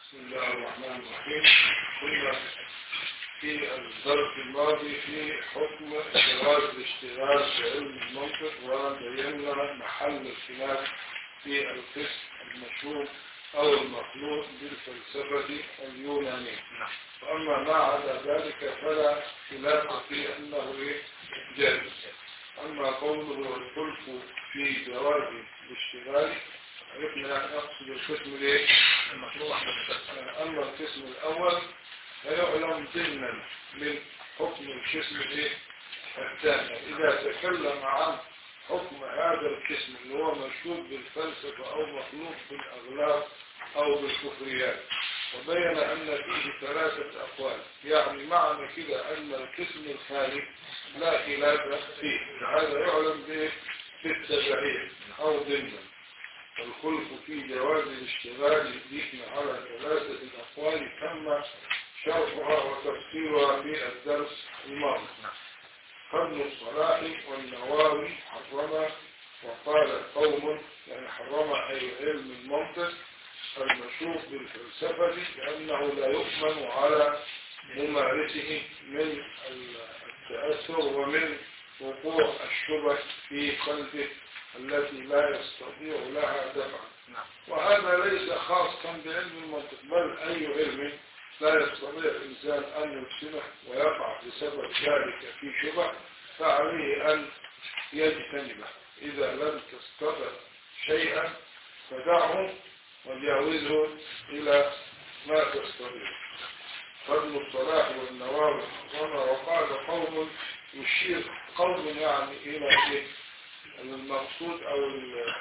بسم الله الرحمن الرحيم كنا في الدرس الماضي في حكم جواز الاشتغال بعلم المنطق وبينا محل الخلاف في القسم المشهور او المخلوق بالفلسفة اليونانية واما ما عدا ذلك فلا خلاف في انه إيه؟ جائز اما قوله الخلف في جواز الاشتغال عرفنا نقصد القسم الايه المشروع اما القسم الاول فيعلم ضمنا من حكم القسم الايه الثاني اذا تكلم عن حكم هذا القسم اللي هو مشهور بالفلسفه او مخلوق بالاغلاب او بالكفريات وبين ان فيه ثلاثه اقوال يعني معنى كده ان القسم الخالي لا خلاف فيه هذا يعلم به بالتبعيه او ضمنا الخلف في جواز الاشتغال ذكر على ثلاثة أقوال تم شرحها وتفسيرها في الدرس الماضي قبل الصلاح والنواوي حرم وقال قوم يعني حرم أي علم المنطق المشوق بالفلسفة لأنه لا يؤمن على ممارسه من التأثر ومن وقوع الشبه في قلبه التي لا يستطيع لها دفعا وهذا ليس خاصا بعلم المنطق بل أي علم لا يستطيع الإنسان أن يرسمه ويقع بسبب ذلك في شبه فعليه أن يجتنبه إذا لم تستطع شيئا فدعه وجاوزه إلى ما تستطيع فضل الصلاح والنواب وما وقال قوم يشير قوم يعني إلى إيه المقصود او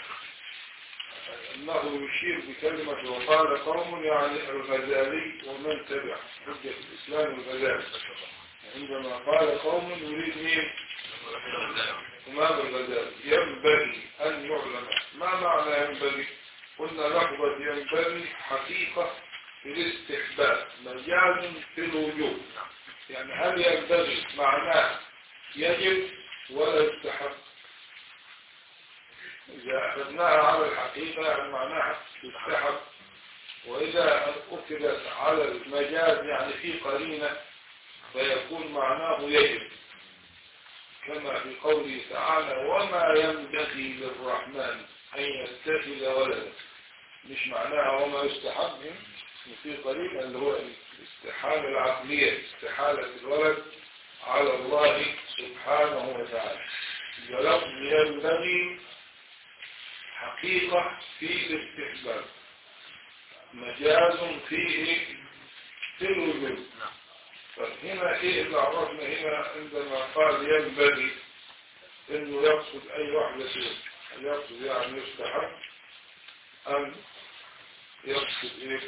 انه يشير بكلمة وقال قوم يعني الغزالي ومن تبع حجة الاسلام الغزالي عندما قال قوم يريد مين امام الغزالي ينبغي ان يعلم ما معنى ينبغي قلنا لحظة ينبغي حقيقة في الاستحباب مجال في الوجود يعني هل ينبغي معناه يجب ولا يستحب إذا أخذناها على الحقيقة يعني معناها تستحب وإذا أخذت على المجاز يعني في قرينة فيكون معناه يجب كما في قوله تعالى وما ينبغي للرحمن أن يتخذ ولدا مش معناها وما يستحب في قرينة اللي هو الاستحالة العقلية استحالة الولد على الله سبحانه وتعالى ولفظ ينبغي حقيقة في الاستحباب مجاز فيه في الوجود فهنا ايه اللي عرفنا هنا عندما قال ينبغي انه يقصد اي واحدة فيه يقصد يعني يستحب ام يقصد ايه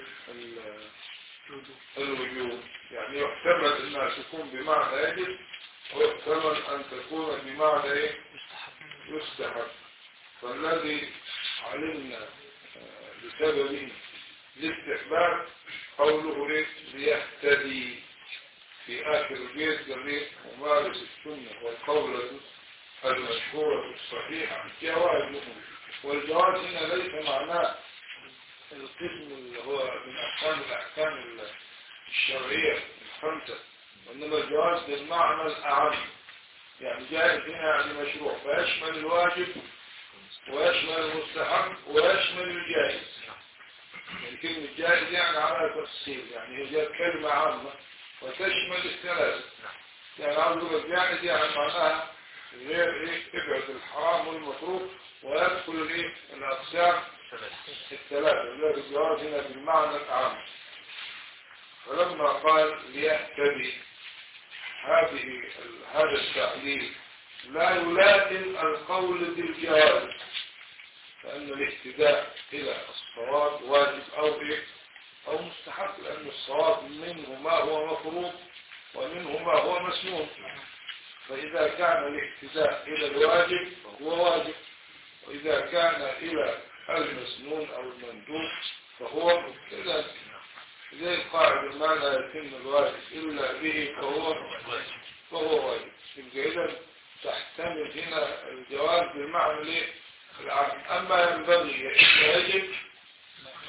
الوجود يعني يحتمل انها تكون بمعنى يجب ويحتمل ان تكون بمعنى ايه يستحب فالذي علمنا بسبب الاستحباب قوله ليه ليهتدي في آخر البيت قال ليه ممارس السنة والقولة المشهورة الصحيحة جوازهم والجواز هنا ليس معناه القسم اللي هو من أحكام الأحكام الشرعية الخمسة وإنما الجواز بالمعنى الأعم يعني جائز هنا يعني مشروع فيشمل الواجب ويشمل المستحب ويشمل الجائز يعني كلمة جائز يعني على تفصيل يعني هي جاءت كلمة عامة وتشمل الثلاثة يعني عاوز يقول جائز يعني معناها غير ايه ابعد الحرام والمكروه ويدخل الايه الاقسام الثلاثة ذلك الجواز هنا بالمعنى العام فلما قال ليهتدي هذه هذا التعليل لا يلازم القول بالجواز فأن الاهتداء إلى الصواب واجب أو إيه أو مستحب لأن الصواب منه ما هو مفروض ومنه ما هو مسنون فإذا كان الاهتداء إلى الواجب فهو واجب وإذا كان إلى المسنون أو المندوب فهو مبتدأ زي القاعدة ما لا يتم الواجب إلا به فهو فهو واجب يبقى إذا تحتمل هنا الجواز بمعنى الايه العام اما ينبغي يجب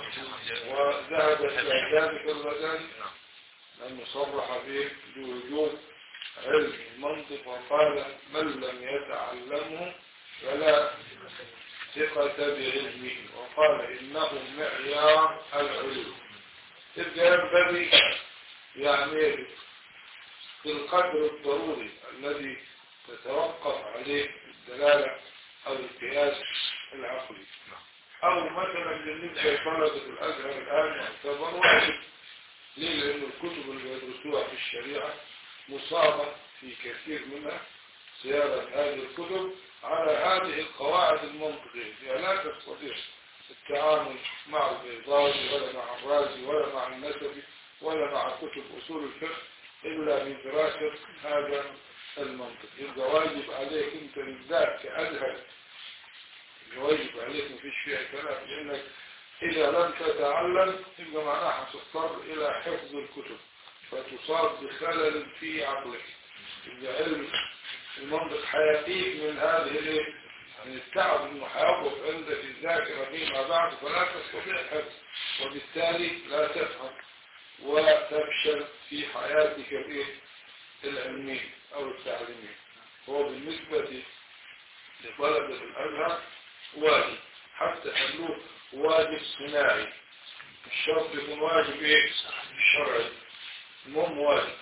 وذهب إلى ذلك الغزالي لأنه صرح به بوجوب علم المنطق وقال من لم يتعلمه فلا ثقة بعلمه وقال إنه معيار العلم تبقى ينبغي يعني بالقدر الضروري الذي تتوقف عليه الدلالة أو القياس العقلي أو مثلا بالنسبة لطلبة الأزهر الآن يعتبر واجب ليه؟ لأن الكتب اللي يدرسوها في الشريعة مصابة في كثير منها صياغة هذه الكتب على هذه القواعد المنطقية يعني لا تستطيع التعامل مع البيضاوي ولا مع الرازي ولا مع النسبي ولا مع كتب أصول الفقه إلا بدراسة هذا المنطق يبقى واجب عليك أنت بالذات كأزهر واجب عليك مفيش فيها كلام لأنك إذا لم تتعلم يبقى معناها هتضطر إلى حفظ الكتب فتصاب بخلل في عقلك يبقى علم المنطق حياتيك من هذه الايه؟ من التعب انه هيقف عندك الذاكره فيما بعد فلا تستطيع الحفظ وبالتالي لا تفهم وتفشل في حياتك الايه؟ العلميه او التعليميه هو بالنسبه لطلبه الازهر واجب حتى خلوه واجب صناعي الشرط يكون واجب ايه شرعي المهم واجب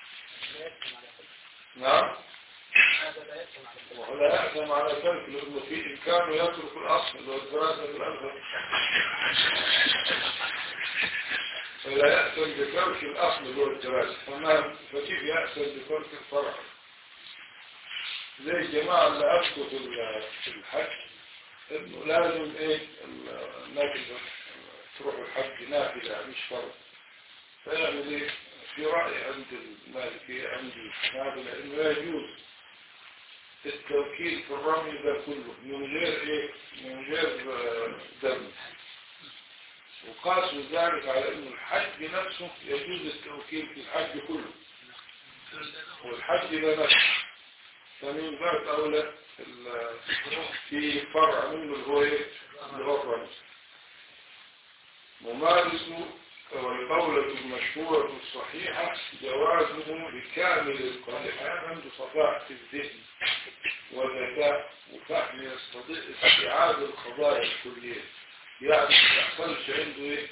نعم ولا يأثم على ترك لأنه في إمكانه يترك الأصل اللي هو الدراسة بالأزهر فلا يأثم بترك الأصل اللي هو الدراسة فما فكيف يأثم بترك الفرع زي الجماعة اللي أفتوا في الحج انه لازم ايه الناس تروح الحج نافلة مش فرض فيعمل ايه في رأي عند المالكية عند الحنابلة انه يجوز التوكيل في الرمي ده كله من غير ايه من غير دم وقاسوا ذلك على انه الحج نفسه يجوز التوكيل في الحج كله والحج ده نفسه فمن باب اولى في فرع منه اللي هو ايه اللي هو الرمز ممارس والقولة المشهورة الصحيحة جوازه بكامل القادحات عنده صفاء في الذهن وذكاء وفهم يستطيع استيعاب القضايا الكلية يعني ما يحصلش عنده ايه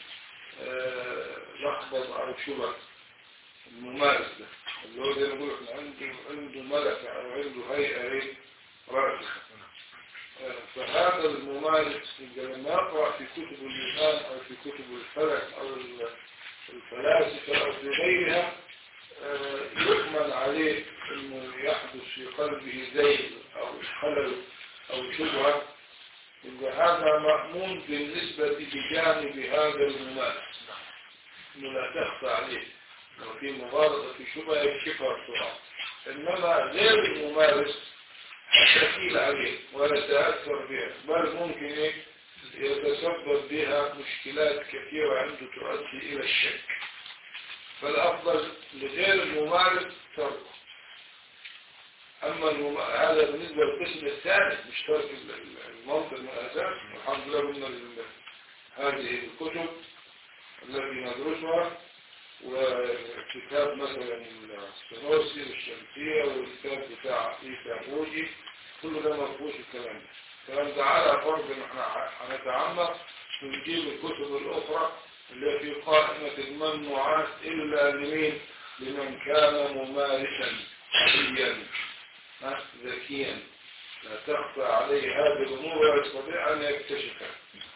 لخبط او شبه الممارس ده اللي هو زي ما بقول احنا عنده عنده ملكة او عنده هيئة ايه راسخة فهذا الممارس لما يقرأ في كتب اليونان أو في كتب الفلك أو الفلاسفة أو في غيرها يؤمن عليه أنه يحدث في قلبه زيل أو خلل أو شبهة إن هذا مأمون بالنسبة بجانب هذا الممارس أنه لا تخفى عليه لو في مغالطة في شبهة يكشفها بسرعة إنما غير الممارس تكيل عليه ولا تأثر بها بل ممكن إيه يتسبب بها مشكلات كثيرة عنده تؤدي إلى الشك فالأفضل لغير الممارس تركه أما المم... هذا بالنسبة للقسم الثاني مش ترك المنطق من الأساس الحمد لله من هذه الكتب التي ندرسها وكتاب مثلا السنوسي والشمسية والكتاب بتاع عيسى بوجي كل ده ما فيهوش الكلام ده الكلام ده على فرض ان احنا هنتعمق ونجيب الكتب الاخرى اللي في قائمة الممنوعات الا لمين لمن كان ممارسا حريا ذكيا لا تخفى عليه هذه الامور ويستطيع ان يكتشفها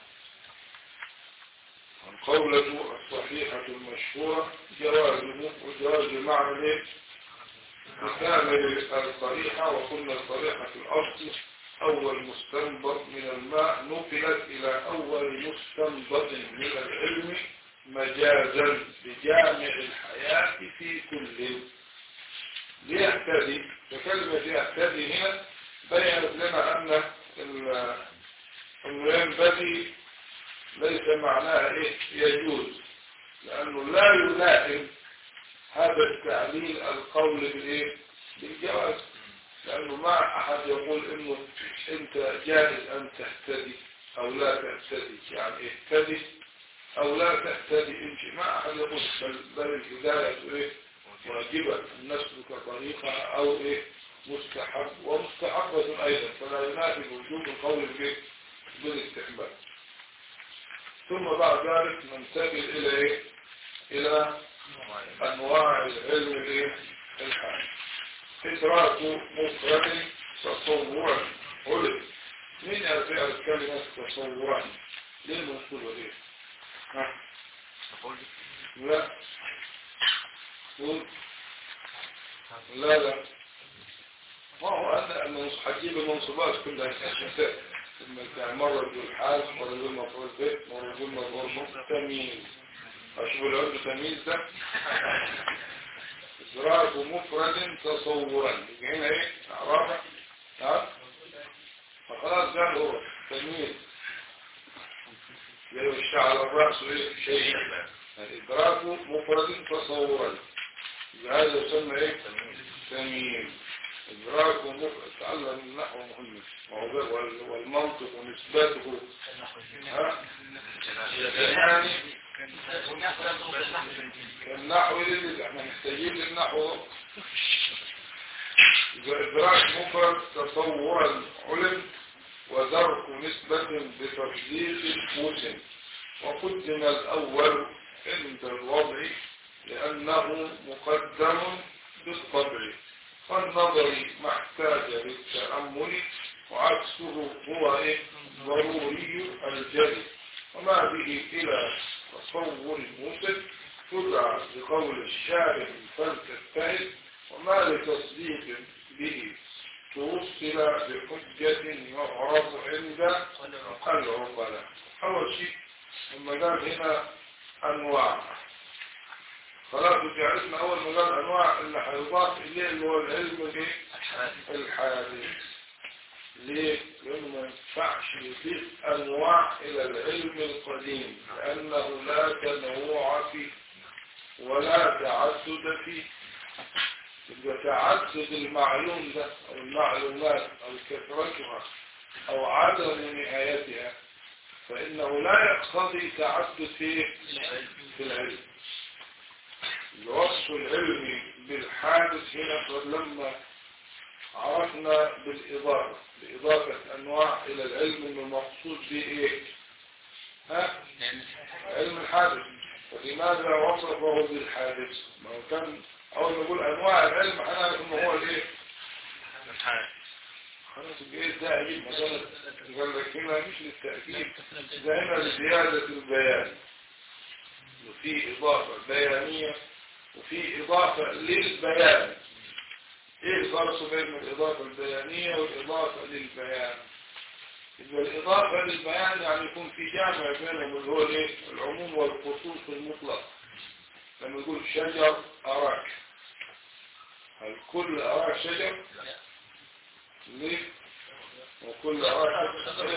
القولة الصحيحة المشهورة جوازه وجواز المعنى ليه بكامل الصريحة وقلنا الصريحة في الأصل أول مستنبط من الماء نقلت إلى أول مستنبط من العلم مجازا بجامع الحياة في كل ليهتدي فكلمة يهتدي هنا بينت لنا أن أنه ينبغي ليس معناها إيه يجوز لأنه لا يلائم هذا التعليل القول بالإيه بالجواز لأنه ما أحد يقول إنه أنت جائز أن تهتدي أو لا تهتدي يعني اهتدي أو لا تهتدي امشي ما أحد يقول بل, بل الهداية إيه واجبة أن نسلك طريقة أو إيه مستحب ومستحبة أيضا فلا ينافي وجوب القول به بالاستحباب ثم بعد ذلك ننتقل إلى إيه إلى أنواع العلم الإيه الحالي إدراك مفرد تصور علم مين يرجع كلمة تصورا ليه المنصوبة دي ها لا قول لا لا ما هو أنا هجيب المنصوبات كلها لما كان مرة يقول حال مرة يقول مفعول به مرة يقول مفعول تمييز أشوف العلم تمييز ده إدراك مفرد تصورا هنا إيه أعرفها ها فخلاص ده هو تمييز لو اشتعل الرأس إيه شيء إدراك مفرد تصورا هذا يسمى إيه تمييز إدراك مفرد تعلم النحو مهم والمنطق ونسبته ها يعني النحو اللي احنا محتاجين للنحو إدراك مفرد تصورا علم ودرك نسبة بتفضيل موسم وقدم الأول عند الوضع لأنه مقدم بالطبع فالنظر ما احتاج للتأمل وعكسه هو إيه؟ ضروري الجري وما به إلى تصور موسم تدعى بقول الشاعر فلتجتهد وما لتصديق به توصل بحجة يعرف عند العقلاء أول شيء لما قال هنا أنواع خلاص عرفنا أول ما قال أنواع اللي هيضاف إليه اللي هو العلم الايه؟ الحادث ليه؟ لأنه ما ينفعش يضيف أنواع إلى العلم القديم لأنه لا تنوع فيه ولا تعدد فيه يبقى تعدد المعلوم ده أو المعلومات أو كثرتها أو عدم نهايتها فإنه لا يقتضي تعدد في في العلم الوصف العلمي بالحادث هنا لما عرفنا بالإضافة بإضافة أنواع إلى العلم المقصود به إيه؟ ها؟ علم الحادث فلماذا وصفه بالحادث؟ ما هو كان أول ما نقول أنواع العلم هنعرف إنه هو الإيه؟ خلاص الجيش ده عجيب مثلا قال لك هنا مش للتأكيد ده هنا لزيادة البيان وفي إضافة بيانية وفي إضافة للبيان إيه الفرق بين الإضافة البيانية والإضافة للبيان إذا الإضافة للبيان يعني يكون في جامع بينهم اللي هو إيه؟ العموم والخصوص المطلق لما يقول شجر أراك هل كل أراك شجر؟ ليه؟ وكل أراك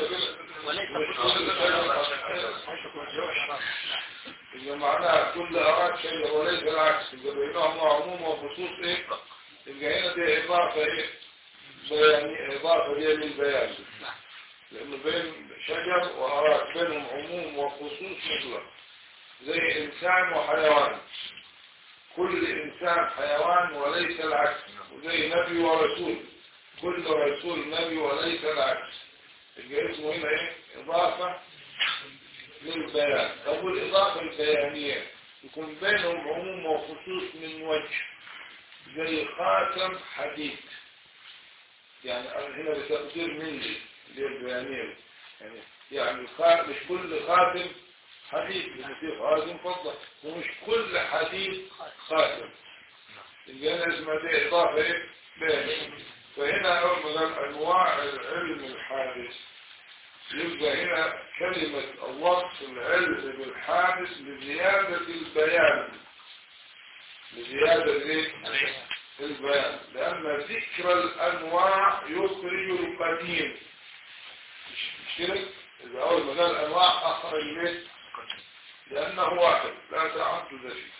إذا معناها كل أراك شجر وليس العكس إذا بينهما عموم وخصوص إيه؟ يبقى هنا دي إضافة إيه؟ بيان إضافة دي للبيان لأنه بين شجر وأراك بينهم عموم وخصوص مطلق زي إنسان وحيوان كل إنسان حيوان وليس العكس وزي نبي ورسول كل رسول نبي وليس العكس يبقى اسمه هنا إيه؟ إضافة للبيان طب والإضافة البيانية يكون بينهم عموم وخصوص من وجه زي خاتم حديد يعني هنا بتقدير مني اللي هي البيانية يعني يعني مش كل خاتم حديد لأن فيه خاتم فضة ومش كل حديد خاتم اللي هنا اسمها دي إضافة إيه؟ بيانية فهنا أول ما قال أنواع العلم الحادث يبقى هنا كلمة الوصف العلم بالحادث لزيادة البيان لزيادة البيان لأن ذكر الأنواع يخرج القديم مش كده؟ إذا أول ما قال أنواع أخرج ليه؟ لأنه واحد لا تعدد فيه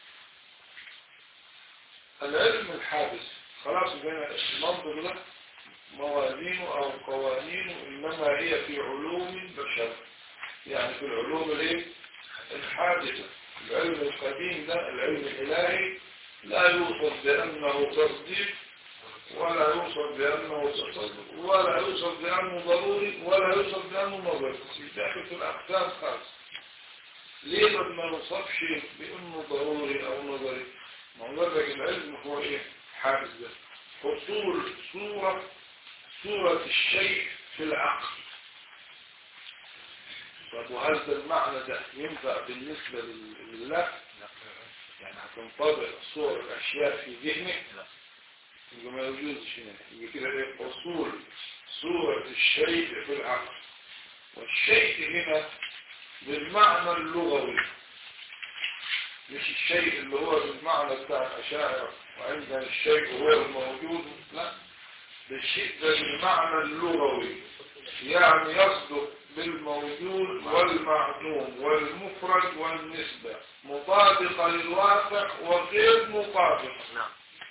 العلم الحادث خلاص بين المنظر ده موازين أو قوانين إنما هي في علوم البشر يعني في العلوم الايه الحادثة العلم القديم ده العلم الإلهي لا يوصف بأنه تصديق ولا يوصف بأنه تصدق ولا يوصف بأنه ضروري ولا يوصف بأنه نظري داخل في الأحكام خاصة ليه ما نوصفش بأنه ضروري أو نظري ما هو لك العلم هو إيه حادث ده حصول صورة صورة الشيء في العقل طب وهذا المعنى ده ينفع بالنسبة لله يعني هتنطبق صور الأشياء في ذهنك يبقى ما يوجدش هنا يبقى كده ايه حصول صورة الشيء في العقل والشيء هنا بالمعنى اللغوي مش الشيء اللي هو بالمعنى بتاع الأشاعرة وعندنا الشيء هو الموجود لا ده الشيء ده بالمعنى اللغوي يعني يصدق بالموجود والمعدوم والمفرد والنسبة مطابقة للواقع وغير مطابقة نعم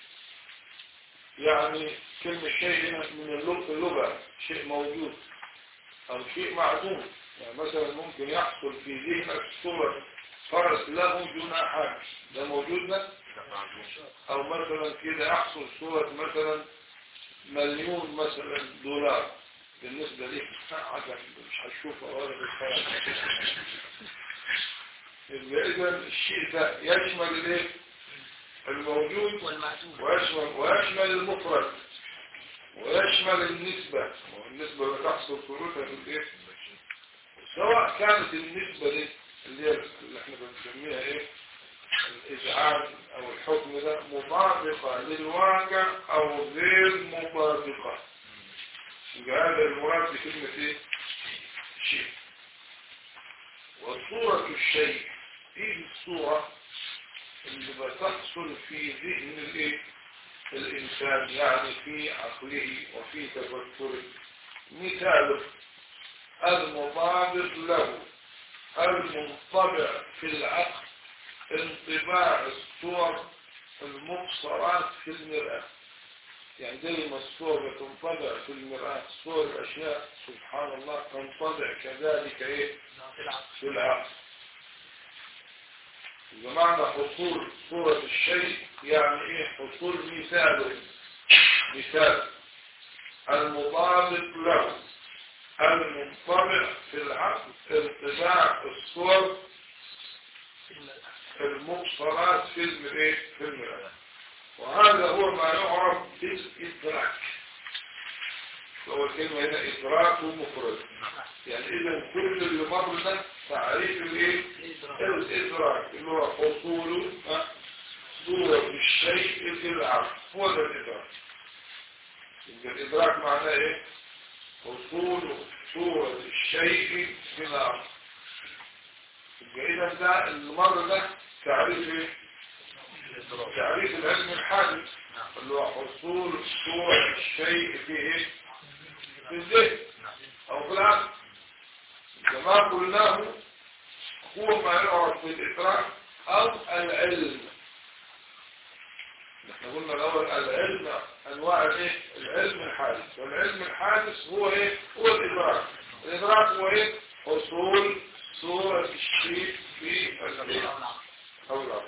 يعني كلمة شيء هنا من اللغة اللغة شيء موجود أو شيء معدوم يعني مثلا ممكن يحصل في ذهنك صورة فرس له جناحان ده موجود ده أو مثلا كده يحصل صورة مثلا مليون مثلا دولار بالنسبة لي عجب مش هتشوفها ولا بالخيال إذا الشيء ده يشمل الايه الموجود والمعدوم ويشمل, ويشمل المفرد ويشمل النسبة والنسبة اللي تحصل صورتها في الايه سواء كانت النسبة دي اللي هي اللي احنا بنسميها ايه الإزعاج أو الحكم ده مطابقة للواقع أو غير مطابقة يبقى هذا المراد بكلمة ايه شيء وصورة الشيء ايه الصورة اللي بتحصل في ذهن الايه الانسان يعني في عقله وفي تفكره مثاله المطابق له المنطبع في العقل انطباع الصور المبصرات في المرآة يعني زي ما الصور تنطبع في المرآة صور الأشياء سبحان الله تنطبع كذلك ايه في العقل بمعنى حصول صورة الشيء يعني ايه حصول مثاله مثال المطابق له المنطبع في العقل انطباع الصور المبصرات في المرآة في المرآة وهذا هو ما يعرف بالإدراك هو الكلمة هنا إدراك ومفرد يعني إذا كل اللي مر ده تعريف الإيه؟ الإدراك اللي هو حصول صورة الشيء في العقل هو ده الإدراك يبقى الإدراك معناه إيه؟ حصول صورة الشيء في العقل يبقى إذا ده المر ده تعريف إيه؟ تعريف العلم الحادث اللي هو حصول صورة الشيء في إيه؟ في الذهن أو في العقل كما قلناه هو ما يعرف بالإدراك أو العلم نحن قلنا الأول العلم أنواع الإيه؟ العلم الحادث والعلم الحادث هو إيه؟ هو الإدراك الإدراك هو إيه؟ حصول صورة الشيء في الذهن أو العقل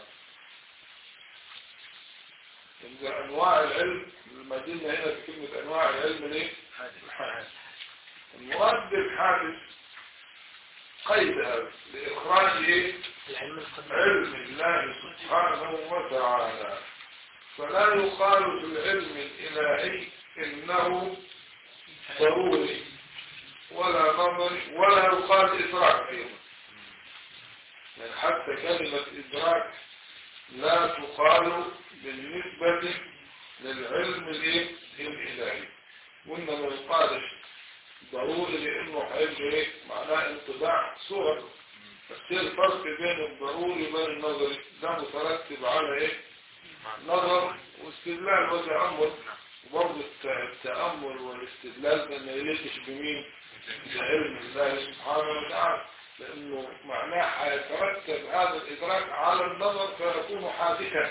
يبقى أنواع العلم المدينة هنا في كلمة أنواع العلم ليه؟ الحادث المراد بالحادث قيد هذا لإخراج إيه؟ العلم القديم علم الله سبحانه وتعالى فلا يقال في العلم الإلهي إنه ضروري ولا نظري ولا يقال إدراك فيه يعني حتى كلمة إدراك لا تقال بالنسبة للعلم الإيه؟ الإلهي وإنما يقال ضروري لأنه هيبقى إيه؟ معناه انطباع صور بس ايه الفرق بين الضروري وبين النظري ده مترتب على ايه نظر واستدلال وتأمل وبرضه الت- التأمل والاستدلال ده ما يليقش بمين بعلم الله سبحانه وتعالى لأنه معناه هيترتب هذا الإدراك على النظر فيكون حادثا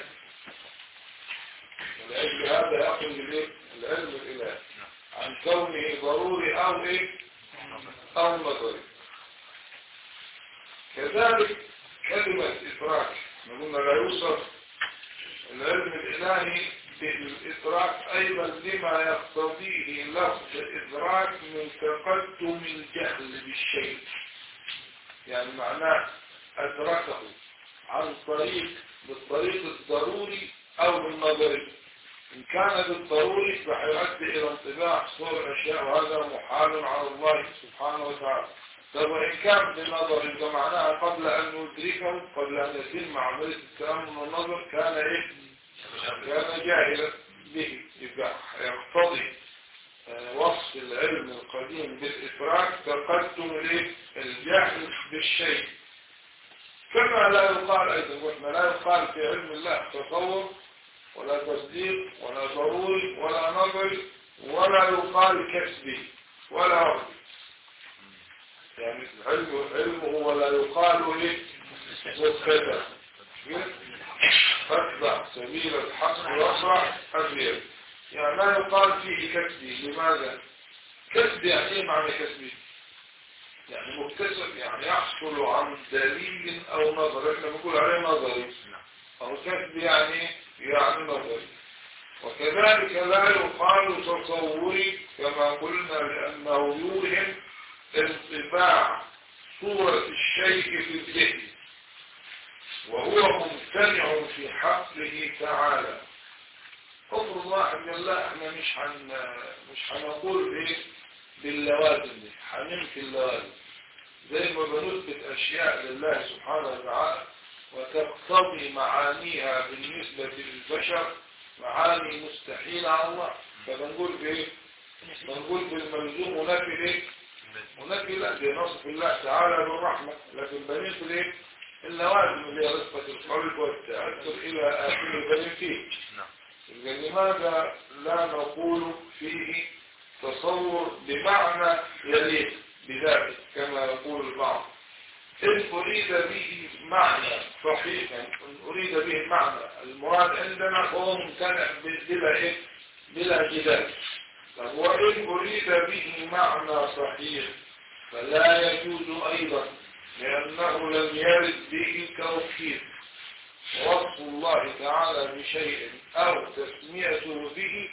ولأجل هذا يأخذ الإيه؟ العلم الإلهي عن كونه ضروري أو إيه أو نظري كذلك كلمة إدراك قلنا لا يوصف العلم الإلهي بالإدراك أيضا لما يقتضيه لفظ إدراك من تقدم الجهل بالشيء يعني معناه أدركه عن طريق بالطريق الضروري أو بالنظري إن كان بالضروري فحيؤدي إلى انطباع صور الأشياء وهذا محال على الله سبحانه وتعالى طب وإن كان بالنظر فمعناها قبل أن ندركه قبل أن يتم عملية التأمل والنظر كان إيه؟ كان جاهلا به يبقى يقتضي وصف العلم القديم بالإدراك تقدم الايه؟ الجهل بالشيء كما لا يقال أيضا وإحنا لا يقال في علم الله تصور ولا تصديق ولا ضروري ولا نظري ولا يقال كسبي ولا عرضي يعني علم علمه ولا يقال لي مبتدا فاتبع سبيل الحق واسرع الرياض يعني لا يقال فيه كسبي لماذا كسبي يعني ايه معنى كسبي يعني مكتسب يعني يحصل عن دليل او نظر احنا بنقول عليه نظري او كسبي يعني يعني نظري وكذلك لا يقال تصوري كما قلنا لانه يوهم انطباع صورة الشيء في الذهن وهو ممتنع في حقه تعالى امر الله ان الله احنا مش هن مش هنقول ايه باللوازم دي هننفي اللوازم زي ما بنثبت اشياء لله سبحانه وتعالى وتقتضي معانيها بالنسبة للبشر معاني مستحيلة على الله فبنقول بايه بنقول بالملزوم ونفي ايه ونفي لا دي نصف الله تعالى بالرحمة لكن بننفي ايه اللوازم اللي هي رفقة القلب والتأثر إلى آخر البنين فيه لماذا لا نقول فيه تصور بمعنى يليق بذلك كما يقول البعض إن أريد به معنى صحيحا إن أريد به معنى المراد عندنا هو ممتنع بلا إيه بلا جدال وإن أريد به معنى صحيح فلا يجوز أيضا لأنه لم يرد به توكيد وصف الله تعالى بشيء أو تسميته به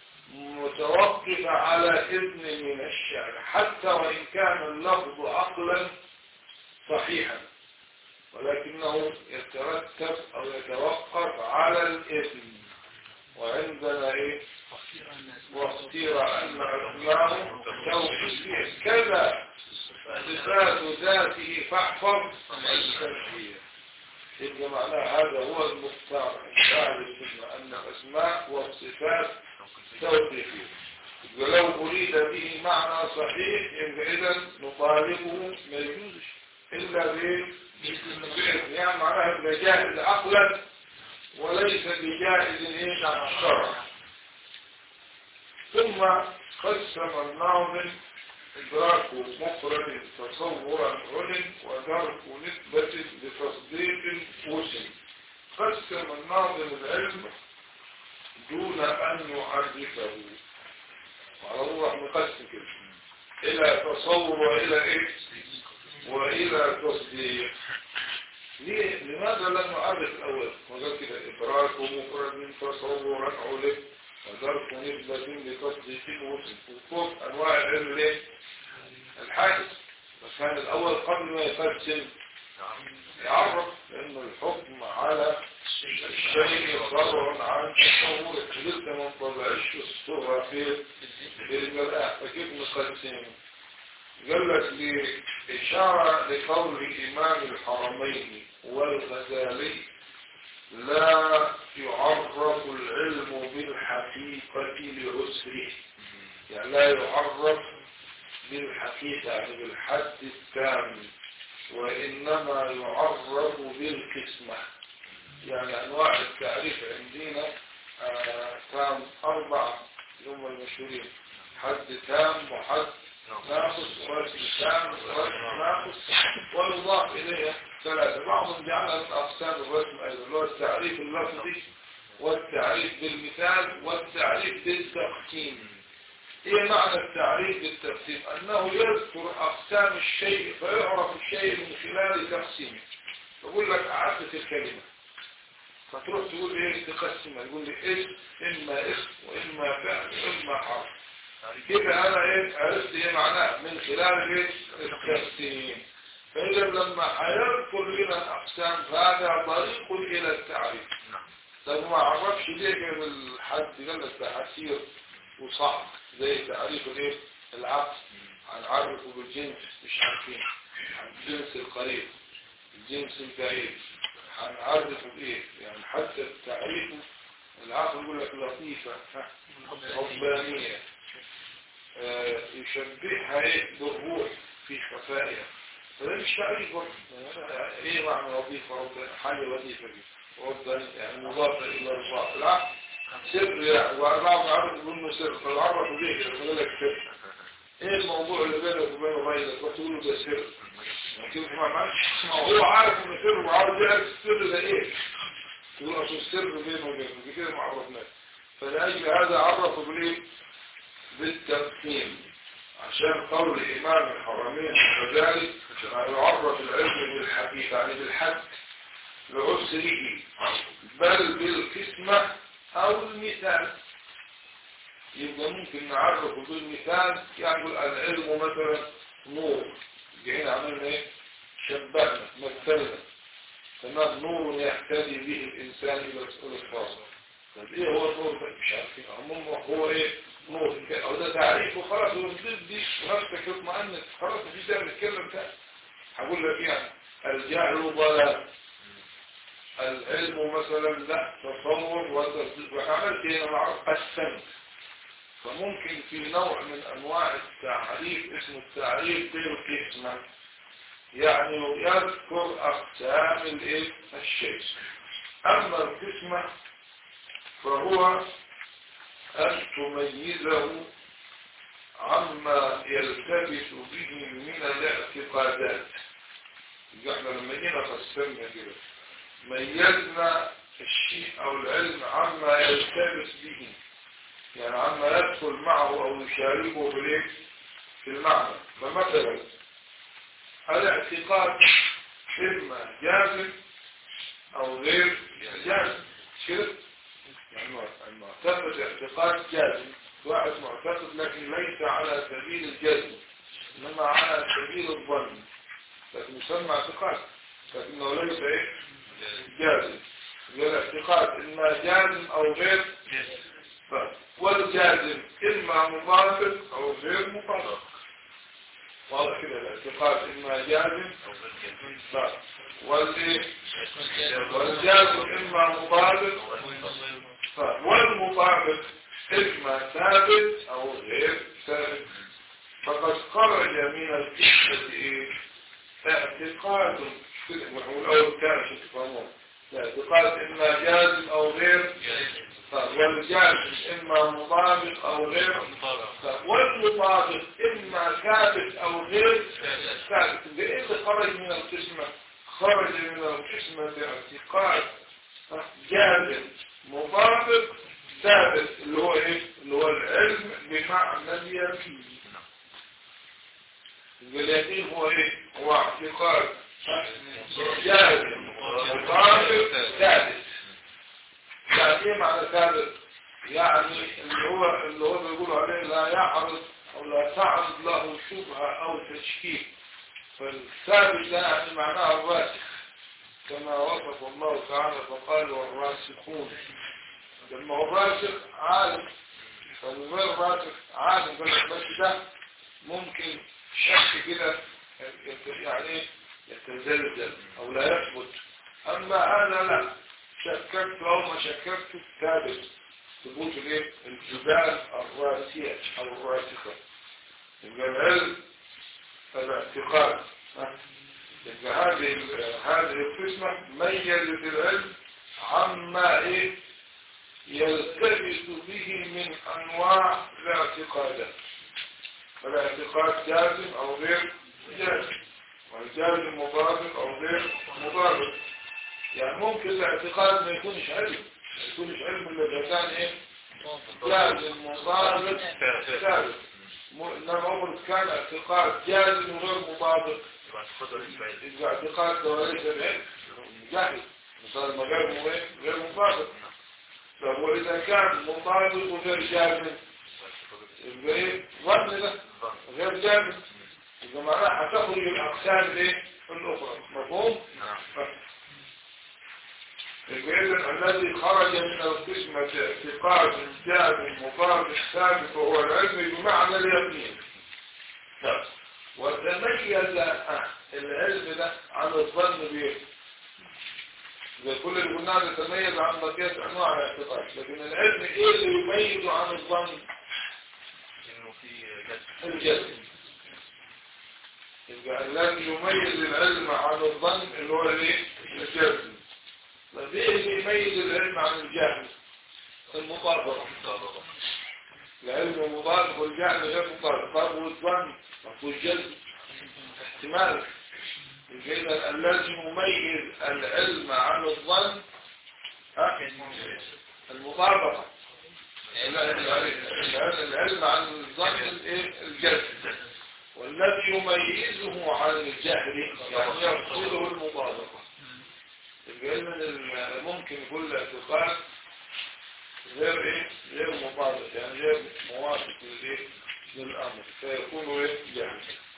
متوقف على إذن من الشارع حتى وإن كان اللفظ عقلا صحيحا ولكنه يترتب أو يتوقف على الإذن وعندنا إيه واختير أن أسماه توحيد كذا صفات ذاته فاحفظ التنفيذ يبقى معناه هذا هو المختار أهل السنة أن الأسماء والصفات توقيفية ولو أريد به معنى صحيح يبقى إذا نطالبه ما يجوزش إلا بإذن يعني معناها يبقى جاهز عقلا وليس بجائز إيه شرعا ثم قسم الناظم إدراك مفرد تصورا علم ودرك نسبة لتصديق وسم قسم الناظم العلم دون أن يعرفه وعلى الله مقسم كده إلى تصور وإلى إيه وإلى تصديق ليه لماذا لم نعرف الأول وقال كده إدراك مفرد تصورا علم ودرك نسبة لتصديق وسم وفوق أنواع العلم ليه الحاجز فكان الأول قبل ما يقسم يعرف لأن الحكم على الشيء فرع عن تصور لسه ما انطبعش الصورة في المرأة فكيف نقسم قال لك لإشارة لقول إمام الحرمين والغزالي لا يعرف العلم بالحقيقة لعسره يعني لا يعرف بالحقيقة يعني بالحد التام وإنما يعرف بالقسمة يعني أنواع التعريف عندنا آه تام أربعة هم المشهورين حد تام وحد ناقص ورسم تام ورسم ناقص ويضاف إليها ثلاثة بعضهم جعلها من أقسام الرسم أيضا اللي هو التعريف اللفظي والتعريف بالمثال والتعريف بالتقسيم ايه معنى التعريف بالتقسيم انه يذكر اقسام الشيء فيعرف الشيء من خلال تقسيمه بقول لك أعدت الكلمة فتروح تقول ايه تقسمها تقول لي اسم اما اسم واما فعل واما حرف كده انا ايه عرفت ايه معناه من خلال ايه التقسيم فاذا لما هيذكر لنا الاقسام فهذا طريق الى التعريف طب ما عرفش ليه كده الحد قال لك تحسير وصعب زي تعريف الايه العقل هنعرفه بالجنس مش عارفين الجنس القريب الجنس البعيد هنعرفه بايه يعني حتى التعريف العقل يقول لك لطيفة ها، ربانية آه، يشبهها ايه بالروح في خفائها فده مش تعريف برضه آه، ايه معنى لطيفة ربانية حاجة لطيفة دي ربانية يعني مضافة الى البعض العقل سر يعني وبعض العرب يقول انه سر فالعرب بيه كده يقول لك سر ايه الموضوع اللي بينك وبين غيرك وتقول له ده سر لكن ما معلش هو عارف ان سر وعارف يعرف السر ده ايه تقول اصل السر بينه وبينه دي كده ما عرفناش فلأجل هذا عرفه بالايه بالتقسيم عشان قول إمام الحرمين وذلك يعرف العلم بالحقيقة يعني بالحد لعسره بل بالقسمة أو المثال يبقى ممكن نعرفه بالمثال يعني يقول العلم مثلا نور جينا عملنا ايه شبهنا مثلنا تمام نور يهتدي به الإنسان إلى الخاصة طب ايه هو النور ده مش عارفين عموما هو ايه نور او ده تعريف وخلاص والضد دي ونفسك اطمئنت خلاص مفيش داعي نتكلم تاني هقول لك يعني الجهل ضلال العلم مثلا لا تصور وتصديق وعملت هنا معروف قسمت فممكن في نوع من انواع التعريف اسمه التعريف بالقسمة يعني يذكر اقسام الايه الشيء اما القسمة فهو ان تميزه عما يلتبس به من الاعتقادات احنا لما جينا قسمنا كده ميزنا الشيء او العلم عما يلتبس به يعني عما يدخل معه او يشاركه بالايه في المعنى فمثلا الاعتقاد اما جازم او غير جازم كده يعني المعتقد اعتقاد جازم واحد معتقد لكن ليس على سبيل الجزم انما على سبيل الظن لكن يسمى اعتقاد لكنه ليس ايه جازم الاعتقاد اما جازم او غير والجازم اما مطابق او غير مطابق واضح كده الاعتقاد اما جازم لا واللي والجازم اما مطابق والمطابق اما ثابت او غير ثابت فقد خرج من القصه ايه اعتقاد والأول كان عشان تفهمون الاعتقاد إما جازم أو غير والجازم إما مطابق أو غير والمطابق إما ثابت أو غير ثابت إيه اللي خرج من القسمة خرج من القسمة باعتقاد جازم مطابق ثابت اللي هو إيه اللي هو العلم بمعنى اليقين اليقين هو إيه هو اعتقاد جازم مطابق ثابت يعني ايه معنى ثابت يعني اللي هو اللي هو بيقولوا عليه لا يعرض او لا تعرض له شبهة او تشكيك فالثابت ده يعني معناه الراسخ كما وصف الله تعالى فقال والراسخون لما هو الراسخ عالم فالغير راسخ عالم قال لك بس ده ممكن شك كده يعني يتزلزل او لا يثبت اما انا لا شككت او ما شككت ثابت ثبوت الايه الجبال الراسية او الراسخة يبقى العلم الاعتقاد يبقى هذه هذه القسمة ميزت العلم عما ايه يلتبس به من انواع الاعتقادات فالاعتقاد جازم او غير جازم والجازم مطابق او غير مطابق يعني ممكن الاعتقاد ما يكونش علم ما يكونش علم الا اذا كان ايه جازم مطابق ثابت انما عمر كان اعتقاد جازم وغير مطابق يبقى اعتقاد ده وليس العلم جهل مثال ما غير مو- غير مطابق طب واذا كان مطابق وغير جازم يبقى ايه ظن ده غير جازم يبقى معناها هتخرج الاقسام الايه الاخرى مفهوم يبقى إذن الذي خرج من القسمة اعتقاد جازم مطابق ثابت وهو العلم بمعنى اليقين طب وتميز آه، العلم ده عن الظن بيه زي كل اللي قلناه ده تميز عن بقية أنواع الاعتقاد لكن العلم إيه اللي يميزه عن الظن انه في جزء الجزم يبقى الذي يميز العلم عن الظن اللي هو الايه الجزم طب ايه اللي يميز العلم عن الجهل المطابقة العلم مطابق والجهل غير مطابق طب والظن والجزم احتمال يبقى إذا الذي يميز العلم عن الظن ها؟ المطابقة العلم عن الظن الايه الجزم والذي يميزه عن الجهل يعني يقصده المطابقة يبقى إذن ال- ممكن يكون الاعتقاد غير ايه غير مطابق يعني غير موافق للايه للامر فيكون ايه جهل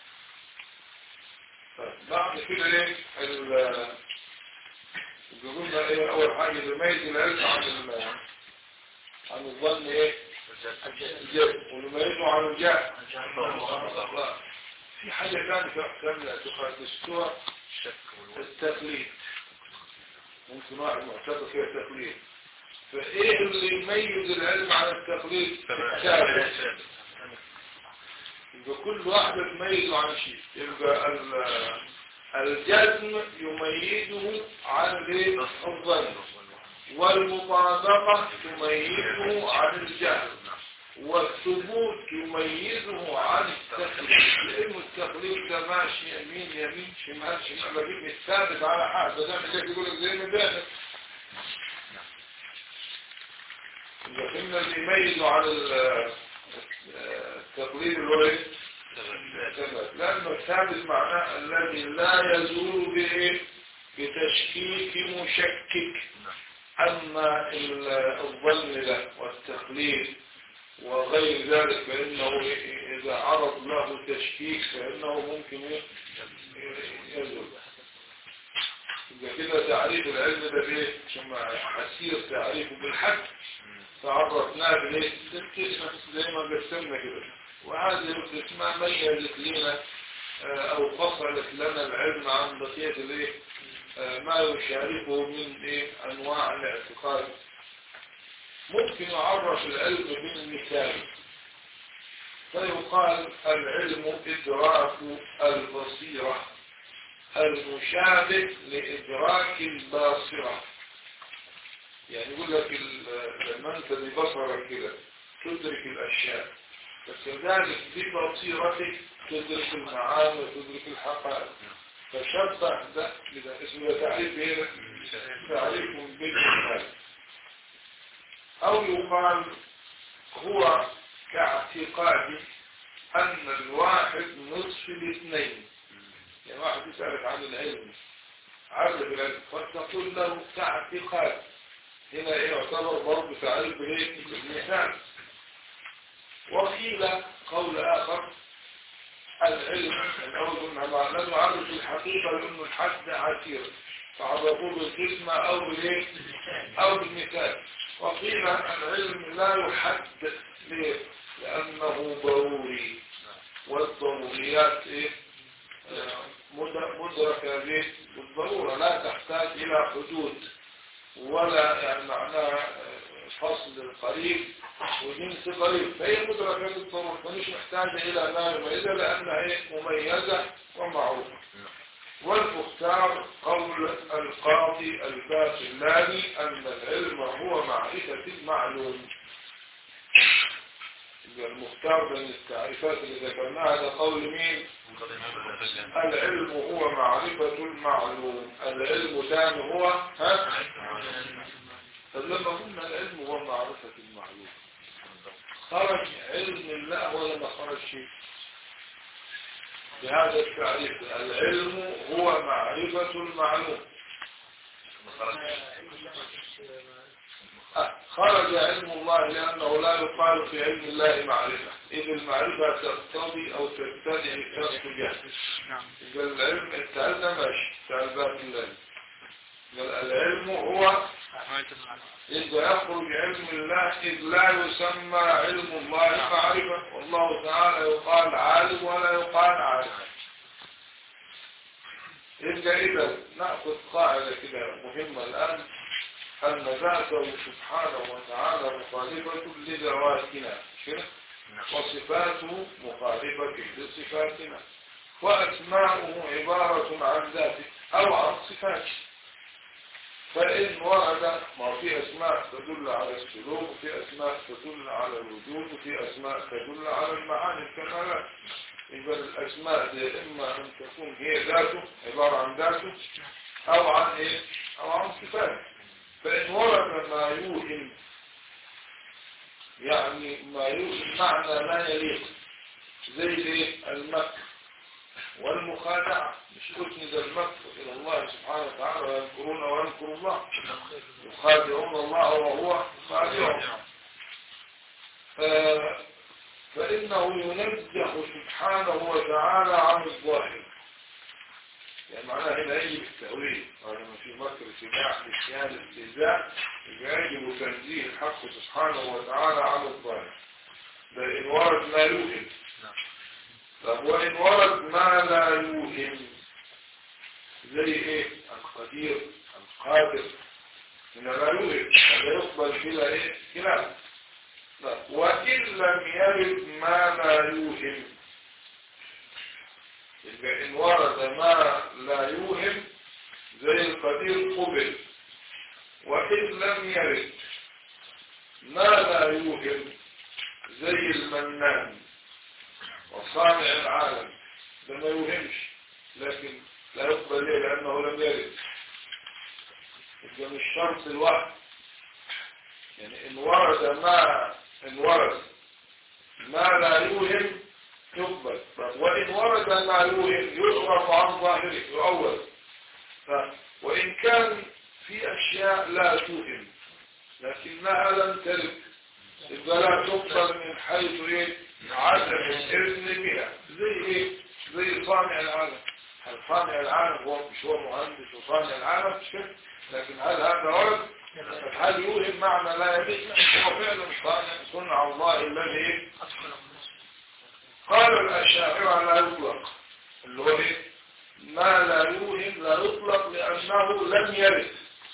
طيب بعد كده ايه ال قلنا ايه اول حاجه يميز العلم عن ال- عن الظن ايه الجهل ويميزه عن الجهل لا. في حاجه ثانيه في احكام الاعتقاد السوء الشك والوهم التقليد ممكن واحد معتبر فيها تقليد فايه اللي يميز العلم عن التقليد الثابت يبقى كل واحدة تميزه عن شيء يبقى ال- الجزم يميزه عن الايه؟ الظن والمطابقة تميزه عن الجهل والثبوت يميزه عن التقليد لأنه التقليد ده ماشي يمين يمين شمال شمال لكن الثابت على حال ده ده اللي يقول لك زي ما بيعمل لكن اللي يميزه عن ال- التقليد اللي هو ايه؟ الثبات لأنه الثابت معناه الذي لا يزول بإيه؟ بتشكيك مشكك أما ال- الظن له والتقليد وغير ذلك فإنه إذا عرض له تشكيك فإنه ممكن إيه؟ يزول يبقى كده تعريف العلم ده بإيه؟ ثم حسير تعريفه بالحد تعرفناه بالايه القسمة زي ما قسمنا كده وهذه القسمة ميزت لنا آه، او فصلت لنا العلم عن بقية الايه آه، ما يشاركه من ايه انواع الاعتقاد ممكن يعرف العلم بالمثال فيقال العلم ادراك البصيرة المشابه لادراك الباصرة يعني يقول لك ال- لما انت ببصرك كده تدرك الاشياء فكذلك ببصيرتك تدرك المعاني وتدرك الحقائق فشبه ده كده اسمه تعريف ايه تعريف بالمثال او يقال هو كاعتقاد ان الواحد نصف الاثنين يعني واحد يسألك عن العلم عرف العلم فتقول له كاعتقاد هنا يعتبر برضه تعريف بالايه بالمثال وقيل قول آخر العلم الأول قلنا ما لم يعرف الحقيقة لأنه الحد عسير فعرفوه بالقسمة أو بالايه أو بالمثال وقيل العلم لا يحد ليه لأنه ضروري والضروريات إيه آه، مد- مدركة به بالضرورة لا تحتاج إلى حدود ولا يعني معناها آه، فصل قريب وجنس قريب فهي مدركة بالضرورة فمش محتاجة إلى ما يميزها لأنها هي مميزة ومعروفة والمختار قول القاضي الباقلاني أن العلم هو معرفة المعلوم يبقى المختار بين التعريفات اللي ذكرناها ده قول مين العلم هو معرفة المعلوم العلم تاني هو ها طب لما قلنا العلم هو معرفة المعلوم خرج علم الله ولا ما خرج شيء في هذا التعريف العلم هو معرفة المعلوم ما خرجش آه، خرج علم الله لأنه لا يقال في علم الله معرفة إذ المعرفة تقتضي أو تبتدئ كسب جهل نعم إذا العلم التعلم ماشي تعلمات العلم إذا العلم هو رواية المعلومة إذا يخرج علم الله إذ لا يسمى علم الله معرفة والله تعالى يقال عالم ولا يقال عالم إذا إذا نأخذ قاعدة كده مهمة الآن أن ذاته سبحانه وتعالى مخالفة لذواتنا مش كده؟ وصفاته مخالفة لصفاتنا وأسماؤه عبارة عن ذاته أو عن صفاته فإن ورد ما في أسماء تدل على السلوك وفي أسماء تدل على الوجود وفي أسماء تدل على المعاني الكمالات إذا الأسماء دي إما أن تكون هي ذاته عبارة عن ذاته أو عن إيه؟ أو عن صفاته فإن ورد ما يوهم يعني ما يوهم معنى لا يليق زي إيه؟ المكر والمخادعة مش أسند المكر إلى الله سبحانه وتعالى ويذكرون ويذكر الله يخادعون الله وهو خادعهم ف- فإنه ينزه سبحانه وتعالى عن الظاهر يعني معناها هنا يجب التأويل لما في مكر اتباع نسيان استهزاء يبقى يجب تنزيه الحق سبحانه وتعالى عن الظاهر ده إن ورد ما يوهم طب وإن ورد ما لا يوهم زي إيه القدير القادر إن لا يوهم هذا يقبل كلا إيه كلا طب وإن لم يرد ما لا يوهم يبقى إن ورد ما لا يوهم زي القدير قبل وإن لم يرد ما لا يوهم زي المنان وصانع العالم ده ما يوهمش لكن لا يقبل ليه لأنه لم يرد يبقى مش شرط الوحي يعني إن ورد ما إن ورد ما لا يوهم يقبل طب وإن ورد ما يوهم يصرف عن ظاهره يؤول ف- وإن كان في أشياء لا توهم لكنها لم ترد يبقى لا تقبل من حيث إيه عدم الإذن بها زي إيه زي صانع العالم هل صانع العالم هو مش هو مهندس وصانع العالم مش كده لكن هل هذا ورد هل يوهم معنى لا يليق لا، هو فعلا صانع صنع الله الذي إيه قال الأشاعرة لا يطلق اللي هو إيه ما لا يوهم لا يطلق لأنه لم يرد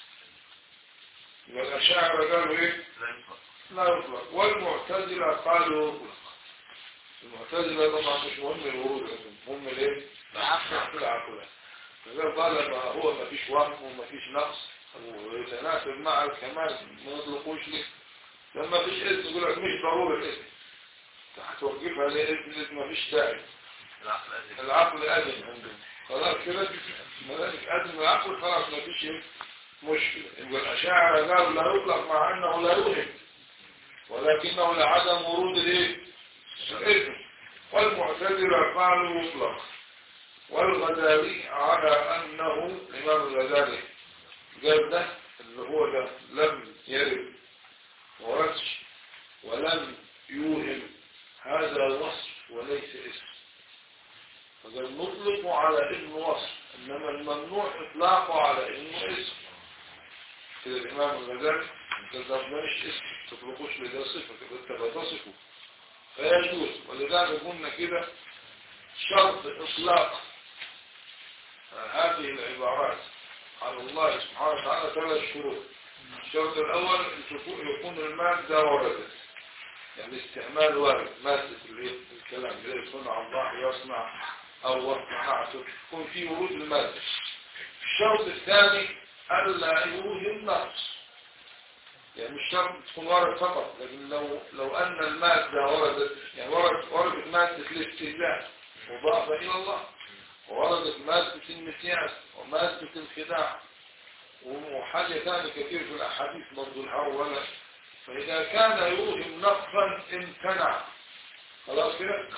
يبقى الأشاعرة قالوا إيه لا ينطق لا يطلق والمعتزلة قالوا يطلق المعتزلة طبعا مش مهم الورود لكن مهم الايه؟ العقل العقل فإذا قال ما هو ما فيش وهم وما فيش نقص ويتناسب مع الكمال ما يطلقوش ليه لما فيش اسم يقول لك مش ضروري الاسم هتوقفها ليه اسم ما فيش داعي العقل أزل العقل أذن عندهم خلاص كده ما دام أذن العقل خلاص ما فيش إيه؟ مشكلة يبقى الأشاعرة قالوا لا يطلق مع أنه لا يوهم ولكنه لعدم ورود الايه الاسم والمعتزلة قالوا يطلق والغزالي على أنه الإمام الغزالي قال ده اللي هو ده لم يرد وردش ولم يوهم هذا وصف وليس اسم فقال نطلق على انه وصف انما الممنوع اطلاقه على انه اسم كده الامام الغزالي انت ده مش اسم تطلقوش لده صفه كده انت بتصفه فيجوز ولذلك قلنا كده شرط اطلاق هذه العبارات على الله سبحانه وتعالى ثلاث شروط الشرط الاول ان تكون- يكون المادة وردت يعني الاستعمال وارد مادة الايه؟ الكلام زي صنع الله يصنع او وصنعته يكون في ورود المادة الشرط الثاني الا يوهم نقص يعني مش شرط تكون ورد فقط لكن لو لو ان المادة وردت يعني ورد وردت مادة الاستهزاء مضافة الى الله ووردت مادة النسيان ومادة الخداع وحاجة ثانية كثير في الأحاديث برضو الهرولة فإذا كان يوهم نقصا امتنع خلاص كده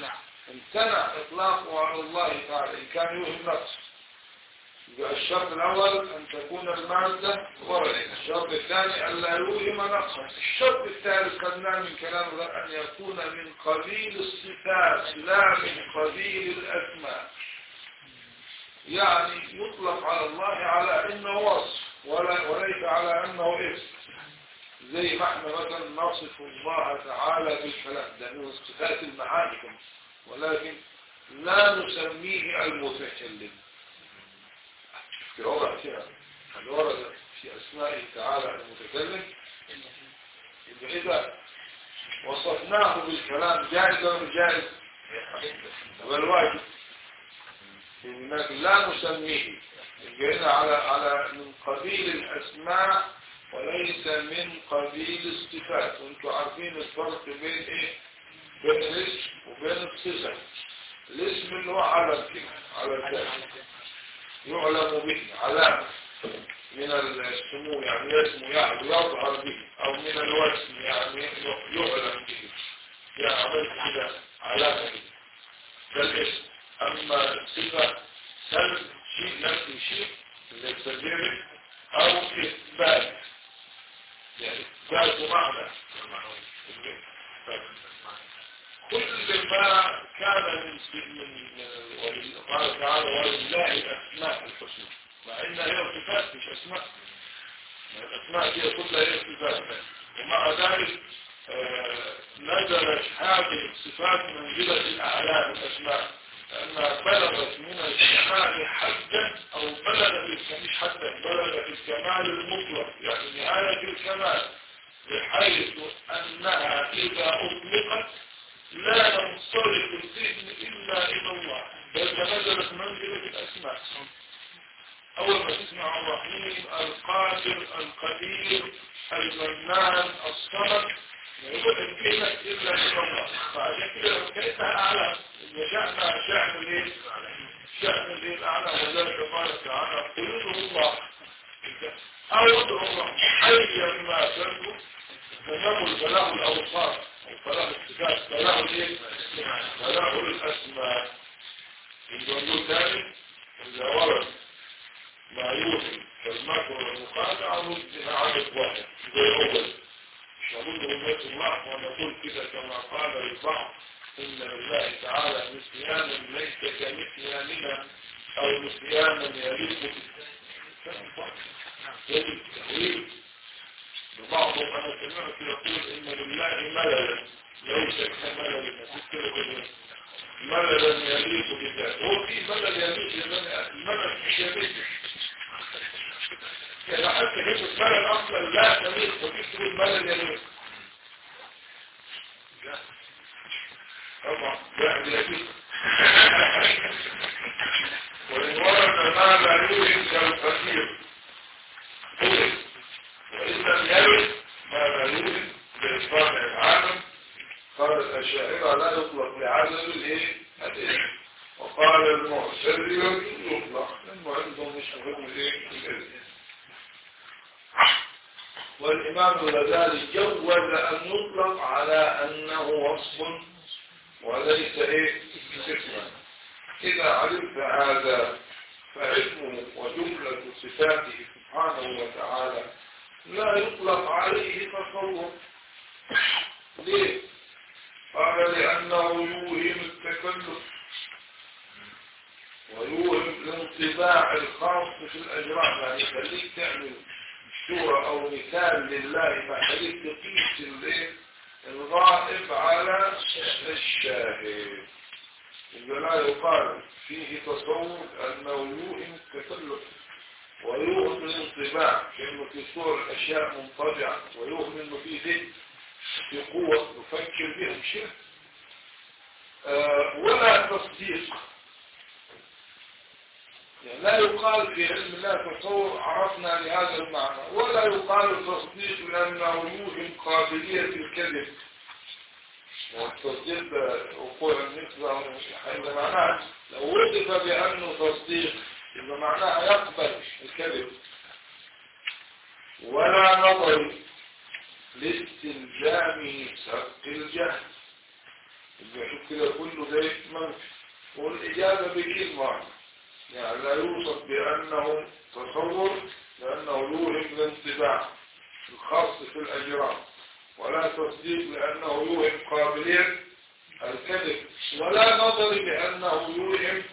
امتنع إطلاقه على الله تعالى إن كان يوهم نقص يبقى الشرط الأول أن تكون المادة وردة الشرط الثاني أن لا يوهم نقصا الشرط الثالث قلنا من كلام الله أن يكون من قبيل الصفات لا من قبيل الأسماء يعني يطلق على الله على انه وصف ولا وليس على انه اسم زي ما احنا مثلا نصف الله تعالى بالكلام ده من صفات المعاني ولكن لا نسميه المتكلم في وضع فيها هل ورد في اسمائه تعالى المتكلم يبقى اذا وصفناه بالكلام جائز ولا جائز بل واجب لكن لا نسميه جئنا على على من قبيل الأسماء وليس من قبيل الصفات وانتم عارفين الفرق بين ايه بين الاسم وبين الصفة الاسم اللي هو علم كده على الذات يعلم به علامة من السمو يعني اسمه يعني يظهر به او من الوسم يعني يعلم به يعني عملت كده علامة ده الاسم أما الصفة سلب شيء نفسه شيء اللي يتسجل أو إثبات يعني إثبات معنى كل ما كان من من قال تعالى ولله الأسماء الحسنى مع إنها هي صفات مش أسماء الأسماء هي كلها هي صفات ومع ذلك نزلت هذه الصفات منزلة الأعلام الأسماء لأنها بلغت من الكمال حدا أو بلغت مش حدا بلغت الكمال المطلق يعني نهاية الكمال بحيث أنها إذا أطلقت لا ينصرف الذهن إلا إلى الله بل نزلت منزلة الأسماء أول ما تسمع الرحيم القادر القدير المنان الصمد يقول الكلمة إلا إلى الله فعشان كده كيف أعلم وشأن شأن الايه شأن الايه الأعلى وذلك قال تعالى قلوبه الله أو ادعو الله حيا ما تدعو فنقول البلاغ الأوصاف البلاغ الصفات بلاغ الايه بلاغ الأسماء الجمهور ثاني إذا ورد ما يوحي فالمكر والمخادعة ردها عدد واحد زي أول نقول رؤية الله ونقول كده كما قال البعض إن لله تعالى نسيانا ليس كنسياننا أو نسيانا يليق يجب التحويل وبعضهم أنا سمعت يقول إن لله مللا ليس كملل مللا يليق بذاته هو في ملل يليق الملل مش يليق يعني حتى كلمة ملل أصلا لا تليق وكيف تقول ملل يليق طبعا لا يليق وإن ورد ما لا يوجد كالفقير قول وإن لم يرد ما لا يوجد بإصباح العالم قال الأشاعرة لا يطلق لعدد الإيه؟ الإيه؟ وقال المعتزلة يطلق لأنه عندهم مش مهم الإيه؟ الإيه؟ والإمام الغزالي جوز أن يطلق على أنه وصف وليس إيه اسما إذا علمت هذا فعلمه وجملة صفاته سبحانه وتعالى لا يطلق عليه تصور ليه؟ قال لأنه يوهم التكلف ويوهم الانطباع الخاص في الأجرام يعني يخليك تعمل صورة أو مثال لله فخليك تقيس الغائب على الشاهد إذا لا يقال فيه تصور أنه يوهم التكلف ويوهم الانطباع كأنه في صور الأشياء منطبعة ويوهم أنه في ذهن في قوة نفكر بها شيء آه ولا تصديق يعني لا يقال في علم الله تصور عرفنا لهذا المعنى ولا يقال تصديق لأنه يوهم قابلية الكذب والتصديق وقوع النسبة هذا معناه لو وصف بأنه تصديق يبقى معناها يقبل الكذب ولا نظر لاستلزامه سبق الجهل يبقى شوف كده كله ده منفي والإجابة بكلمة واحدة يعني لا يوصف بأنه تصور لأنه يوهم الانطباع الخاص في الأجرام ولا تصديق لأنه يوهم قابلية الكذب ولا نظر بأنه يوهم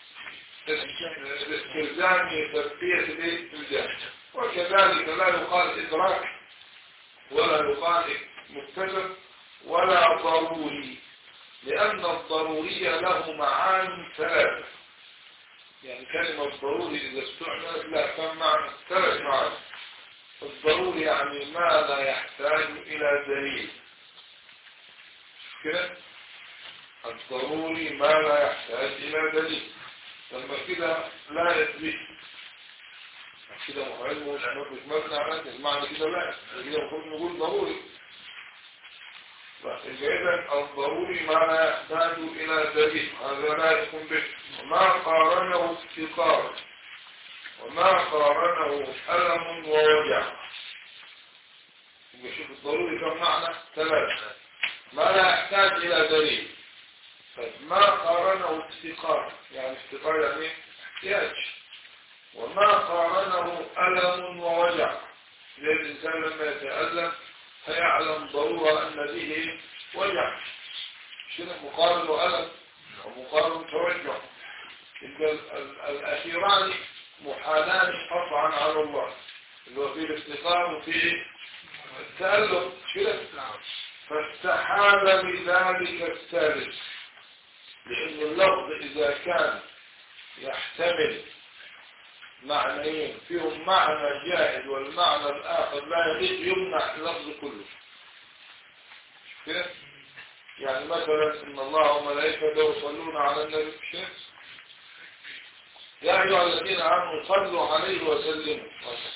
الاستلزام تربية الاستلزام وكذلك لا يقال إدراك ولا يقال مكتسب ولا ضروري لأن الضروري له معاني ثلاثة يعني كلمة ضروري إذا استعملت لا كم معنى ثلاث معاني الضروري يعني ما لا يحتاج إلى دليل كده الضروري ما لا يحتاج إلى دليل لما كده لا يثبت كده مهم مش مبنى على المعنى كده لا كده المفروض نقول ضروري إذا الضروري ما لا يحتاج إلى دليل هذا لا يكون به وما قارنه افتقار وما قارنه ألم ووجع شوف الضروري كم معنى ثلاثة ما لا يحتاج إلى دليل طيب ما قارنه افتقار يعني افتقار يعني احتياج وما قارنه ألم ووجع زي الإنسان لما يتألم فيعلم ضرورة أن به وجع شنو مقارن وألم ومقارن توجع الأخيران محالان قطعا على الله اللي هو فيه الافتقار وفيه التألم شنو فاستحال بذلك الثالث لأن اللفظ إذا كان يحتمل معنيين فيهم معنى جاهد والمعنى الآخر لا يريد يمنع اللفظ كله كده يعني مثلا إن الله وملائكته يصلون على النبي شيء يا أيها الذين آمنوا صلوا عليه وسلموا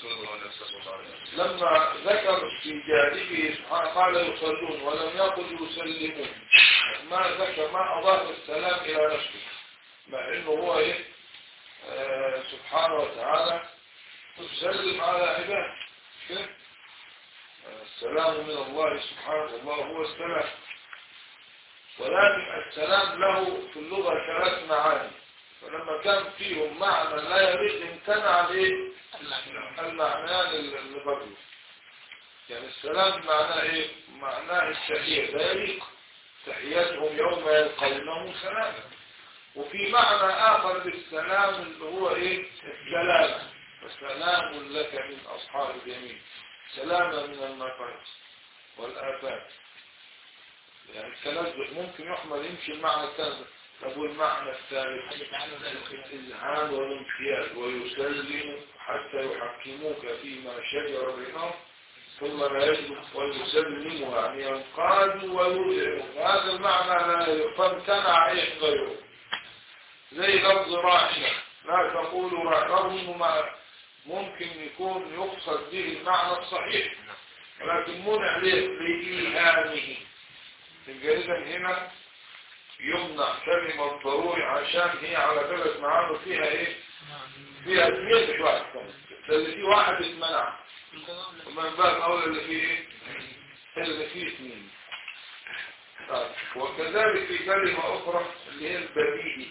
لما ذكر في جانبه سبحانه قال يصلون ولم يقل يسلمون ما ذكر ما أضاف السلام إلى نفسه مع إنه هو إيه آه سبحانه وتعالى تسلم على عباده كيف السلام من الله سبحانه الله هو السلام ولكن السلام له في اللغة ثلاث معاني فلما كان فيهم معنى لا يريد امتنع الايه المعنيان اللي بقوا يعني السلام معناه ايه معناه التحية لا يليق تحياتهم يوم يلقونه سلاما وفي معنى آخر بالسلام اللي هو ايه السلام فسلام لك من أصحاب اليمين سلامة من المفارس والآفات يعني التنزه ممكن يحمل يمشي المعنى الثالث طب المعنى الثالث الإذعان والامتياز ويسلم حتى يحكموك فيما شجر بينهم ثم لا يجب ويسلموا يعني ينقادوا ويذعنوا هذا المعنى لا فامتنع ايش غيره زي لفظ راحلة لا تقولوا رغم انه ما ممكن يكون يقصد به المعنى الصحيح ولكن منع لإيهامه الجريدة هنا يمنع كلمة ضروري عشان هي على ثلاث معاني فيها ايه فيها اثنين مش واحد اللي فيه واحد اتمنع ومن باب اولى اللي فيه ايه اللي فيه اثنين طيب وكذلك في كلمة اخرى اللي هي البديهي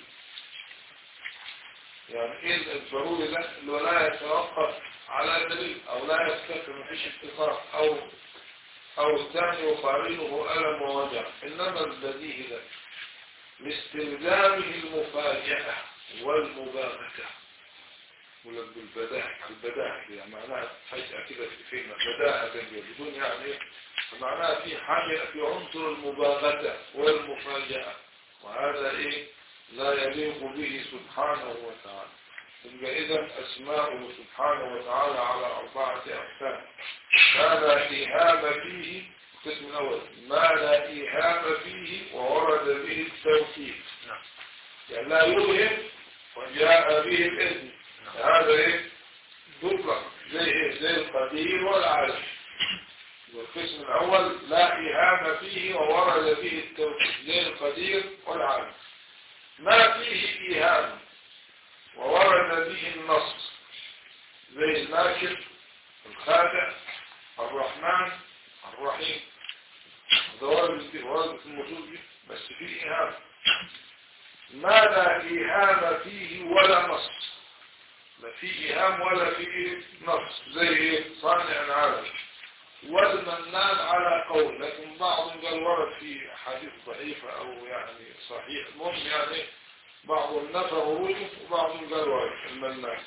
يعني ايه الضروري ده اللي هو لا يتوقف على دليل او لا يستكر مفيش اتفاق او او الثاني يقارنه ألم ووجع انما البديهي ده لاستلزامه المفاجأة والمباغتة ولا بالبداهة البداهة يعني معناها فجأة كده في فينا بداهة بدون يعني معناها في حاجة في عنصر المباغتة والمفاجأة وهذا ايه لا يليق به سبحانه وتعالى يبقى إذا أسماؤه سبحانه وتعالى على أربعة أقسام ما لا إيهام فيه القسم الأول ما لا إيهام فيه وورد به التوكيد يعني لا يوهم وجاء به الإذن هذا إيه دبر زي إيه زي القدير والعالم والقسم الأول لا إيهام فيه وورد به التوكيد زي القدير والعالم ما فيه إيهام وورد به النص زي الماكر الخادع الرحمن الرحيم ده ورد ورد في النصوص دي بس في إيهام ما لا إيهام فيه ولا نص لا في إيهام ولا في نص زي إيه؟ صانع العالم والمنان على قول لكن بعضهم قال ورد في حديث ضعيفة أو يعني صحيح المهم يعني بعضهم نفى وروده وبعضهم قال ورد المنان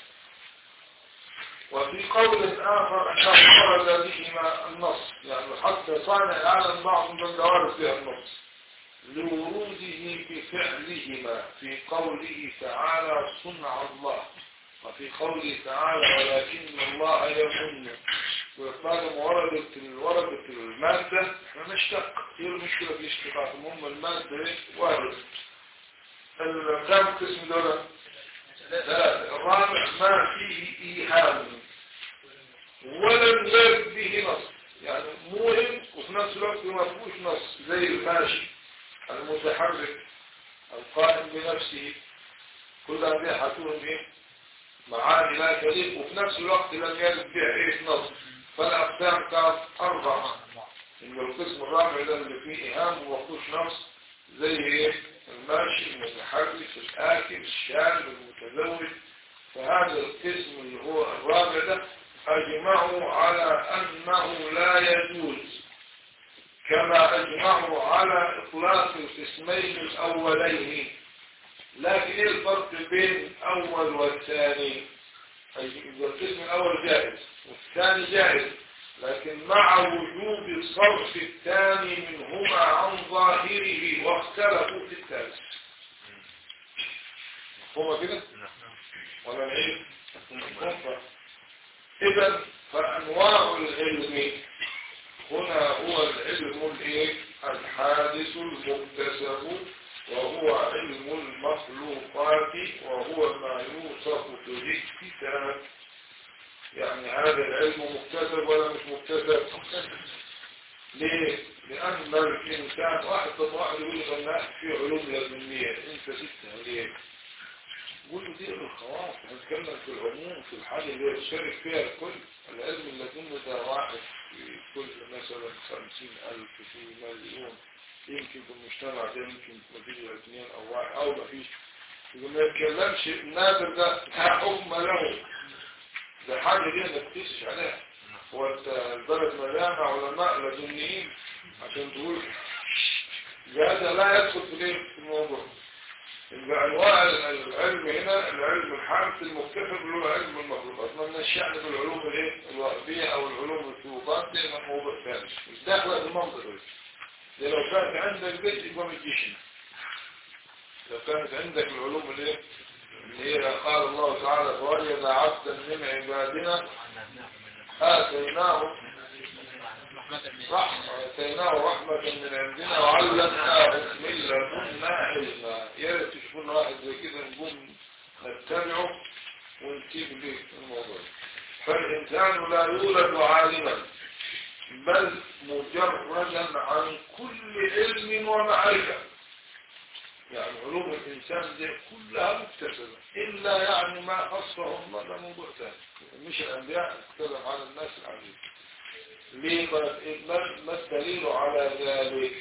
وفي قول آخر أنه ورد بهما النص يعني حتى صانع العالم بعضهم قال ورد فيها النص لوروده بفعلهما في قوله تعالى صنع الله وفي قوله تعالى ولكن الله يمن بعد ما وردت وردت المادة احنا نشتق هي المشكلة في الاشتقاق المهم المادة ايه وارد الكام قسم دول ثلاثة الرابع ما فيه إيهام ولم يرد به نص يعني موهم وفي نفس الوقت ما فيهوش نص زي الماشي المتحرك القائم بنفسه كل هذه حتوهم ايه معاني لا تليق وفي نفس الوقت لم يرد بها ايه نص فالأقسام كانت أربعة إن القسم الرابع ده اللي فيه إيهام ومفهوش نص زي إيه؟ الماشي المتحرك الآكل الشارب المتزوج فهذا القسم اللي هو الرابع ده أجمعوا على أنه لا يجوز كما أجمعوا على إطلاق القسمين الأولين لكن إيه الفرق بين الأول والثاني القسم الأول جائز والثاني جائز لكن مع وجوب الصرف الثاني منهما عن ظاهره واختلفوا في الثالث مفهومة كده؟ ولا نعيد؟ إذا فأنواع العلم هنا هو العلم الايه؟ الحادث المكتسب وهو علم المخلوقات وهو ما يوصف بالاكتساب يعني هذا العلم مكتسب ولا مش مكتسب ليه لان الانسان واحد طب واحد يقول لي فلاح في علوم لدنيه انت ستة ليه قول له دي الخواص هنتكلم في العموم في الحاجة اللي يشارك فيها الكل العلم اللدن ده واحد في كل مثلا خمسين ألف في مليون يمكن في المجتمع ده يمكن مفيش اثنين او واحد او مفيش يقول ما يتكلمش النادر ده حكم له ده حاجة دي ما تقيسش عليها هو انت البلد مليانة علماء لدنيين عشان تقول هذا لا يدخل في ليه في الموضوع يبقى انواع العلم هنا العلم الحامس المكتسب اللي هو علم المخلوقات ما بنشأنا بالعلوم الايه الوهبية او العلوم الفيوضات دي موضوع ثاني مش داخله في المنطق ده لو كانت عندك بيت يبقى ما تجيش لو كانت عندك العلوم اللي اللي هي قال الله تعالى فوجد عبدا من عبادنا آتيناه رحمة آتيناه رحمة من عندنا وعلمناه من لدنا علما يا ريت تشوفون واحد زي كده نقوم نتبعه ونسيب ليه الموضوع فالإنسان لا يولد عالما بل مجردا عن كل علم ومعرفة يعني علوم الإنسان دي كلها مكتسبة إلا يعني ما خصه الله ده موضوع ثاني مش الأنبياء اتكلم على الناس العزيز ليه ما الدليل على ذلك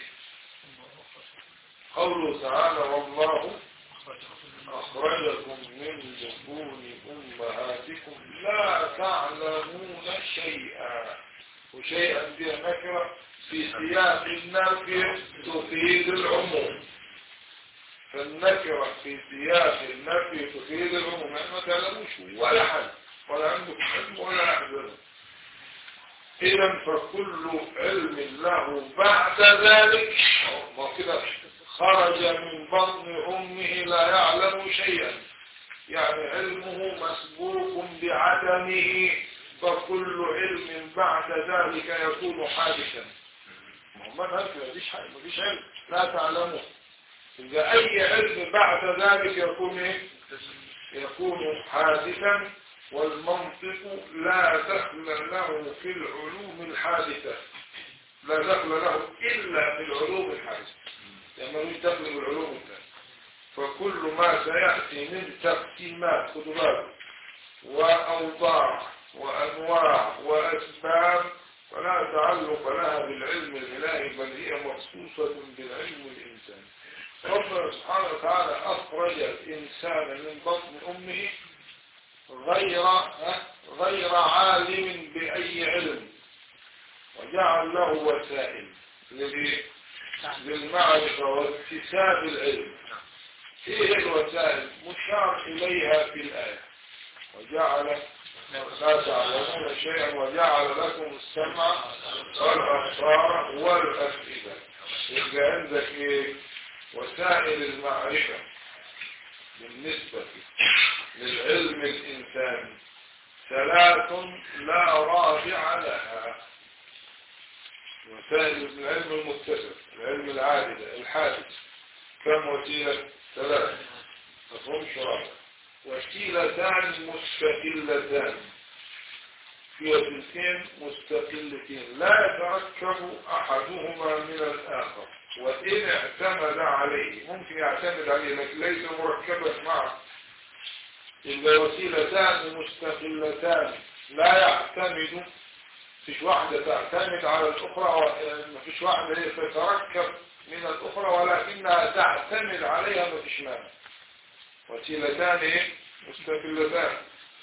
قوله تعالى والله أخرجكم من بطون أمهاتكم لا تعلمون شيئا وشيئا دي نكرة في سياق النفي تفيد العموم فالنكرة في سياق النفي تفيد العموم يعني ما تعلموش ولا حد ولا عندكم علم ولا أحزن إذا فكل علم له بعد ذلك ما كده خرج من بطن أمه لا يعلم شيئا يعني علمه مسبوق بعدمه فكل علم بعد ذلك يكون حادثا ما هو ما فيش حاجة ما فيش علم لا تعلمه إذا أي علم بعد ذلك يكون إيه؟ يكون حادثا والمنطق لا دخل له في العلوم الحادثة لا دخل له إلا في العلوم الحادثة لما مش دخل بالعلوم الثانية فكل ما سيأتي من تقسيمات خدمات وأوضاع وأنواع وأسباب فلا تعلق لها بالعلم الإلهي بل هي مخصوصة بالعلم الإنساني ربنا سبحانه وتعالى أخرج الإنسان من بطن أمه غير غير عالم بأي علم وجعل له وسائل لل- للمعرفة واكتساب العلم ايه الوسائل مشار إليها في الآية وجعل لا تعلمون شيئا وجعل لكم السمع والأبصار والأفئدة يبقى عندك ايه وسائل المعرفة بالنسبة للعلم الإنساني ثلاث لا رابع لها وسائل العلم المكتسب العلم العادل الحادث كم وسيلة ثلاث مفهوم شرط وسيلتان مستقلتان في وسيلتين مستقلتين لا يتركب أحدهما من الآخر وإن اعتمد عليه ممكن يعتمد عليه لكن ليس مركبا معه يبقى وسيلتان مستقلتان لا يعتمد فيش واحدة تعتمد على الأخرى ما فيش واحدة هي تتركب من الأخرى ولكنها تعتمد عليها ما فيش مانع وسيلتان إيه؟ مستقلتان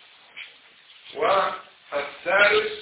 والثالث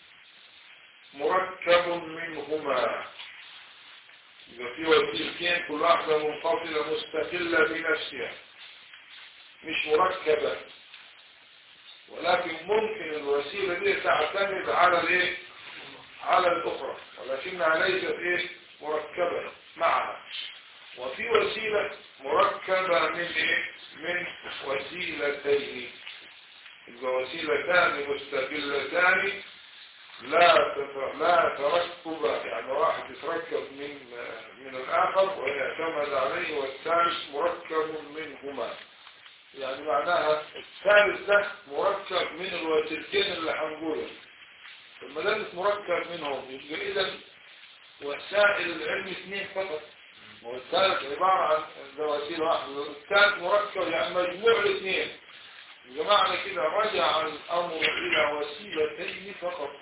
مركب منهما يبقى في وسيلتين كل واحدة منفصلة مستقلة بنفسها مش مركبة ولكن ممكن الوسيلة دي تعتمد على الايه على الاخرى ولكنها ليست ايه مركبة معها وفي وسيلة مركبة من ايه من وسيلتين يبقى وسيلتان مستقلتان لا تت- لا تركب يعني واحد يتركب من من الاخر ويعتمد عليه والثالث مركب منهما يعني معناها الثالث ده مركب من الوسيلتين اللي هنقولهم لما دام مركب منهم يبقى اذا وسائل العلم اثنين فقط والثالث عبارة عن ده وسيلة واحدة الثالث مركب يعني مجموع الاثنين يبقى معنى كده رجع الامر الى وسيلتين فقط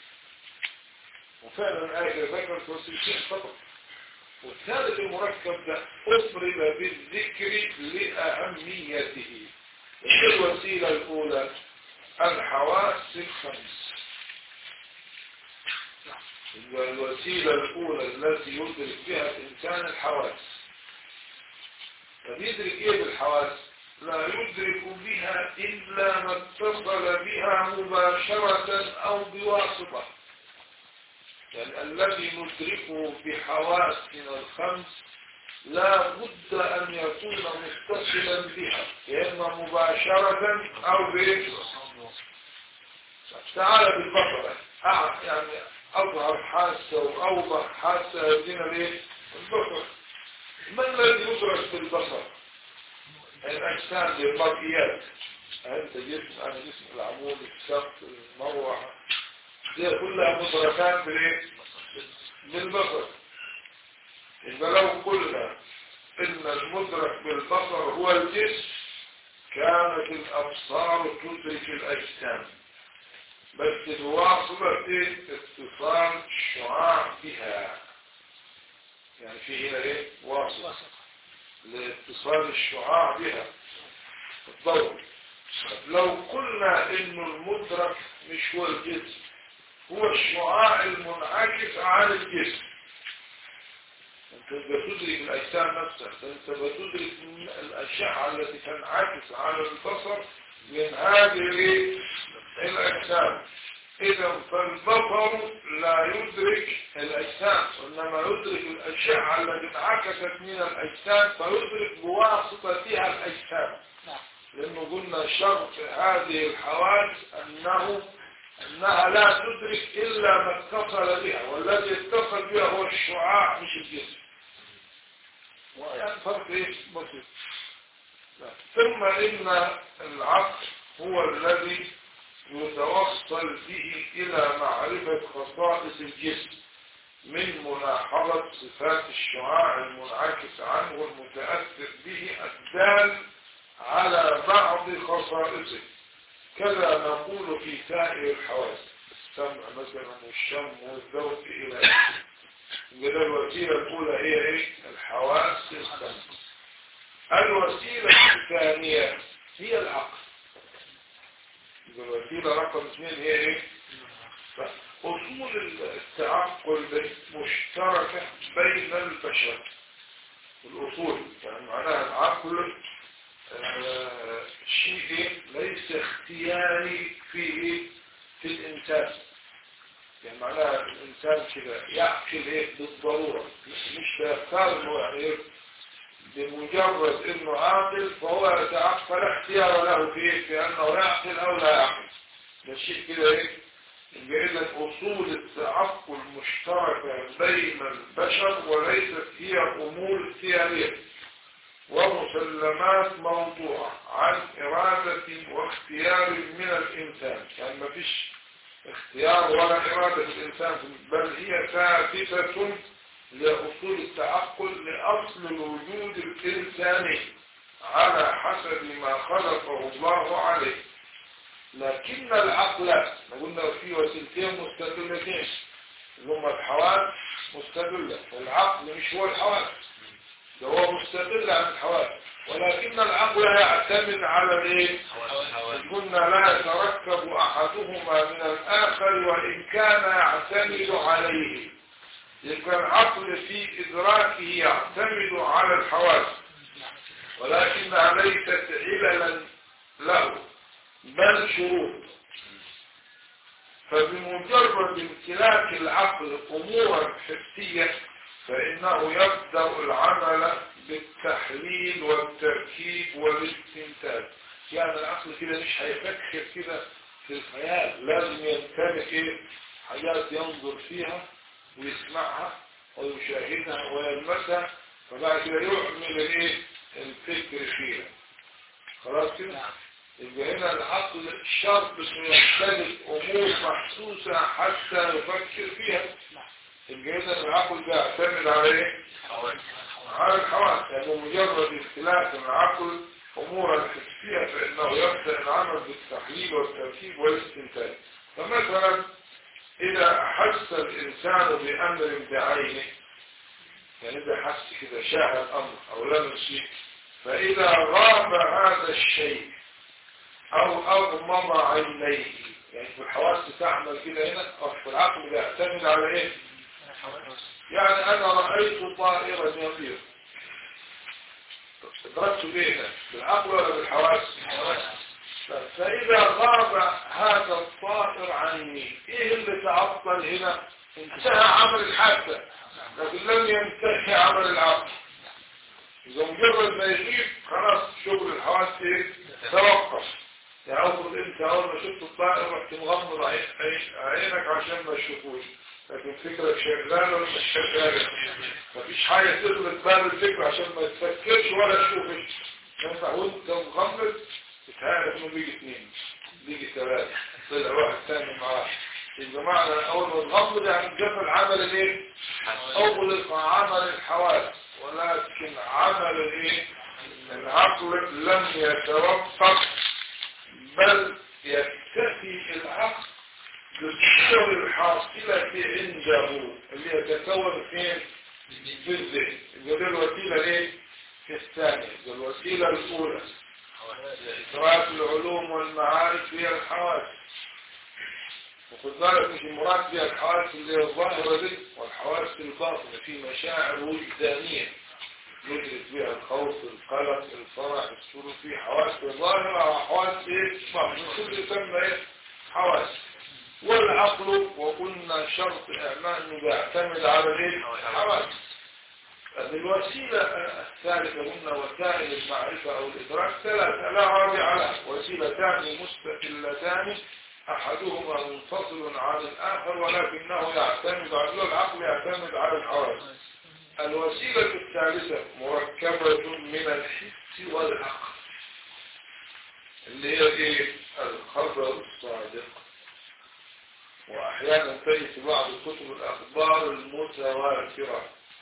وفعلا الآية ذكرت وسيلتين فقط والثالث المركب ده أفرد بالذكر لأهميته الوسيلة الأولى الحواس الخمس يبقى الوسيلة الأولى التي يدرك بها الإنسان الحواس طب يدرك إيه بالحواس؟ لا يدرك بها إلا ما اتصل بها مباشرة أو بواسطة يعني الذي ندركه بحواسنا الخمس لا بد أن يكون متصلا بها يا إما مباشرة أو بإيه تعالى بالبصر أع- يعني أظهر حاسة وأوضح حاسة يدينا ليه البصر ما الذي يدرك بالبصر الأجسام بالمرئيات أنت جسم أنا جسم العمود السقف المروحة دي كلها مدركات بالايه بالبصر يبقى لو قلنا ان المدرك بالبصر هو الجسم كانت الابصار تدرك الاجسام بس بواسطة ايه؟ اتصال الشعاع بها يعني في هنا ايه واسطة لاتصال الشعاع بها الضوء طب لو قلنا انه المدرك مش هو الجسم هو الشعاع المنعكس على الجسم انت بتدرك الاجسام نفسها انت بتدرك الاشعه التي تنعكس على البصر من هذه الاجسام اذا فالبصر لا يدرك الاجسام وانما يدرك الاشعه التي انعكست من الاجسام فيدرك بواسطتها الاجسام لانه قلنا شرط هذه الحواس انه انها لا تدرك الا ما اتصل بها والذي اتصل بها هو الشعاع مش الجسم ويعني فرق ايه بسيط لا. ثم ان العقل هو الذي يتوصل به الى معرفة خصائص الجسم من ملاحظة صفات الشعاع المنعكس عنه والمتأثر به الدال على بعض خصائصه كذا نقول في سائر الحواس السمع مثلا والشم والذوق إلى آخره يبقى ده الوسيلة الأولى هي إيه؟ الحواس الخمس الوسيلة الثانية هي العقل يبقى الوسيلة رقم اثنين هي إيه؟ أصول التعقل دي مشتركة بين البشر الأصول يعني معناها العقل آه، شيء ليس اختياري في في الإنسان يعني معناها الإنسان كده يعقل إيه بالضرورة مش بيختار إنه يعني إيه بمجرد إنه عاقل فهو يتعقل اختيار له في إيه في أنه يعقل أو لا يعقل ده شيء كده إيه يبقى إذا أصول التعقل مشتركة بين البشر وليست هي أمور اختيارية ومسلمات موضوعة عن إرادة واختيار من الإنسان يعني ما فيش اختيار ولا إرادة الإنسان بل هي ثابتة لأصول التعقل لأصل الوجود الإنساني على حسب ما خلقه الله عليه لكن العقل قلنا في وسيلتين مستدلتين اللي هم الحواس مستدلة والعقل مش هو الحواس ده هو مستقل عن الحواس ولكن العقل يعتمد على الايه قلنا لا يتركب احدهما من الاخر وان كان يعتمد عليه يبقى العقل في ادراكه يعتمد على الحواس ولكنها ليست عللا له بل شروط فبمجرد امتلاك العقل امورا حسيه فإنه يبدأ العمل بالتحليل والتركيب والاستنتاج يعني العقل كده مش هيفكر كده في الخيال لازم يمتلك ايه حاجات ينظر فيها ويسمعها ويشاهدها ويلمسها فبعد كده يعمل الايه الفكر فيها خلاص كده يبقى هنا العقل شرط انه يمتلك امور محسوسه حتى يفكر فيها الجهاز العقل ده يعتمد على ايه؟ على الحواس يعني مجرد اختلاف العقل امورا حسية فانه يبدأ العمل بالتحليل والتركيب والاستنتاج فمثلا اذا احس الانسان بامر بعينه يعني اذا حس كده شاهد امر او لمس شيء فاذا غاب هذا الشيء او اغمض عينيه يعني في الحواس تعمل كده هنا او في العقل يعتمد على ايه يعني أنا رأيت طائرا يطير ادركت بينا بالعقل ولا بالحواس فإذا غاب هذا الطائر عني إيه اللي تعطل هنا انتهى عمل الحادثة لكن لم ينتهي عمل العقل إذا مجرد ما يغيب خلاص شغل الحواس إيه توقف يعني أفرض أنت أول ما شفت الطائر رحت مغمض عينك عشان ما تشوفوش لكن فكرة شغالة ولا مش شغالة مفيش حاجة تغلط بال الفكرة عشان ما تفكرش ولا تشوفش ينفع وانت مغمض تتعرف انه بيجي اثنين بيجي ثلاثة طلع واحد ثاني معاه يبقى معنى اول ما تغمض يعني جفل عمل الايه؟ اغلق عمل الحواس ولكن عمل الايه؟ العقل لم يتوقف بل يكتفي العقل بالصور الحاصلة عنده اللي يتكون فين في الذهن يبقى دي الوسيلة ليه في الثانية الوسيلة الأولى إدراك العلوم والمعارف هي الحواس وخد بالك مش المراد بها الحواس اللي هي الظاهرة دي والحواس الباطنة في مشاعر وجدانية ندرك بها الخوف القلق الفرح السرور في حواس ظاهرة وحواس ايه باطنة كل يسمى ايه حواس والعقل وقلنا شرط اعمال انه بيعتمد على الايه الحواس الوسيلة الثالثة قلنا وسائل المعرفة او الادراك ثلاثة لا رابع لها وسيلتان مستقلتان احدهما منفصل عن الاخر ولكنه يعتمد على العقل يعتمد على الحواس الوسيلة الثالثة مركبة من الحس والعقل اللي هي ايه الخبر الصادق واحيانا تجد في بعض كتب الاخبار المتواترة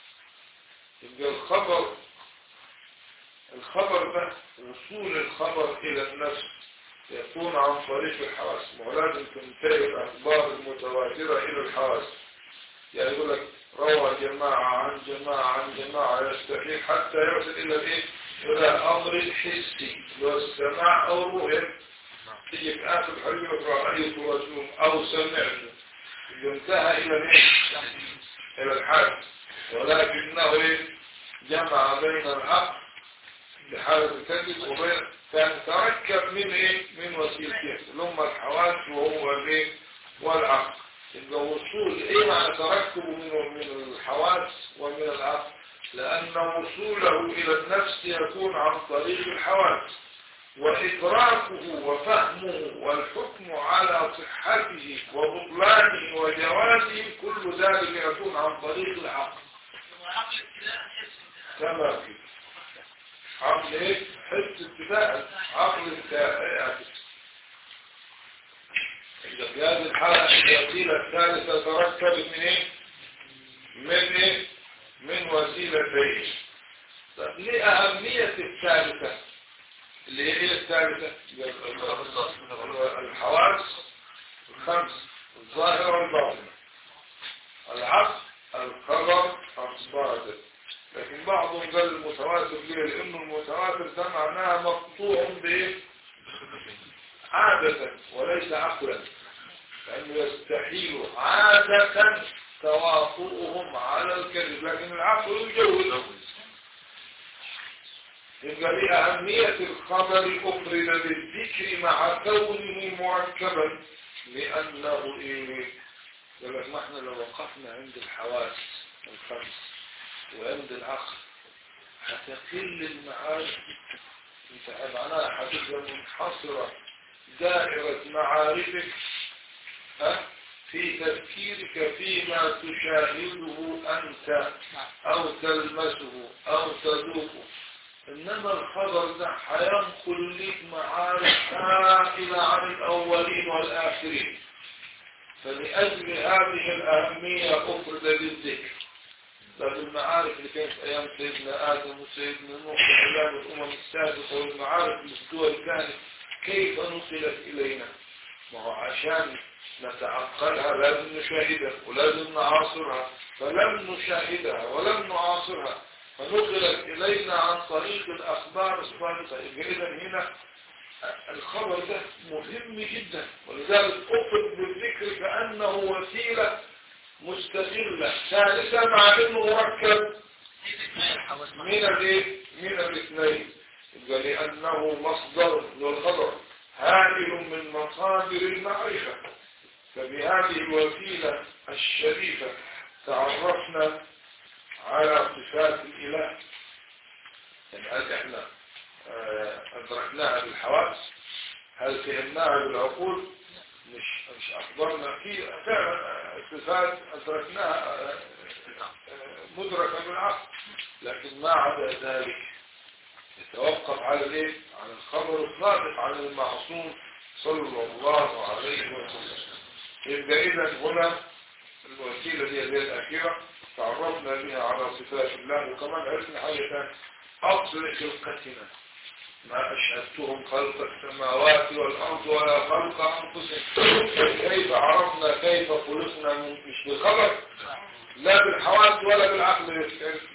يبقى الخبر الخبر ده وصول الخبر الى النفس يكون عن طريق الحواس ولازم تنتهي الأخبار المتواترة إلى الحواس يعني يقول لك روى جماعة عن جماعة عن جماعة يستحيل حتى يصل إلى الإيه؟ إلى أمر حسي لو السماع أو الرؤية تيجي في آخر الحديث رأيت رجل أو سمعت انتهى إلى الإيه؟ إلى الحال ولكنه إيه؟ جمع بين العقل بحالة الكذب وبين كان تركب من ايه من وسيلتين اللي هم الحواس وهو الايه والعقل يبقى وصول ايه معنى تركبه من من الحواس ومن العقل لان وصوله الى النفس يكون عن طريق الحواس وإدراكه وفهمه والحكم على صحته وبطلانه وجوازه كل ذلك يكون عن طريق العقل تمام كده عقل ايه حس ابتداء عقل التائعة إذا في هذه الحالة الوسيلة الثالثة تركبت من ايه من ايه من وسيلتين طب ليه أهمية الثالثة اللي هي ايه الثالثة الحواس الخمس الظاهرة والباطنة العقل الخبر الصادق لكن بعضهم قال المتواتر ليه لانه المتواتر ده معناها مقطوع بايه عادة وليس عقلا لانه يستحيل عادة تواطؤهم على الكذب لكن العقل يجوز يبقى لأهمية الخبر أفرد بالذكر مع كونه مركبا لأنه إيه يقول لك ما احنا لو وقفنا عند الحواس الخمس وعند العقل هتقل المعارف انت معناها هتبقى منحصرة دائرة معارفك ها في تفكيرك فيما تشاهده أنت أو تلمسه أو تذوقه إنما الخبر ده هينقل لك معارف هائلة عن الأولين والآخرين فلأجل هذه الأهمية أفرد للذكر لكن المعارف اللي كانت في أيام سيدنا آدم وسيدنا نوح وأيام الأمم السابقة والمعارف اللي في الدول كانت كيف نقلت إلينا ما هو عشان نتعقلها لازم نشاهدها ولازم نعاصرها فلم نشاهدها ولم نعاصرها فنقلت إلينا عن طريق الأخبار الصادقة إذا هنا الخبر ده مهم جدا ولذلك أفرد بالذكر كأنه وسيلة مستقلة ثالثة مع انه مركب من الايه من الاثنين يبقى لانه مصدر للخبر هائل من مصادر المعرفة فبهذه الوسيلة الشريفة تعرفنا على صفات الاله يعني هل احنا ادركناها بالحواس هل فهمناها بالعقول مش مش أخبرنا في فعلا صفات أدركناها مدركة بالعقل لكن ما عدا ذلك يتوقف على الايه؟ على الخبر الصادق عن المعصوم صلى الله عليه وسلم يبقى إذا هنا الوسيلة دي اللي هي الأخيرة تعرفنا بها على صفات الله وكمان عرفنا حاجة ثانية أصل خلقتنا ما أشهدتهم خلق السماوات والأرض ولا خلق أنفسهم كيف عرفنا كيف خلقنا مش بالخبر لا بالحواس ولا بالعقل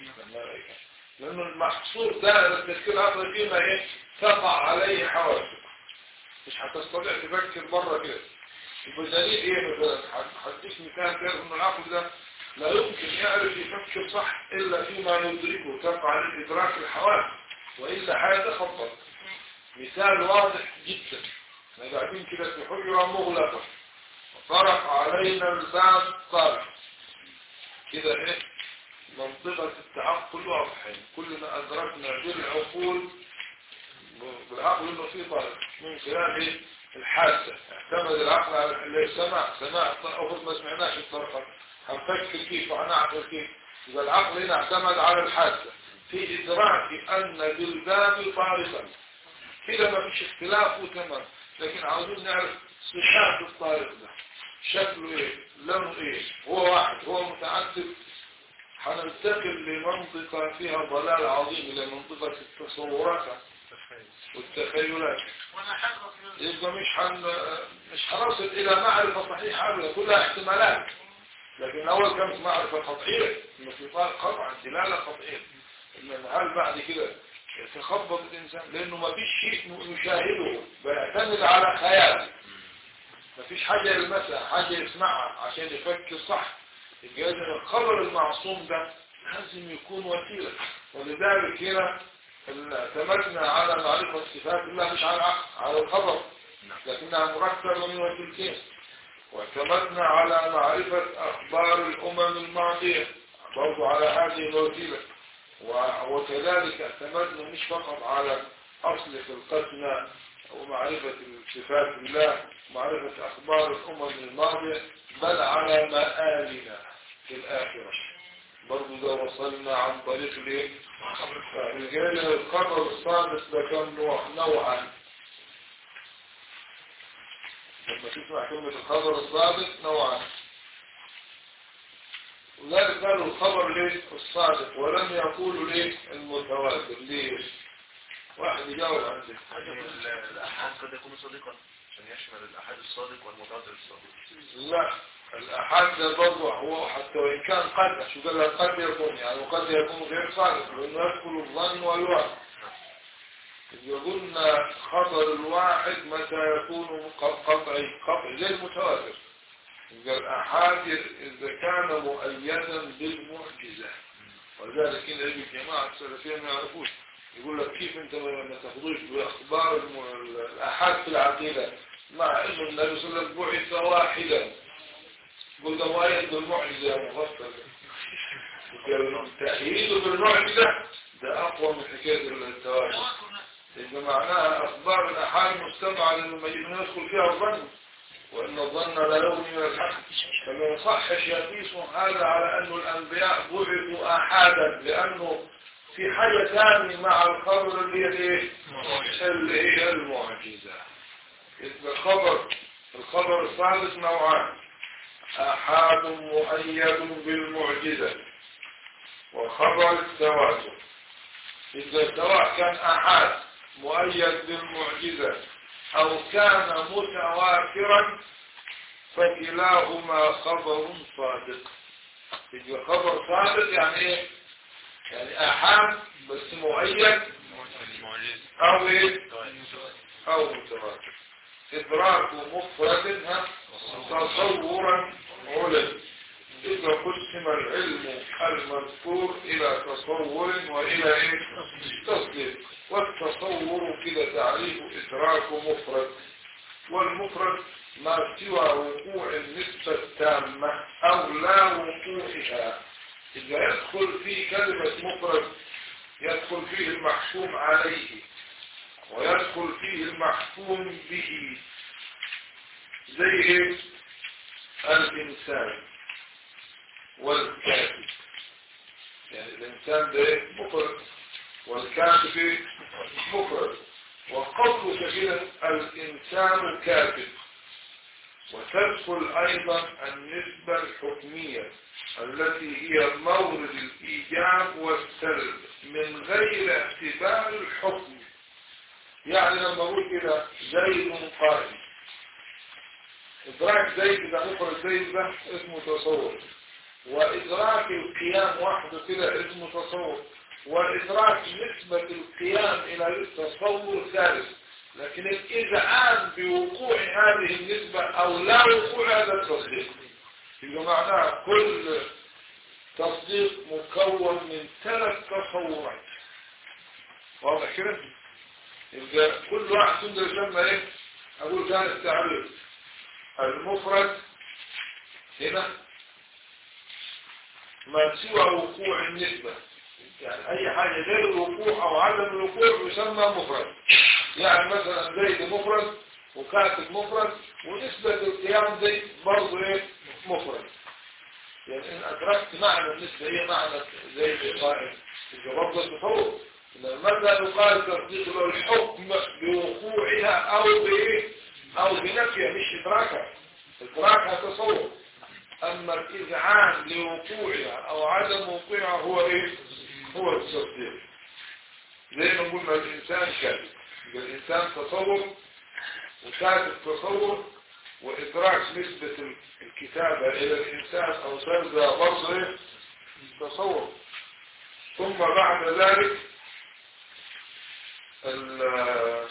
لأنه المحصور ده التفكير العقل فيما إيه تقع عليه حواسك مش هتستطيع تفكر بره كده بدليل ايه مثلا هديك مثال كده ان العقل ده لا يمكن يعرف يفكر صح الا فيما يدركه تقع عليه ادراك الحواس وإلا هيتخبط مثال واضح جدا احنا قاعدين كده في حجرة مغلقة وطرق علينا الباب طارق كده ايه منطقة التعقل واضحة كل ما أدركنا بالعقول بالعقل انه في طارق من خلال ايه الحاسة اعتمد العقل على السماع سماع أخذ ما سمعناش الطرقة هنفكر كيف وهنعقل كيف يبقى العقل هنا اعتمد على الحاسة في إدراك أن بالباب طارقا كده ما فيش اختلاف وتمام لكن عاوزين نعرف صفات الطارق ده شكله ايه لونه ايه هو واحد هو متعدد هننتقل لمنطقة فيها ضلال عظيم إلى منطقة التصورات والتخيلات يبقى مش حن مش هنصل الى معرفة صحيحة ابدا كلها احتمالات لكن اول كانت معرفة قطعية انه في فرق قطع الدلالة قطعية ان هل بعد كده يتخبط الانسان لانه ما فيش شيء يشاهده بيعتمد على خيال ما فيش حاجة يلمسها حاجة يسمعها عشان يفكر صح يبقى إذن الخبر المعصوم ده لازم يكون وسيلة ولذلك هنا اعتمدنا على معرفة صفات الله مش على العقل على الخبر لكنها مركبة من وسيلتين واعتمدنا على معرفة أخبار الأمم الماضية برضو على هذه الوسيلة و- وكذلك اعتمدنا مش فقط على أصل خلقتنا ومعرفة صفات الله ومعرفة أخبار الأمم الماضية بل على مآلنا في الآخرة برضو ده وصلنا عن طريق الايه؟ الجانب الخبر الصادق ده كم نوع نوعا لما تسمع كلمة الخبر الصادق نوعا وذلك قالوا الخبر ليه الصادق ولم يقولوا ليه المتواتر ليه واحد يجاوب عن ده الأحاد قد يكون صديقا عشان يشمل الأحاد الصادق والمتواتر الصادق لا الأحد ده برضه هو حتى وإن كان قد شو قال لك قد يكون يعني وقد يكون غير صادق لأنه يدخل الظن والوهم إذا قلنا خبر الواحد متى يكون قطعي قطعي زي المتواتر إذا الأحاد إذا كان مؤيدا بالمعجزة ولذلك هنا يجي الجماعة السلفية ما يعرفوش يقول لك كيف انت ما تاخذوش باخبار الم- الاحاد في العقيده مع انه النبي صلى الله عليه وسلم بعث واحدا يقول ده مؤيد بالمعجزه يا مفصل تأييده بالمعجزه ده اقوى من حكايه التواتر لان معناها اخبار الاحاد مستمعه لانه ما يدخل فيها الظن وان الظن لا يغني من الحق فما يصحش يقيسهم هذا على انه الانبياء بعثوا احادا لانه في حاجة ثانية مع الخبر اللي هي الايه؟ اللي هي المعجزة إذا الخبر الخبر الصادق نوعان أحاد مؤيد بالمعجزة وخبر التواتر إذا سواء كان أحاد مؤيد بالمعجزة أو كان متواترا فكلاهما خبر صادق إذا خبر صادق يعني إيه؟ يعني أحاد بس مؤيد أو إيه؟ أو متواتر إدراك مفرد ها؟ تصورا علم إذا قسم العلم المذكور إلى تصور وإلى إيه؟ تصديق والتصور كده تعريف إدراك مفرد والمفرد ما سوى وقوع النسبة التامة أو لا وقوعها إذا يدخل في كلمة مفرد يدخل فيه المحكوم عليه ويدخل فيه المحكوم به زي ايه الإنسان والكاتب يعني الإنسان ده إيه؟ مفرد والكاتب إيه؟ مفرد وقبل كده الإنسان كاتب وتدخل أيضا النسبة الحكمية التي هي مورد الإيجاب والسلب من غير اعتبار الحكم يعني لما أقول كده زيد قائم إدراك زيد ده مفرد زيد ده اسمه تصور وإدراك القيام وحده كده اسمه تصور وإدراك نسبة القيام إلى التصور ثالث لكن الإذعان بوقوع هذه النسبة أو لا وقوع هذا التصديق يبقى معناها كل تصديق مكون من ثلاث تصورات واضح كده؟ يبقى كل واحد عنده يسمى ايه؟ أقول كان التعريف المفرد هنا ما سوى وقوع النسبة يعني أي حاجة غير الوقوع أو عدم الوقوع يسمى مفرد يعني مثلا زيد مفرد وكاتب مفرد ونسبة القيام زي برضه ايه مفرد يعني ان ادركت معنى النسبة هي معنى زيد القائم يبقى برضه التصور متى يقال تصديق له الحكم بوقوعها او بايه او بنفيها مش ادراكها ادراكها تصور اما الاذعان لوقوعها او عدم وقوعها هو ايه هو التصديق زي ما قلنا الإنسان كاتب يبقى الإنسان تصور وكاتب تصور وإدراك نسبة ال- الكتابة إلى الإنسان أو سرد بصره تصور ثم بعد ذلك ال-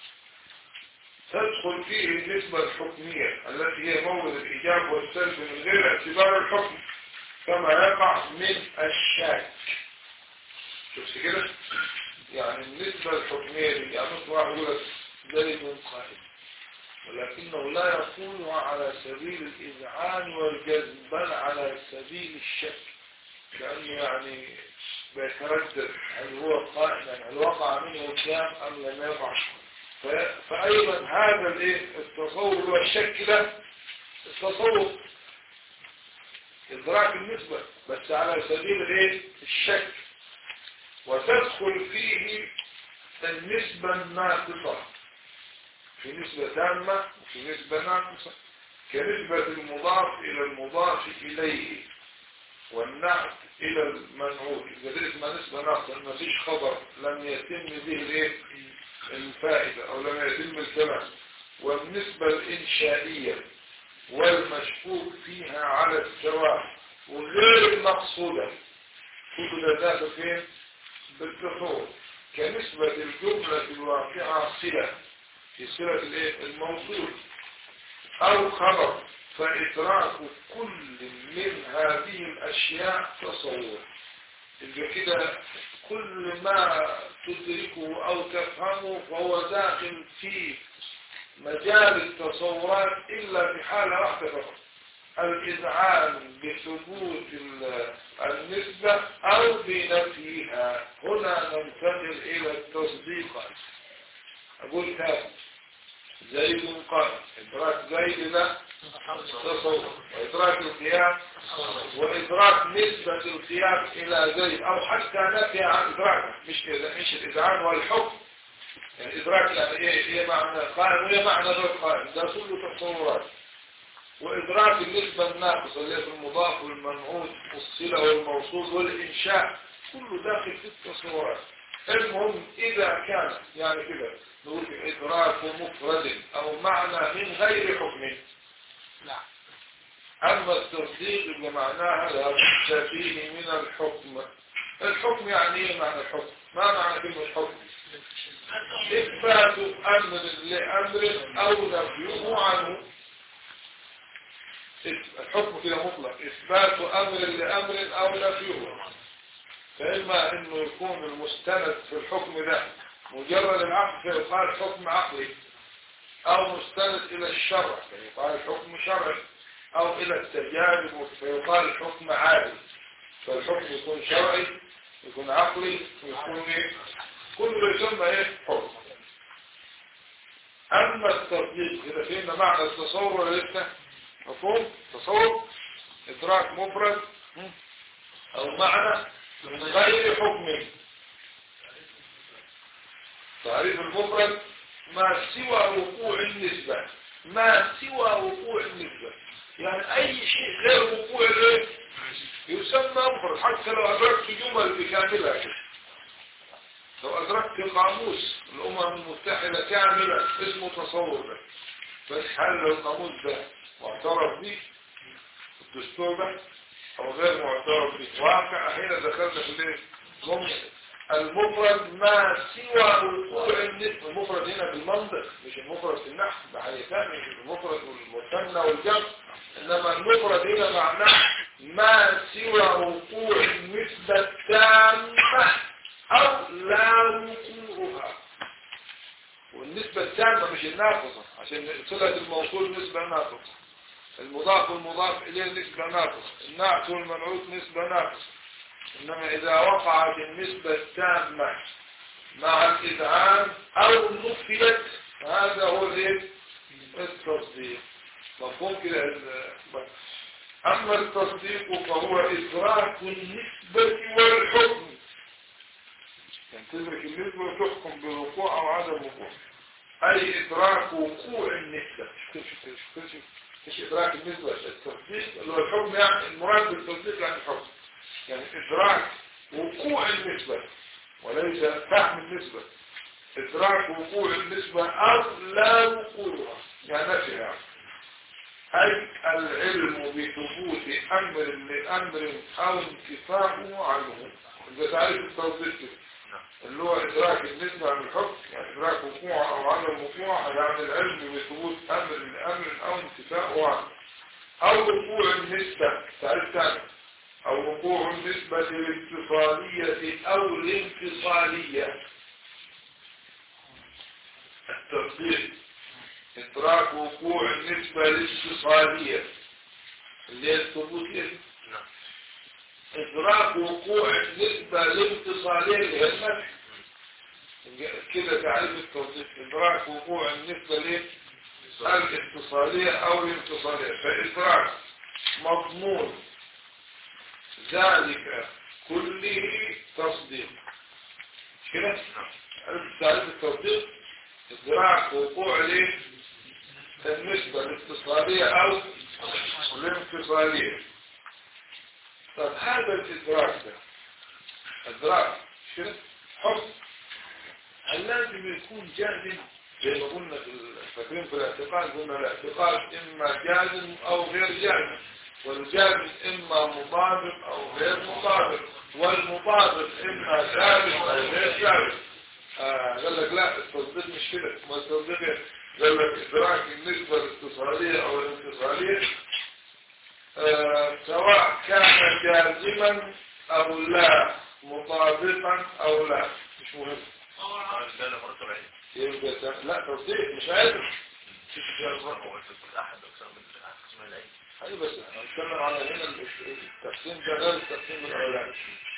تدخل فيه النسبة الحكمية التي هي مورد الإيجاب والسلب من غير اعتبار الحكم كما يقع من الشك شفت كده؟ يعني النسبة الحكمية دي يعني مثل واحد يقول لك زيد قائم ولكنه لا يكون على سبيل الإذعان والجزم بل على سبيل الشك كأنه يعني بيتردد هل هو قائم يعني هل وقع منه قيام أم لم يقع ف- فأيضا هذا الايه التصور والشك ده التصور إدراك النسبة بس على سبيل الايه الشك وتدخل فيه النسبة الناقصة في نسبة تامة وفي نسبة ناقصة كنسبة المضاف إلى المضاف إليه والنعت إلى المنعوت إذا دي اسمها نسبة ناقصة ما فيش خبر لم يتم به الايه الفائدة أو لم يتم الكلام والنسبة الإنشائية والمشكوك فيها على السواء وغير المقصودة كل ده داخل فين بالتصور كنسبة الجملة الواقعة صلة في صلة الايه الموصول أو خبر فإدراك كل من هذه الأشياء تصور يبقى كده كل ما تدركه أو تفهمه فهو داخل في مجال التصورات إلا في حالة واحدة فقط الإذعان بثبوت ال- النسبة أو بنفيها هنا ننتقل إلى التصديق أقول تاني زيد قائم إدراك زيد ده تصور وإدراك القيام وإدراك نسبة القيام إلى زيد أو حتى نفي عن إدراك مش كده مش الإذعان والحكم يعني إدراك يعني إيه إيه معنى قائم وإيه معنى غير قائم ده كله تصورات وإدراك النسبة الناقصة اللي هي في المضاف والمنعوت والصلة والموصول والإنشاء كله داخل في التصورات المهم إذا كان يعني كده نقول إدراك مفرد أو معنى من غير حكم نعم أما التصديق يبقى معناها لا بد فيه من الحكم الحكم يعني إيه معنى الحكم؟ ما معنى كلمة حكم؟ إثبات أمر لأمر أو نفيه عنه الحكم كده مطلق إثبات أمر لأمر أو نفيه فإما أنه يكون المستند في الحكم ده مجرد العقل فيقال حكم عقلي أو مستند إلى الشرع فيقال حكم شرعي أو إلى التجارب فيقال حكم عادي فالحكم يكون شرعي يكون عقلي ويكون إيه؟ كله يسمى إيه حكم أما التصديق إذا فهمنا معنى التصور ولا لسه مفهوم تصور إدراك مفرد أو معنى من غير حكم تعريف المفرد ما سوى وقوع النسبة ما سوى وقوع النسبة يعني أي شيء غير وقوع الايه يسمى مفرد حتى لو أدركت جمل بكاملها كده. لو أدركت قاموس الأمم المتحدة كاملة اسمه تصور ده بس هل لو القاموس ده معترف به الدستور ده أو غير معترف به واقع هنا دخلنا في الايه ممكن المفرد ما سوى وقوع النسبة المفرد هنا بالمنطق مش المفرد في النحو ده حاجة ثانية مش المفرد والمثنى والجمع إنما المفرد هنا معناه ما سوى وقوع النسبة التامة أو لا وقوعها والنسبة التامة مش الناقصة عشان صلة الموصول نسبة ناقصة المضاف والمضاف إليه نسبة ناقصة النعت والمنعوت نسبة ناقصة إنما إذا وقعت النسبة التامة مع الإذعان أو نفيت فهذا هو الإيه؟ التصديق مفهوم كده ال- أما التصديق فهو إدراك النسبة والحكم يعني تدرك النسبة وتحكم بالوقوع أو عدم وقوع أي إدراك وقوع النسبة شوف شوف شوف شوف مش إدراك النسبة التصديق اللي هو الحكم يعني المراد بالتصديق يعني الحكم يعني إدراك وقوع النسبة وليس فهم النسبة إدراك وقوع النسبة أو لا وقوعها يعني نفسها أي العلم بثبوت أمر لأمر أو انتفاعه عنه إذا تعرف التوضيح كده اللي هو إدراك النسبة عن الحكم يعني إدراك وقوع أو عدم وقوع يعني العلم بثبوت أمر لأمر أو انتفاعه عنه أو وقوع النسبة تعرف تاني أو وقوع النسبة للاتصالية أو الانفصالية التصديق إدراك وقوع النسبة الاتصالية اللي هي الثبوتية نعم إدراك وقوع النسبة الانفصالية اللي هي النفي كده تعريف التوظيف إدراك وقوع النسبة ليه الاتصالية أو الانفصالية فإدراك مضمون ذلك كله تصديق مش كده نعم عرفت تعريف التصديق إدراك وقوع ليه النسبة الاتصالية أو الانفصالية طب هذا الإدراك ده إدراك مش كده حكم لازم يكون جازم زي ما قلنا في الفاكرين في الاعتقاد قلنا الاعتقاد إما جازم أو غير جازم والجازم إما مطابق أو غير مطابق والمطابق إما ثابت أو غير ثابت آه قال لك لا التصديق مش كده ما التصديق قال لك إدراك النسبة الاتصالية أو الانفصالية آه سواء كان جازما أو لا مطابقا أو لا مش مهم ده لا مرتب عليه يبقى ت- لا تصديق مش علم هو الفكر أحد أقسام أقسام العلم أي بس احنا هنتكلم على هنا ال- التقسيم ده غير التقسيم الأولاني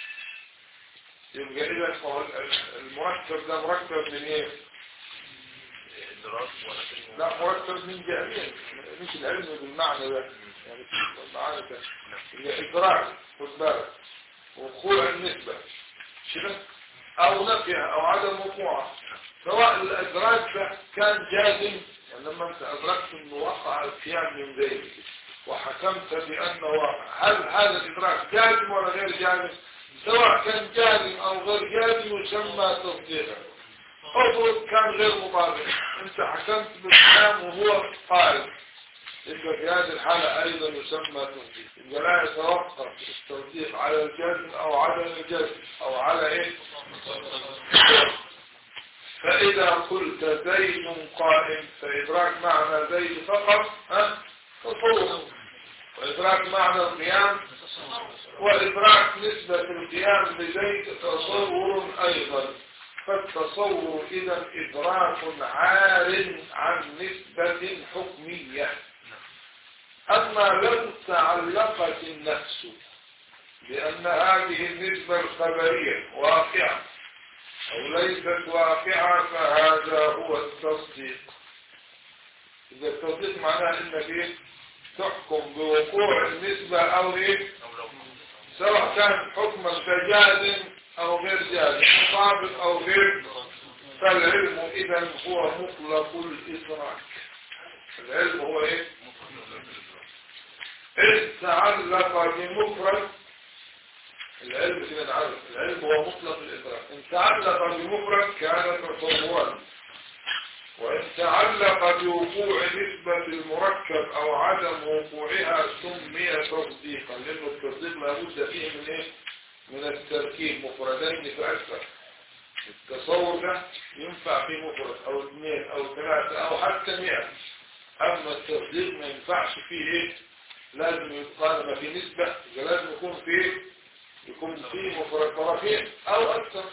يبقى إذا هو ال- المركب ده مركب من إيه؟ إدراك ولكن لا مركب من جهتين مش العلم بالمعنى ده يعني في معاني تانية يبقى إدراك خد بالك وقوع النسبة كده أو نفيها أو عدم وقوعها سواء الإدراك ده كان جازم يعني لما أنت أدركت أنه وقع القيام من ذلك وحكمت بأنه واقع هل هذا الإدراك جازم ولا غير جازم سواء كان جازم أو غير جازم يسمى تصديقا افرض كان غير مطابق انت حكمت بالكلام وهو قائل يبقى في هذه الحالة ايضا يسمى تصديق يبقى لا يتوقف التصديق على الجزم او عدم الجزم او على ايه فاذا قلت زيد قائم فادراك معنى زيد فقط ها تصور وادراك معنى القيام وادراك نسبة القيام بزيد تصور ايضا فالتصور إذا إدراك عار عن نسبة حكمية أما لو تعلقت النفس بأن هذه النسبة الخبرية واقعة أو ليست واقعة فهذا هو التصديق إذا التصديق معناه إنك إيه؟ تحكم بوقوع النسبة أو إيه أو لو سواء كان حكما كجازم أو غير جازم مطابق أو غير فالعلم إذا هو مطلق الإدراك العلم هو إيه؟ إذ تعلق بمفرد العلم كده نعرف العلم هو مطلق الإدراك إن تعلق بمفرد كان تصورا وإن تعلق بوقوع نسبة المركب أو عدم وقوعها سمي تصديقا لأنه التصديق لابد فيه من إيه؟ من التركيب مفردين فأكثر التصور ده ينفع فيه مفرد أو اثنين أو ثلاثة أو حتى مئة أما التصديق ما ينفعش فيه إيه؟ لازم يبقى ما في نسبة يبقى لازم يكون فيه يكون فيه مفرد طرفين أو أكثر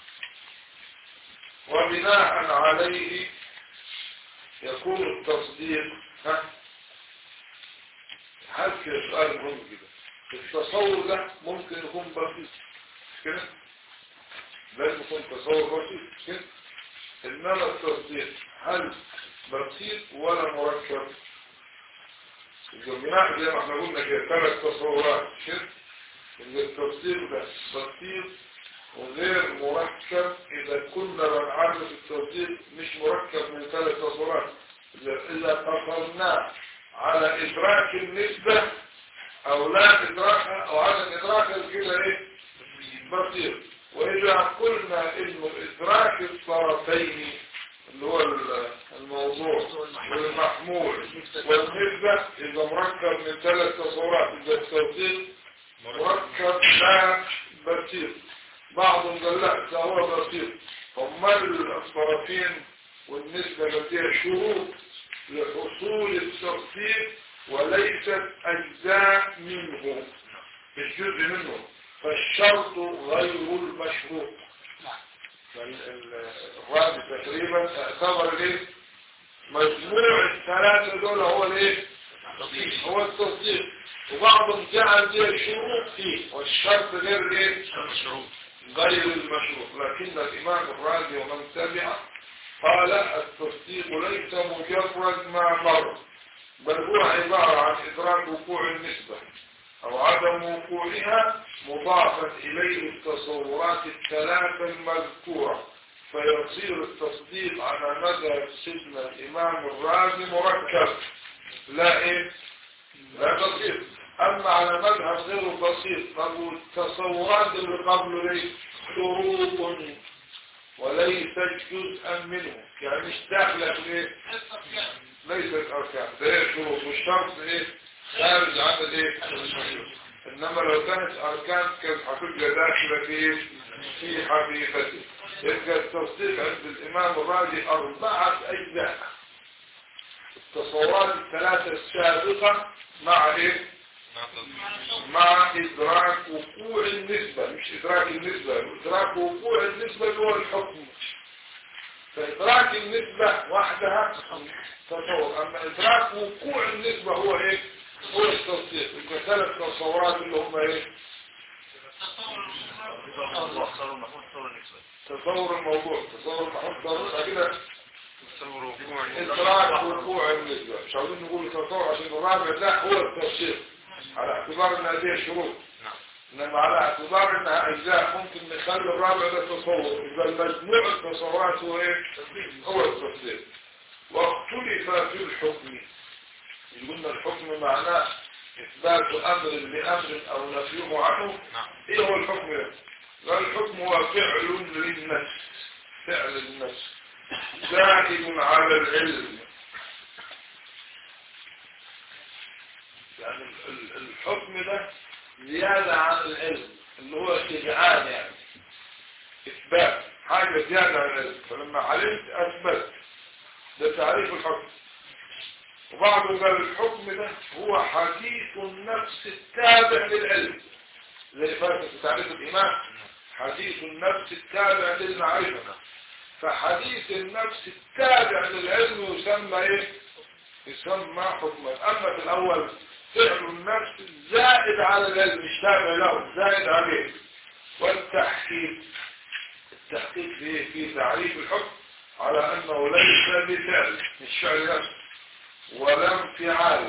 وبناء عليه يكون التصديق ها هل كده سؤال مهم كده التصور ده ممكن يكون بسيط مش كده لازم يكون تصور بسيط مش كده انما التصديق هل بسيط ولا مركب الجميع زي ما احنا قلنا كده ثلاث تصورات مش كده ان التصديق ده بسيط وغير مركب إذا كنا بنعرف التصديق مش مركب من ثلاث تصورات إذا إذا قصرناه على إدراك النسبة أو لا إدراكها أو عدم إدراكها كده إيه بسيط وإذا قلنا إنه إدراك الطرفين اللي هو ال- الموضوع والمحمول والنسبة إذا مركب من ثلاث تصورات إذا التوثيق مركب لا بسيط بعضهم قال لا ده هو بسيط فمال الطرفين والنسبة التي شروط لحصول التوثيق وليست أجزاء منه مش جزء منه فالشرط غير المشروط الرابع تقريبا اعتبر ليه مجموع الثلاثة دول هو الايه هو التصديق وبعضهم جعل دي الشروط فيه والشرط غير ايه غير المشروط لكن الامام الرازي ومن تبعه قال التصديق ليس مجرد ما مر بل هو عبارة عن إدراك وقوع النسبة أو عدم وقوعها مضافا إليه التصورات الثلاثة المذكورة فيصير التصديق على مدى سيدنا الإمام الرازي مركب لا إيه لا بسيط أما على مذهب غير بسيط طب التصورات اللي قبله ليه شروط وليست جزءا منه يعني مش داخلة في ايه ليست أركان ده ايه شروط والشرط ايه خارج عن الايه انما لو كانت اركان كانت هتبقى داخلة في ايه في حقيقته يبقى التصديق عند الامام الرازي اربعة اجزاء التصورات الثلاثة السابقة مع ايه مع ادراك وقوع النسبة مش ادراك النسبة ادراك وقوع النسبة اللي هو الحكم فادراك النسبة وحدها تصور اما ادراك وقوع النسبة هو ايه هو التصديق يبقى ثلاث تصورات اللي هم ايه تصور الموضوع تصور المحط تصور كده ادراك وقوع النسبة مش عاوزين نقول تصور عشان الرابع ده هو التصديق على اعتبار ان هذه شروط انما على اعتبار انها اجزاء ممكن نخلي الرابع ده تصور اذا مجموع التصورات هو ايه هو التصديق واختلف في الحكم يقولنا الحكم معناه اثبات امر بامر او نفيه عنه ايه هو الحكم ده قال الحكم هو فعل للنفس فعل النفس زائد على العلم يعني ال- ال- الحكم ده زيادة عن العلم اللي هو استجعان يعني إثبات حاجة زيادة عن العلم فلما علمت أثبت ده تعريف الحكم وبعضهم قال الحكم ده هو حديث النفس التابع للعلم زي فرق في تعريف الإمام حديث النفس التابع للمعرفة فحديث النفس التابع للعلم يسمى ايه يسمى حكما اما في الاول فعل النفس زائد على العلم مش تابع له زائد عليه والتحقيق التحقيق في في تعريف الحكم على انه ليس بفعل مش فعل نفس ولا انفعال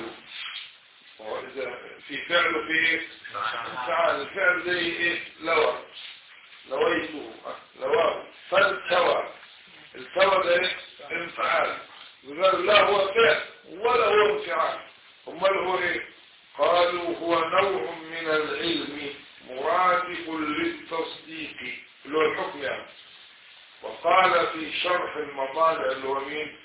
وإذا في فعل في ايه انفعال الفعل زي ايه لوى لويته لواه فالتوى التوى ده ايه انفعال يقول لا هو فعل ولا هو انفعال امال هو ايه قالوا هو نوع من العلم مرادف للتصديق اللي هو الحكم يعني وقال في شرح المطالع اللي هو مين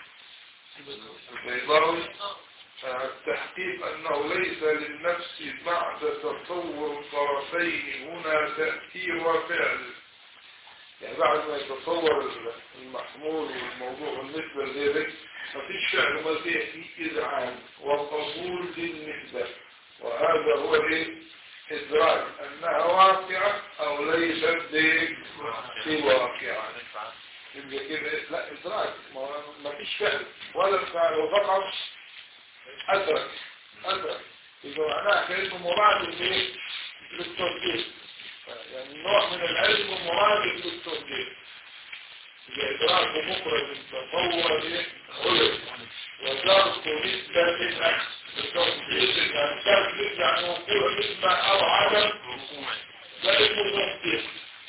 البيضاوي التحقيق أنه ليس للنفس بعد تصور الطرفين هنا تأثير وفعل يعني بعد ما يتصور المحمول والموضوع بالنسبة لذلك مفيش فعل ما فيه إذعان وقبول للنسبة وهذا هو الايه إدراك أنها واقعة أو ليست في واقعة يبقى كده لا إدراك ما فيش فعل ولا فعل وفقط أدرك أدرك إذا معناها كأنه مراد لإيه؟ للتصديق يعني نوع من العلم مراد للتصديق إذا إدراك مخرج تصور إيه؟ علم وترك نسبة للتصديق يعني ترك نسبة عن وقوع نسبة أو عدم ده اسمه تصديق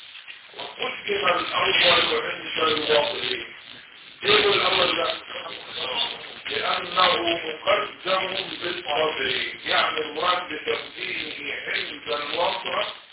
وقدم الأول عند الوضع إيه هو الأول ده؟ لأنه مقدم بالطبع يعني المراد بتقديمه عند الوضع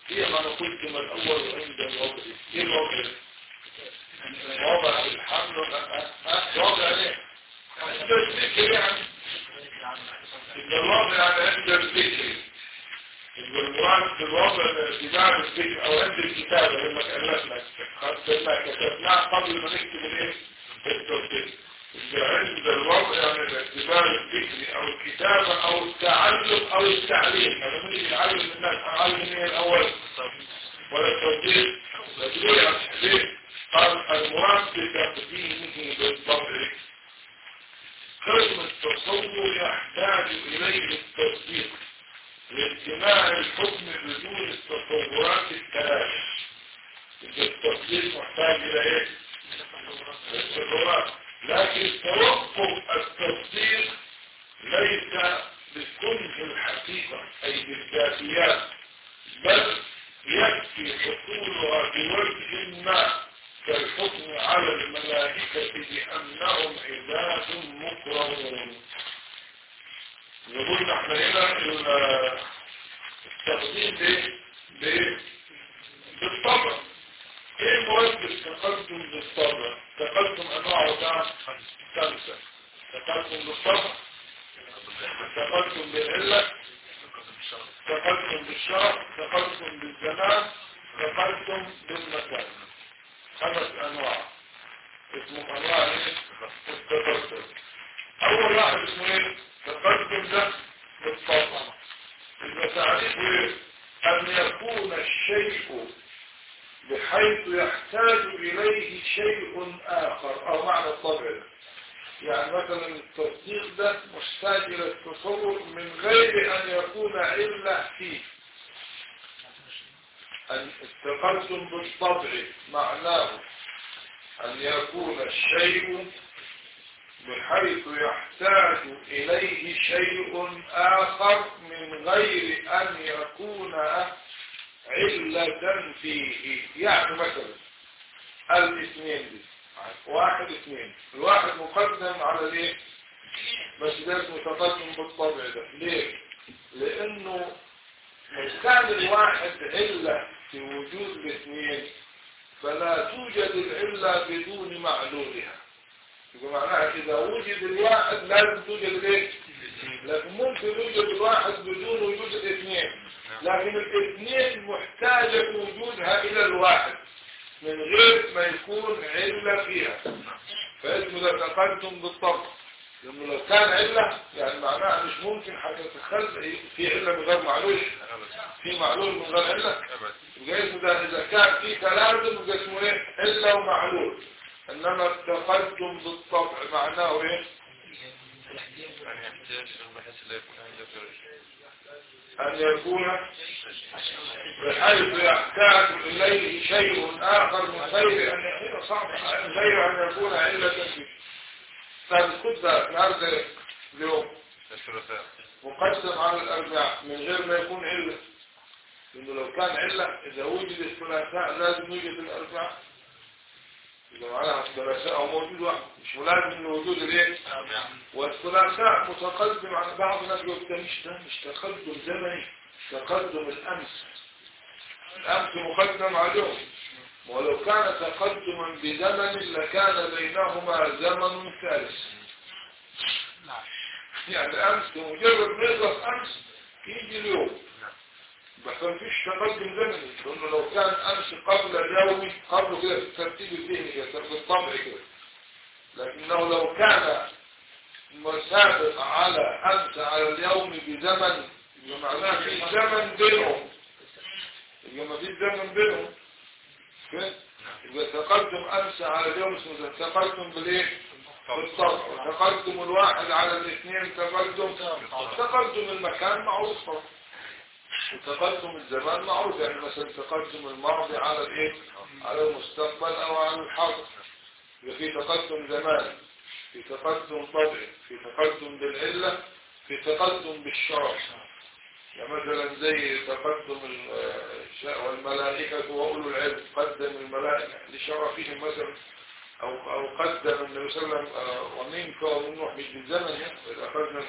هي ما قدم الأول عند الوضع إيه الوضع؟ وضع الحمل وضع ليه؟ عند الذكر يعني إن الوضع يعني عند الذكر إن المراد بالوضع اتباع الذكر أو عند الكتابة لما تألفنا خدنا كتبناه قبل ما نكتب الايه؟ التوفيق عند الوضع يعني الاعتبار الفكري او الكتابة او التعلم او التعليم هذا مش يعلم الناس اعلم من الاول ولا التوفيق تدري عن الحديث قال المراد بتقديمه بالطبع قسم التصور يحتاج اليه التصديق لاجتماع الحكم بدون التصورات الثلاثة التصديق محتاج الى ايه؟ التصورات لكن توقف التصديق ليس بكنه الحقيقة أي بالذاتيات بل يكفي حصولها بوجه ما كالحكم على الملائكة بأنهم عباد مكرمون يقول نحن هنا التقديم ده بالطبع ايه مراد التقدم بالطبع تقدم انواعه كام خمسة تقدم بالطبع تقدم بالعلة تقدم بالشرف تقدم بالزمان تقدم بالمكان خمس انواع اسمه انواع ايه التقدم اول واحد اسمه ايه تقدم ده بالطبع اذا تعريفه ايه ان يكون الشيء بحيث يحتاج إليه شيء آخر أو معنى الطبع ده يعني مثلا التصديق ده محتاج إلى التصور من غير أن يكون علة فيه أن التقدم بالطبع معناه أن يكون الشيء بحيث يحتاج إليه شيء آخر من غير أن يكون علة فيه يعني مثلا الاثنين دي واحد اثنين الواحد مقدم على الايه بس ده اسمه تقدم بالطبع ده ليه لانه لو كان الواحد علة في وجود الاثنين فلا توجد العلة بدون معلولها يبقى معناها اذا وجد الواحد لازم توجد الايه لكن ممكن يوجد الواحد بدون وجود الاثنين لكن الاثنين محتاجة وجودها الى الواحد من غير ما يكون علة فيها فاسمه ده تقدم بالطبع لانه لو كان علة يعني معناها مش ممكن هتتخلق في علة من غير معلول في معلول من غير علة يبقى اسمه ده اذا كان في تلازم يبقى اسمه ايه علة ومعلول انما التقدم بالطبع معناه ايه يعني يحتاج بحيث لا يكون عنده ان يكون بحيث يحتاج اليه شيء اخر من غير ان يكون صعب من غير ان يكون علة فيه طيب خد ده النهارده اليوم الثلاثاء مقدم على الاربعاء من غير ما يكون علة لانه لو كان علة اذا وجد الثلاثاء لازم يوجد الاربعاء إذا معناها الثلاثاء أو موجود واحد مش ملازم لوجود الايه والثلاثاء متقدم على بعض الناس يقول ده مش ده مش تقدم زمني تقدم الأمس الأمس مقدم عليهم ولو كان تقدما بزمن لكان بينهما زمن ثالث يعني الأمس مجرد ما يخلص أمس يجي اليوم بس ما فيش تقدم زمني لأنه لو كان أمس قبل اليوم قبل كده في الترتيب الذهني كده بالطبع كده لكنه لو كان مسابق على أمس على اليوم بزمن يبقى معناه في زمن بينهم يبقى ما في زمن بينهم كده يبقى تقدم أمس على اليوم اسمه تقدم بالإيه؟ بالطبع تقدم الواحد على الاثنين تقدم تقدم المكان معروف طبعا وتقدم الزمان معروف يعني مثلا تقدم الماضي على الايه على المستقبل او على الحاضر يبقى في تقدم زمان في تقدم طبعي في تقدم بالعلة في تقدم بالشرع يعني مثلا زي تقدم والملائكة وأولو العلم قدم الملائكة لشرفهم مثلا أو أو قدم النبي صلى الله عليه وسلم ومنك ومن نوح مش بالزمن يعني إذا أخذنا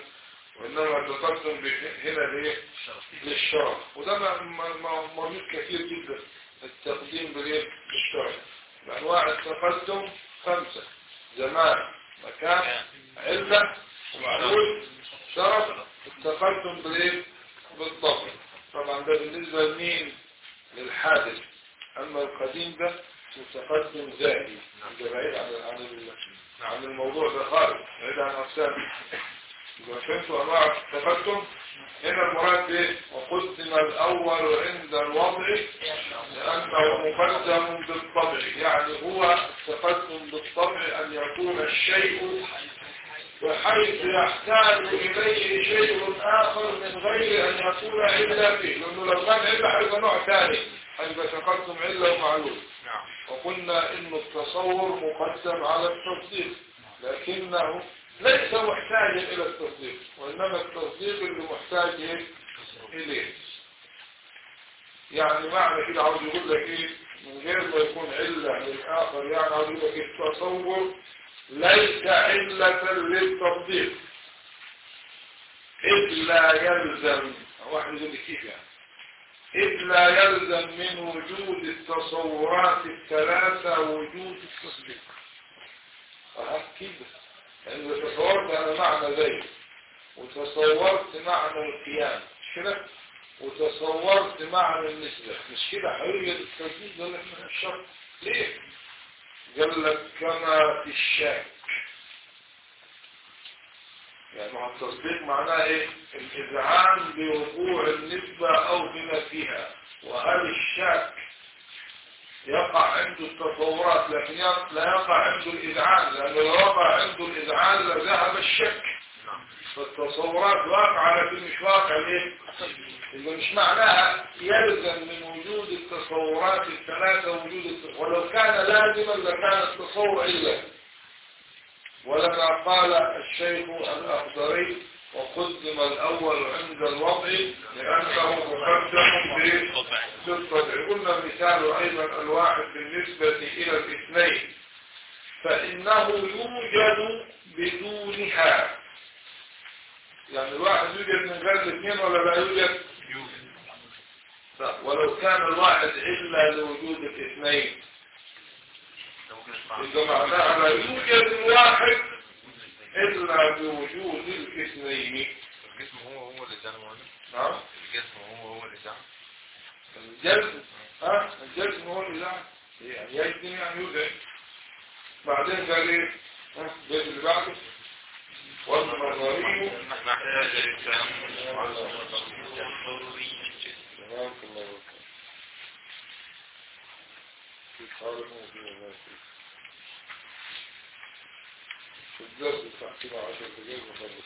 وإنما تقدم به- هنا لإيه؟ للشرف وده م- م- م- موجود كثير جدا التقديم بالايه بالشرف بانواع التقدم خمسه زمان مكان علة ومعلول شرف التقدم بالايه بالضبط طبعا ده بالنسبه لمين للحادث اما القديم ده متقدم ذاتي ده بعيد عن عن ال- عن الموضوع ده خالص بعيد عن اقسامه إذا فهمتوا أنواع التقدم هنا المراد إيه؟ وقدم الأول عند الوضع لأنه مقدم بالطبع يعني هو التقدم بالطبع أن يكون الشيء بحيث يحتاج إليه شيء آخر من غير أن يكون علة فيه لأنه لو كان علة هيبقى نوع ثاني هيبقى تقدم علة ومعلول نعم وقلنا إن التصور مقدم على التصديق لكنه ليس محتاجا إلى التصديق وإنما التصديق اللي محتاج إيه؟ إليه يعني معنى كده عاوز يقول لك إيه من غير ما يكون علة للآخر يعني عاوز يقول لك التصور ليس علة للتصديق إذ لا يلزم واحد يقول لي كيف يعني إذ لا يلزم من وجود التصورات الثلاثة وجود التصديق أكيد لأن تصورت أنا معنى ذلك وتصورت معنى القيام مش كده وتصورت معنى النسبة مش كده حقيقة التصديق ده اللي احنا مش شرط ليه قال لك كما في الشك يعني هو التصديق معناه ايه الإذعان بوقوع النسبة أو بما فيها وهل الشك يقع عنده التصورات لكن لا يقع عنده الإذعان لأنه لو وقع عنده الإذعان لذهب الشك نعم فالتصورات واقعة لكن مش واقع ليه إذا مش معناها يلزم من وجود التصورات الثلاثة وجود التصور ولو كان لازما لكان التصور إلا ولما قال الشيخ الأخضري وقدم الأول عند الوضع لأنه مقدم بالطبع قلنا المثال أيضا الواحد بالنسبة إلى الاثنين فإنه يوجد بدونها يعني الواحد يوجد من غير الاثنين ولا لا يوجد لا ولو كان الواحد إلا لوجود الاثنين ده ممكن يسمع إذا معناها لا يوجد الواحد إلا بوجود الاثنين الجسم هو هو اللي زعم نعم الجسم هو هو اللي زعم الجزم ها الجزم هو اللي زعم يعني يجزم يعني يوجد بعدين قال ايه ها البيت اللي بعده والنظري محتاج للتأمل تمام الله وكرم في حالة موجودة الله فيك في الدرس تحكينا عشر دقائق وخلص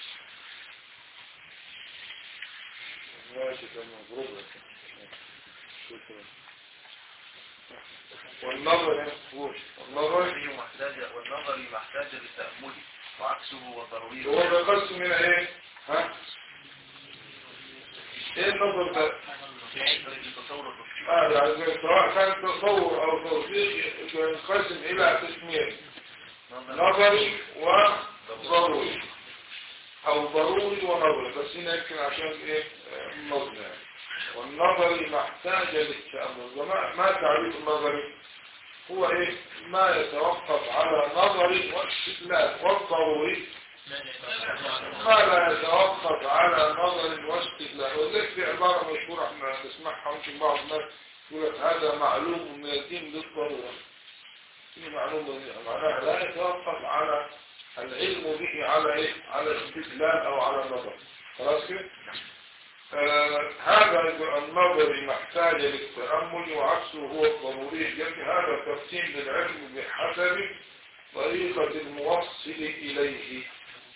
ماشي تمام مبروك لك شكرا والنظر يفوش والنظر والنظري محتاج والنظري محتاج للتأمل وعكسه وضروري هو بيقسم من ايه ها ايه النظر ده التصور التصديق اه يعني سواء كان تصور او تصديق ينقسم الى قسمين نظري وضروري او ضروري ونظري بس هنا يمكن عشان ايه آه، النظم يعني والنظري محتاج للتأمل وما ما تعريف النظري هو ايه ما يتوقف على نظري واستدلال والضروري ما لا يتوقف على نظر واستدلال وذلك في عبارة مشهورة احنا نسمعها ممكن بعض الناس يقول لك هذا معلوم من الدين بالضرورة في معلوم من معناها لا يتوقف على العلم به على ايه على استدلال او على نظر خلاص كده آه هذا النظر محتاج للتأمل وعكسه هو الضروري جنب هذا تقسيم للعلم بحسب طريقة الموصل إليه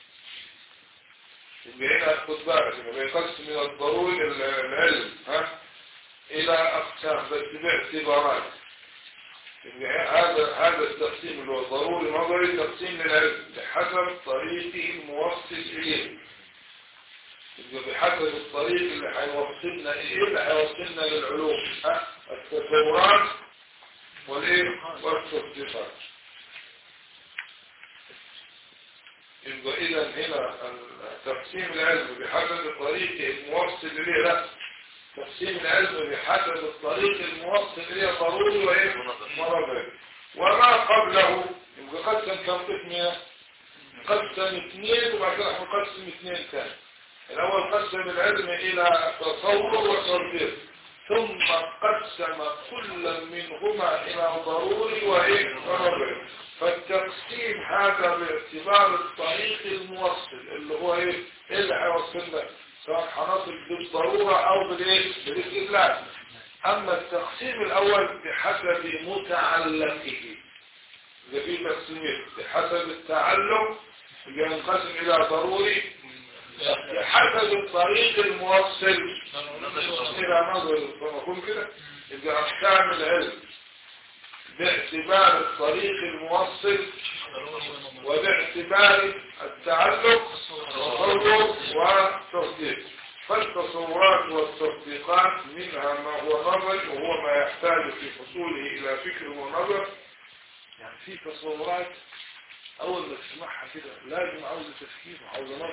يبقى هنا خد بالك يبقى بيقسم من الضروري العلم ها إلى أقسام بس باعتبارات يبقى هذا هذا التقسيم اللي هو ضروري نظري تقسيم للعلم بحسب طريقه الموصل إليه يبقى بحسب الطريق اللي هيوصلنا ايه اللي هيوصلنا للعلوم ها التصورات والايه والتصديقات يبقى إذا هنا تقسيم العلم بحسب الطريق الموصل إليه لا تقسيم العلم بحسب الطريق الموصل إليه ضروري وإيه مرضي وما قبله يبقى قسم كم قسم قسم اثنين وبعد كده هنقسم اثنين ثاني الأول قسم العلم إلى تصور وتربية ثم قسم كل منهما إلى ضروري وإيه وربع فالتقسيم هذا باعتبار الطريق الموصل اللي هو إيه إيه اللي هيوصلنا سواء هنصل بالضرورة أو بالإيه بالاستدلال أما التقسيم الأول بحسب متعلقه إذا في تقسيمين بحسب التعلق ينقسم إلى ضروري بحسب الطريق الموصل إلى نظر فمفهوم كده إذا أحكام العلم باعتبار الطريق الموصل وباعتبار التعلق والتصور والتصديق فالتصورات والتصديقات منها ما هو نظر وهو ما يحتاج في حصوله إلى فكر ونظر يعني في تصورات أول ما تسمعها كده لازم عاوزة تفكير وعاوزة نظر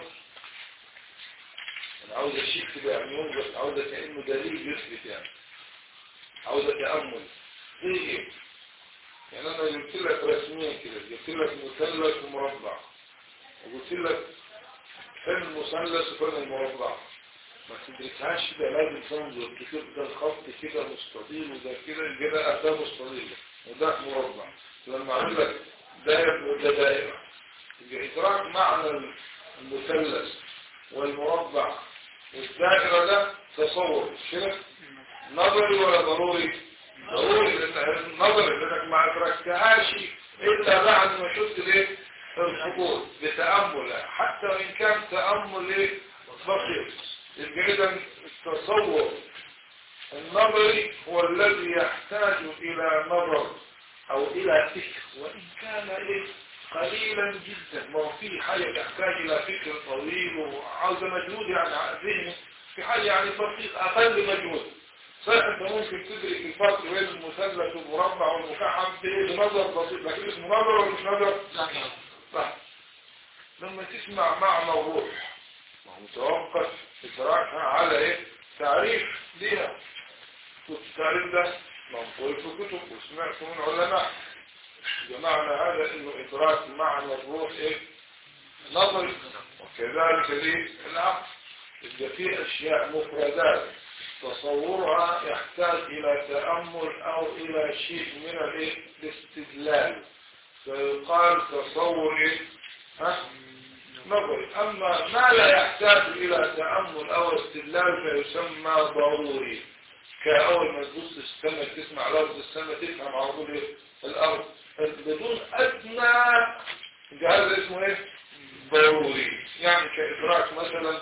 أنا عاوزة شيء كده يعني ينظر عاوزة كأنه دليل يثبت يعني عاوزة تأمل ايه ايه يعني انا جبت لك رسمين كده جبت لك مثلث ومربع وقلت لك فين المثلث وفين المربع ما تدركهاش كده لازم تنظر تشوف ده الخط كده مستطيل وده كده كده ده مستطيل وده مربع لما اقول لك دائرة وده دائرة يبقى ادراك معنى المثلث والمربع والدائرة ده تصور كده نظري ولا ضروري ضروري لان النظري لانك ما ادركتهاش الا بعد ما شفت الايه الخطوط بتامل حتى وان كان تامل ايه بسيط يبقى اذا التصور النظري هو الذي يحتاج الى نظر او الى فكر وان كان ايه قليلا جدا ما هو في حاجه تحتاج الى فكر طويل وعاوزه مجهود يعني ذهني في حاجه يعني بسيط اقل مجهود صحيح انت ممكن تدرك الفرق بين المثلث والمربع والمكعب بنظر بسيط لكن اسمه نظر ولا مش نظر؟ صح لما تسمع معنى الروح ما هو متوقف ادراكها على ايه؟ تعريف ليها والتعريف ده منقول في كتب وسمعت من علماء بمعنى هذا انه ادراك معنى الروح ايه؟ نظري وكذلك ليه؟ العقل إذا في اشياء مفردات تصورها يحتاج إلى تأمل أو إلى شيء من الاستدلال فيقال تصور إيه؟ ها؟ نظري أما ما لا يحتاج إلى تأمل أو استدلال فيسمى ضروري كأول ما تبص السماء تسمع لفظ السماء تفهم على طول إيه؟ الأرض بدون أدنى هذا اسمه إيه؟ ضروري يعني كإدراك مثلا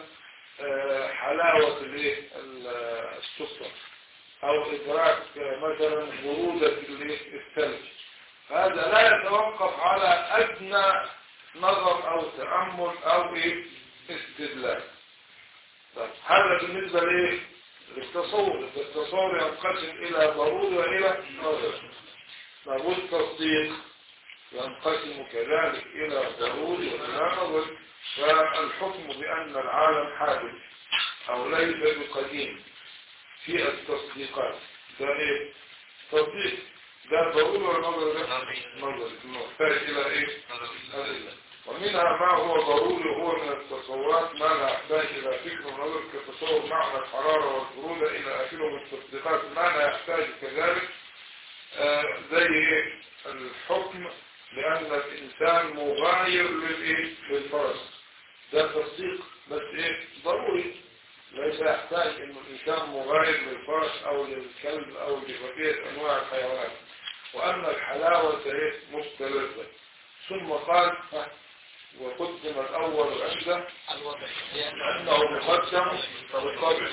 حلاوة الايه السكر او ادراك مثلا برودة الثلج هذا لا يتوقف على ادنى نظر او تأمل او ايه استدلال طيب هذا بالنسبة لايه للتصور التصور ينقسم الى ضروري والى نظر طيب والتصديق ينقسم كذلك الى ضروري والى نظر فالحكم بأن العالم حادث أو ليس بقديم في التصديقات ده ايه تصديق ده ضروري ولا نظر ده نظر محتاج إلى ايه أدلة ومنها ما هو ضروري وهو من التصورات ما لا يحتاج إلى فكر ونظر كتصور معنى الحرارة والبرودة إلى آخره من التصديقات ما لا يحتاج كذلك آه زي ايه الحكم لأن الإنسان مغاير للإيه للفرس ده تصديق بس إيه ضروري ليس يحتاج إن الإنسان مغاير للفرس أو للكلب أو لبقية أنواع الحيوانات وأن الحلاوة إيه مستلذة ثم قال وقدم الأول عنده لأنه مقدم بالطبع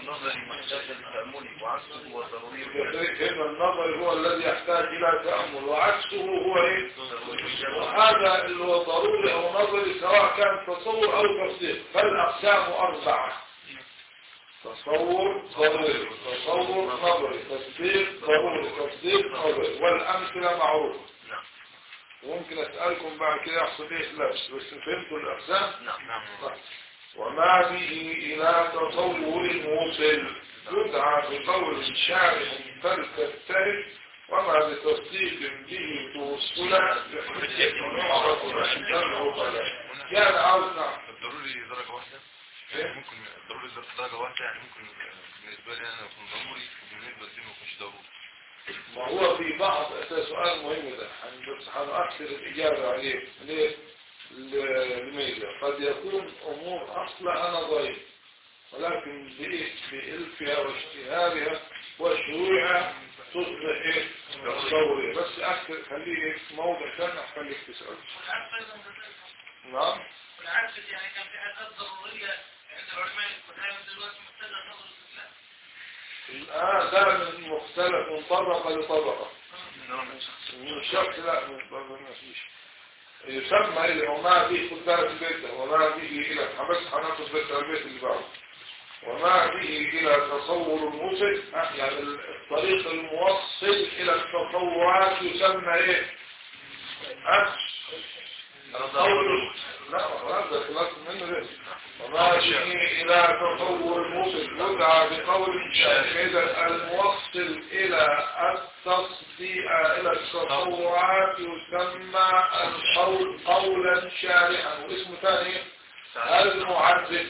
هنا النظر هو الذي يحتاج إلى تأمل وعكسه هو إيه وهذا اللي هو ضروري أو نظري سواء كان تصور أو تصديق فالأقسام أربعة تصور ضروري تصور نظري تصديق ضروري تصديق نظري والأمثلة معروفة وممكن أسألكم بعد كده يحصل إيه لبس بس فهمتوا الأقسام نعم نعم وما به إلى تصور موصل يدعى بقول الشاعر فلتجتهد وما بتصديق به توصل بحجة معرض عند العقلاء يعني عاوز نعم الضروري درجة واحدة إيه؟ ممكن الضروري درجة واحدة يعني ممكن بالنسبة لي أنا يكون ضروري وبالنسبة لي ما يكونش ضروري ما هو في بعض أساس سؤال مهم ده هن- بس هنأكثر الإجابة عليه ليه؟ ل- لماذا؟ قد يكون أمور أصلا نظرية ولكن بإيه؟ بإلفها واجتهادها وشروعها تصبح إيه؟ تصورية بس أكثر خليه إيه؟ في موضع ثاني خليك تسأل والعكس أيضا كذلك. نعم والعكس يعني كان في حاجات ضرورية عند العلماء القدامى دلوقتي محتاجة نظر الاستثناء. الآن ده من مختلف من طبقة لطبقة نعم من شخص لا من طبقة ما فيش يسمى إلى وما به خد بالك البيت ده وما به إلى بس هناخد بيت البيت اللي بعده وما به إلى تصور الموصل آه، يعني الطريق الموصل إلى التصورات يسمى إيه؟ أه؟ قول لا هذا خلاص منه ده وما به إلى تصور الموصل يدعى بقول إذا الموصل إلى التصديق إلى التصورات يسمى القول قولا شارحا واسمه ثاني المعرف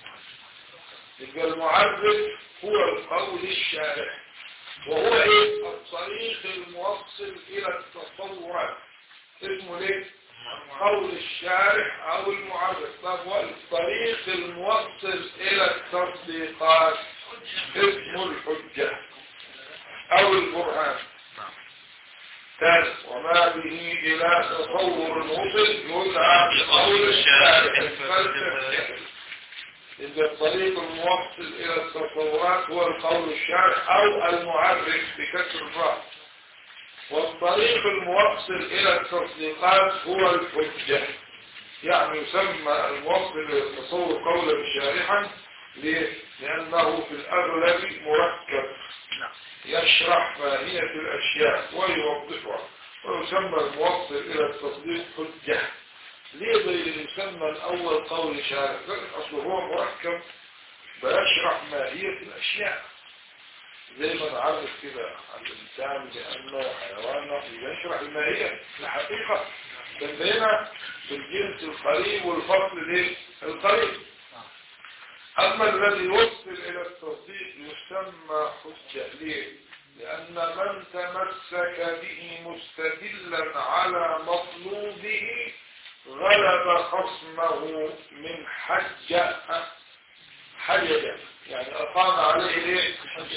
يبقى المعرف هو القول الشارح وهو ايه الطريق الموصل الى التصورات اسمه ليه قول الشارح او المعرف طب والطريق الموصل الى التصديقات اسمه الحجة او القرآن ثالث وما به الى تصور الموصل يدعى بقول الشارح الفلسفي إذا الطريق الموصل إلى التصورات هو القول الشارح أو المعرف بكسر الراء والطريق الموصل إلى التصديقات هو الحجة يعني يسمى الموصل إلى التصور قولا شارحا ليه؟ لأنه في الأغلب مركب نعم يشرح ماهية الأشياء ويوضحها ويسمى الموصل إلى التصديق حجة ليه بيسمى الأول قول شارع أصله هو مركب بيشرح ماهية الأشياء زي ما نعرف كده عن الإنسان بأنه حيوان يشرح الماهية الحقيقة بيننا في الجنس القريب والفصل ليه القريب أما الذي يوصل إلى التصديق يسمى حجة ليه لأن من تمسك به مستدلا على مطلوبه غلب خصمه من حجة حجة يعني أقام عليه إيه؟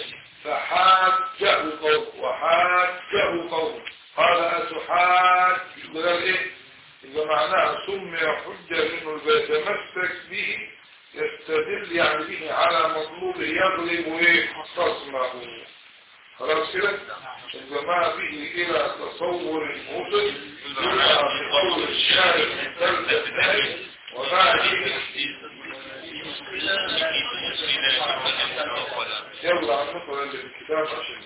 فحاجه قوم وحاجه قوم قال أتحاج قال إيه إذا معناها سمي حجة لأنه يتمسك به يستدل يعني به على مطلوبه يغلب إيه خصمه خلاص كده إذا ما به إلى تصور موصل يبقى بقول الشارع الثالث الثاني وما به يلا عن نقرأ اللي في الكتاب عشان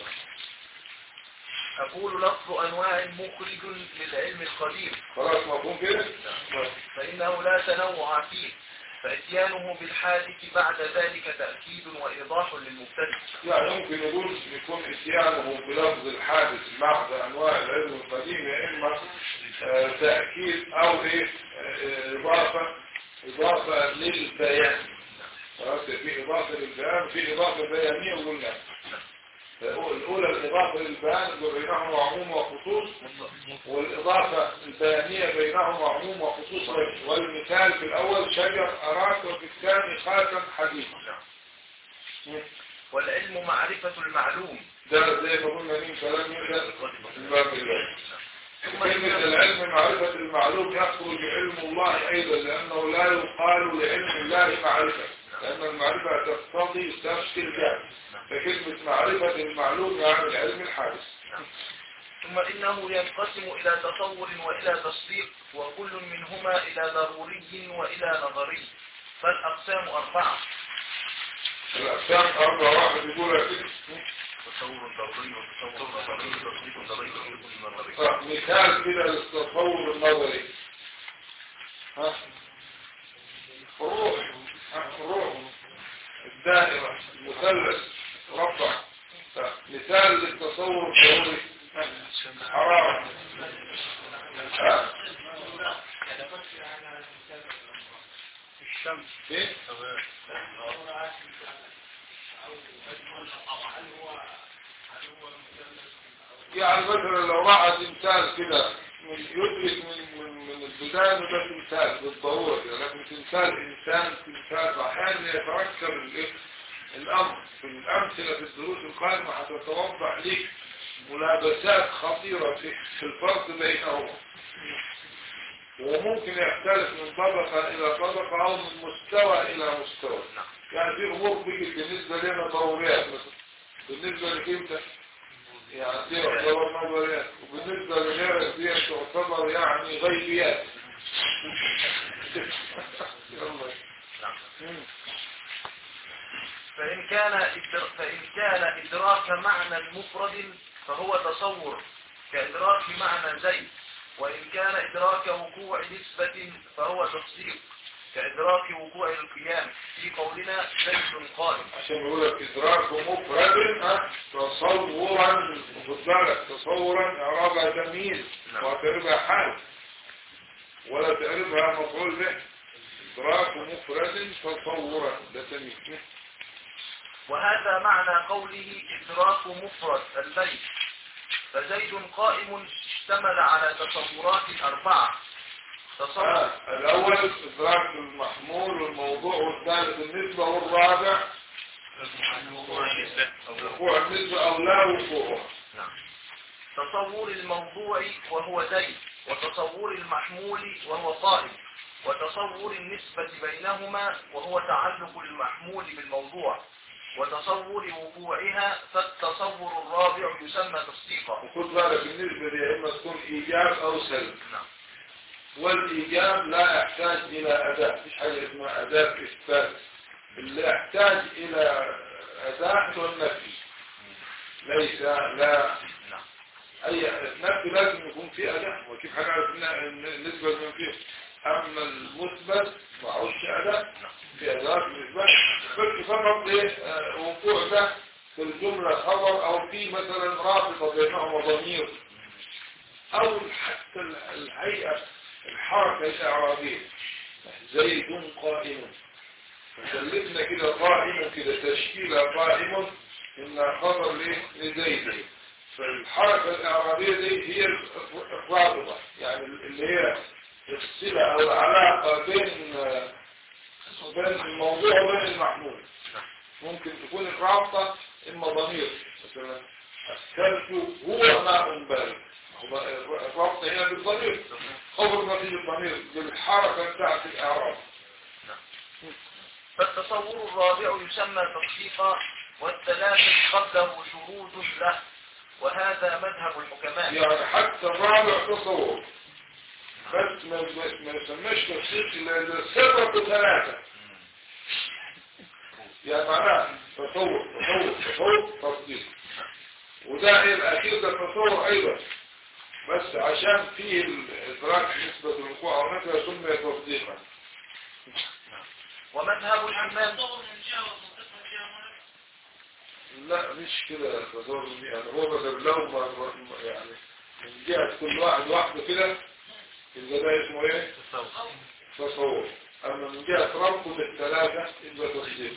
أقول لفظ أنواع مخرج للعلم القديم خلاص مفهوم كده فإنه لا تنوع فيه فإتيانه بالحادث بعد ذلك تأكيد وإيضاح للمبتدئ يعني ممكن نقول يكون اتيانه بلفظ الحادث بعد انواع العلم القديم يا اما آه، تأكيد او ايه آه، اضافة اضافة للبيان خلاص في اضافة للبيان في اضافة بيانية وقلنا الأولى الإضافة للبيان بينهما عموم وخصوص والإضافة البيانية بينهما عموم وخصوص والمثال في الأول شجر أراك وفي الثاني خاتم حديد والعلم معرفة المعلوم ده زي ما قلنا مين كلام يبدأ من باب الله كلمة العلم معرفة المعلوم يخرج علم الله أيضا لأنه لا يقال لعلم الله معرفة لأن المعرفة تقتضي تفسير جهل فكلمة معرفة المعلوم يعني العلم الحادث ثم إنه ينقسم إلى تصور وإلى تصديق وكل منهما إلى ضروري وإلى نظري فالأقسام أربعة الأقسام أربع واحد يقول كده تصور ضروري وتصور ضروري وتصديق ضروري وتصديق نظري طب مثال كده للتصور النظري ها الروح ها الروح الدائرة المثلث ربع طب مثال للتصور الضروري ها، حرارة ها الشمس ايه يعني مثلا لو رأى تمثال كده من يدرك من من من البداية انه ده تمثال بالضرورة كده، لكن تمثال انسان تمثال احيانا يتركب الايه الامر في الامثلة في الدروس القادمة هتتوضح لك ملابسات خطيرة في في الفرق بينهما وممكن يختلف من طبقة إلى طبقة أو من مستوى إلى مستوى يعني في أمور بيجي بالنسبة لنا ضروريات مثلا بالنسبة لك أنت يعني دي تعتبر نظريات وبالنسبة لغيرك دي تعتبر يعني غيبيات يلا مم. فإن كان إدر... فإن كان إدراك معنى مفرد فهو تصور كإدراك معنى زيد وإن كان إدراك وقوع نسبة فهو تصديق كإدراك وقوع القيام في قولنا زيد قائم عشان يقول لك إدراك مفرد ها، تصورا خد بالك تصورا إعرابها تمييز نعم. وتعربها حال ولا تعربها مفعول به إدراك مفرد تصورا ده تمييز وهذا معنى قوله إدراك مفرد البيت فزيد قائم اشتمل على تصورات أربعة تصور آه، الأول إدراك المحمول والموضوع والثالث النسبة والرابع وقوع النسبة أو لا وقوعها نعم. تصور الموضوع وهو زيد وتصور المحمول وهو قائم وتصور النسبة بينهما وهو تعلق المحمول بالموضوع وتصور وقوعها فالتصور الرابع يسمى تصديقا وخد بالك النسبة دي إما تكون إيجاب أو سلب نعم والإيجاب لا يحتاج إلى أداة مش حاجة اسمها أداة إثبات اللي يحتاج إلى أداة هو النفي ليس لا نعم أي النفي لازم يكون فيه أداة وكيف هنعرف إن إن النسبة من فيه أما المثبت معهوش أداة في أداة الإثبات بس فقط إيه آه، وقوع ده في الجملة خبر أو في مثلا رابطة بينهما ضمير أو حتى الهيئة الحركة الإعرابية زيد قائم فسلتنا كده قائم كده تشكيلة قائم إنها خبر ليه لزيد فالحركة الإعرابية دي هي الرابطة يعني اللي هي الصلة أو العلاقة بين بين الموضوع وبين المحمول ممكن تكون الرابطة إما ضمير مثلا الثلج هو ماء بارد هو الرابطة هنا بالضمير خبر ما فيه الضمير بالحركة بتاعت الإعراب فالتصور الرابع يسمى تصديقا والثلاثة قبله شروط له وهذا مذهب الحكماء يعني حتى الرابع تصور بس ما ما يسميش تصديق إلا إذا سبب ثلاثة يعني معناه تصور تصور تصور تصديق وده إيه الأخير ده تصور أيضا بس عشان فيه الإدراك نسبة الوقوع أو نفسها سمي تصديقا ومذهب الإمام تصور من جهة ومنطقة من جهة هنا لا مش كده تصور يعني هو مثلا لو ما ما- يعني من جهة كل واحد وحده كده يبقى ده اسمه ايه؟ تصور أما من جهة ربط الثلاثة يبقى تصديق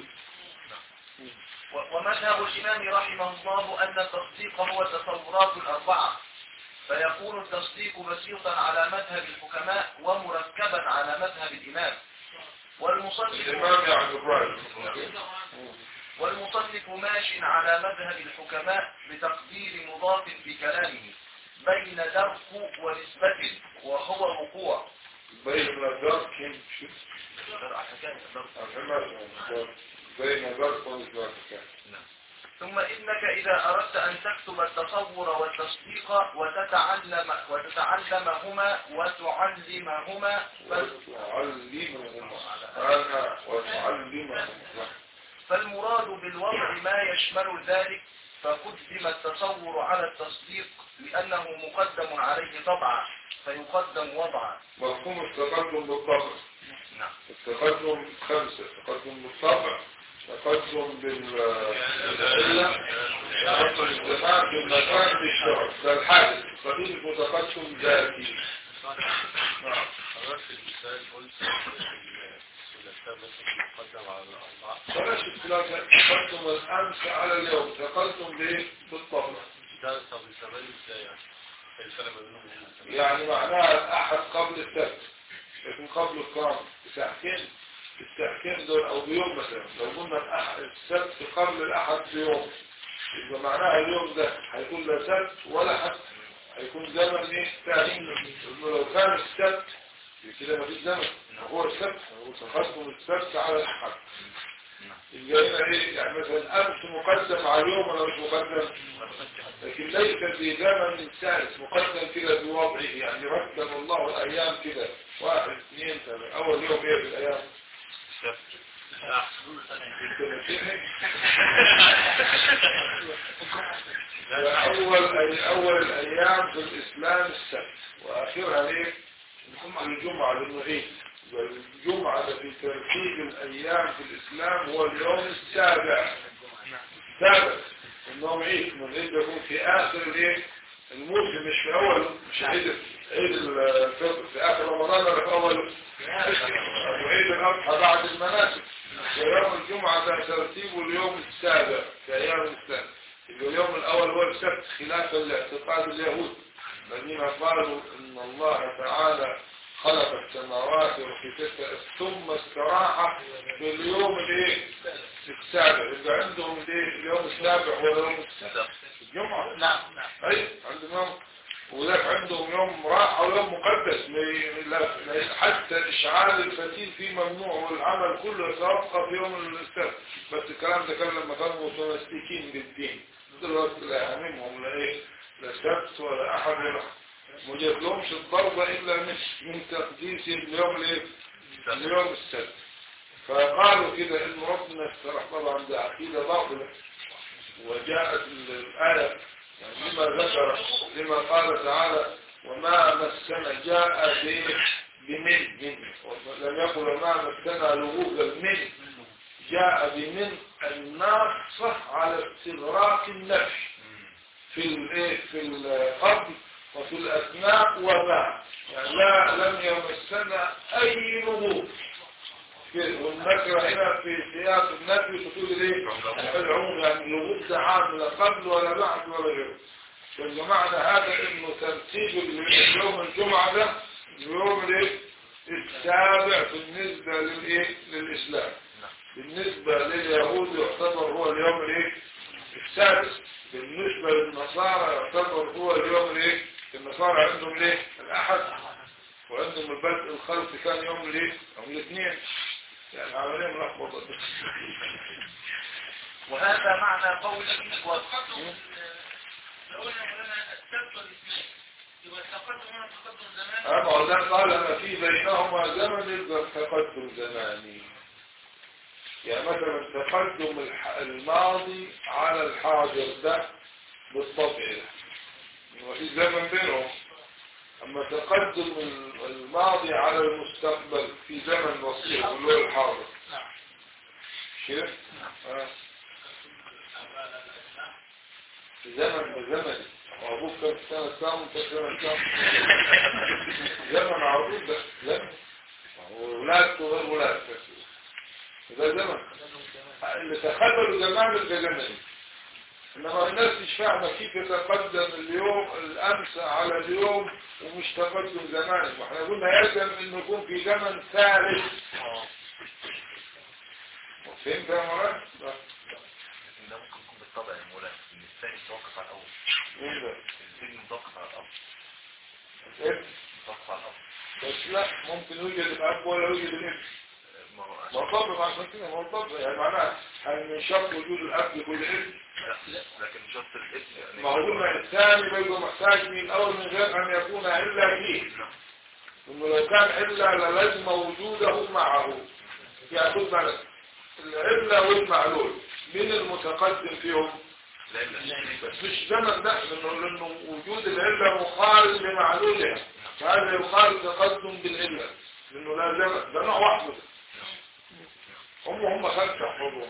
و- ومذهب الإمام رحمه الله أن التصديق هو التصورات الأربعة فيكون التصديق بسيطا على مذهب الحكماء ومركبا على مذهب الإمام والمصنف الإمام يعني الرأي والمصنف ماش على مذهب الحكماء بتقدير مضاف بكلامه بين درك ونسبة وهو وقوع بين درك شو درع حكاية درك. الحمد بين درك ونسبة ثم إنك إذا أردت أن تكتب التصور والتصديق وتتعلم وتتعلمهما وتعلمهما فال- وتعلمهم أنا وتعلمهم فالمراد بالوضع ما يشمل ذلك فقدم التصور على التصديق لأنه مقدم عليه طبعا فيقدم وضعا مفهوم التقدم بالطبع نعم التقدم خمسة التقدم بالطبع التقدم بالعلة التقدم بالزمان بالمكان بالشعر ده الحادث القديم متقدم ذاتي نعم حضرتك المثال قلت الثلاثاء مثلا مقدم على الأربعة بلاش الثلاثة تقدم الأمس على اليوم تقدم بإيه؟ بالطبع ده طب الزمان ازاي يعني؟ ايه الفرق ما بينهم وبين يعني معناها الأحد قبل السبت لكن قبل القام بساعتين الساعتين دول أو بيوم مثلا لو قلنا الأحد السبت قبل الأحد بيوم يبقى معناها اليوم ده هيكون لا سبت ولا حد هيكون زمن ايه ثاني إنه لو كان السبت يبقى كده مفيش زمن هو السبت هو تقدم السبت على الأحد يبقى هنا ايه يعني مثلا أمس مقدم على اليوم ولا مش مقدم لكن ليس في زمن ثالث مقدم كده بوضعه يعني رتب الله الأيام كده واحد اثنين ثلاثة أول يوم ايه في الأيام الثلاثين أول أي أول الأيام في الإسلام السبت وآخرها ايه الجمعة لأنه ايه الجمعة في ترتيب الأيام في الإسلام هو اليوم السابع السابع انهم عيد من عيد يكون في اخر الايه الموسم مش في اوله مش عيد عيد الفطر في اخر رمضان ولا في اوله أو عيد الاضحى بعد المناسك ويوم الجمعة ده ترتيبه اليوم السابع في ايام الاسلام يبقى اليوم الاول هو السبت خلافا لاعتقاد اليهود الذين قالوا ان الله تعالى خلق السماوات وفي تسع ثم استراح في اليوم الايه السابع يبقى عندهم الايه اليوم السابع هو يوم السبت الجمعة نعم نعم اي عندهم يوم وذاك عندهم يوم راحة ويوم مقدس ما- لا- لا- حتى إشعال الفتيل فيه ممنوع والعمل كله يتوقف في يوم السبت بس الكلام ده كان لما كانوا متمسكين بالدين دلوقتي لا هممهم لا ايه لا سبت ولا أحد ولا ما جابلهمش الضربة إلا من من تقديس اليوم الايه اليوم السبت فقالوا كده إن ربنا استراح طبعا ده عقيدة باطلة وجاءت الآية يعني لما ذكر لما قال تعالى وما مسنا جاء ب- بمن من لم يقل وما مسنا لغوبا من جاء بمن الناصة على استغراق النفي في الايه في القبل وفي الاثناء وبعد يعني لا لم يمسنا اي لغوب في- والنكرة هنا في سياق النفي تقول ايه العموم يعني الوجود ده عام لا قبل ولا بعد ولا غيره فالمعنى هذا انه ترتيب ال- يوم الجمعة ده يوم الايه السابع بالنسبة للايه للاسلام بالنسبة لليهود يعتبر هو اليوم الايه السادس بالنسبة للنصارى يعتبر هو اليوم الايه النصارى عندهم الايه الاحد وعندهم البدء الخلق كان يوم الايه يوم الاثنين يعني عملية ملخبطة وهذا معنى قوله و... التقدم لو قلنا مولانا السبت والاثنين يبقى التقدم هنا تقدم زمان أما وده قال أنا في بينهما زمن يبقى تقدم زماني يعني مثلا تقدم الح- الماضي على الحاضر ده بالطبع ده ما في زمن بينهم أما تقدم ال- الماضي على المستقبل في زمن بسيط اللي هو الحاضر كده؟ آه. في زمن بزمن وابوك كان في سنة كام وانت في سنة كام زمن عروض ده زمن وولاد وغير ولاد ده زمن اللي تخللوا زمان ده زمن انما الناس مش فاهمة كيف يتقدم اليوم الامس على اليوم ومش تقدم زمان واحنا قلنا يلزم انه يكون في زمن ثالث فهمت يا مولانا؟ ده ممكن يكون بالطبع يا مولانا ان الثاني متوقف على الاول مين ده؟ الثاني متوقف على الاول إيه؟ متوقف على الاول بس لا ممكن يوجد الاب ولا يوجد الابن ما هو عشان- مرتبط عشان كده مرتبط يعني معناها هل من شرط وجود الاب يكون الابن لا لكن شرط الاسم يعني ما هو قلنا الثاني بيبقى محتاج من الاول من غير ان يكون الا فيه انه لو كان الا للازم وجوده معه يعني خد بالك العله والمعلول من المتقدم فيهم بس مش زمن ده لانه لانه وجود العله مخال لمعلولها فهذا يقال تقدم بالعله لانه لا زمن ده نوع واحد هم هم خمسه حضور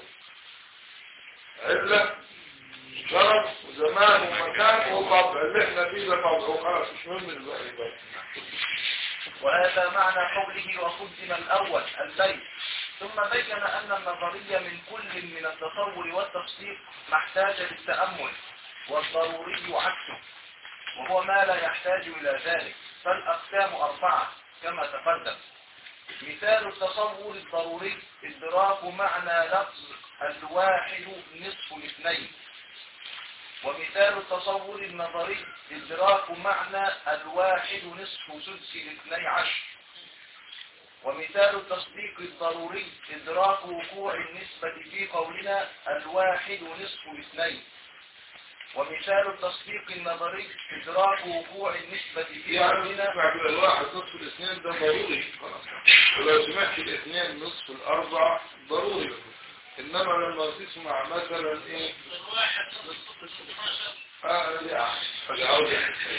عله شرف وزمان ومكان وطبع اللي احنا فيه ده طبع وخلاص مش مهم الباقي بقى وهذا معنى قوله وقدم الأول البيت ثم بين أن النظرية من كل من التصور والتصديق محتاج للتأمل والضروري عكسه وهو ما لا يحتاج إلى ذلك فالأقسام أربعة كما تقدم مثال التصور الضروري إدراك معنى لفظ الواحد نصف الاثنين ومثال التصور النظري إدراك معنى الواحد نصف سدس الاثني عشر ومثال التصديق الضروري إدراك وقوع النسبة في قولنا الواحد نصف الاثنين ومثال التصديق النظري إدراك وقوع النسبة في يعني قولنا تسمع كده الواحد نصف الاثنين ده ضروري خلاص ولو سمعت الاثنين نصف الاربع ضروري انما لما تسمع مثلا ايه الواحد نصف 12 اه لا حاجة عاوزة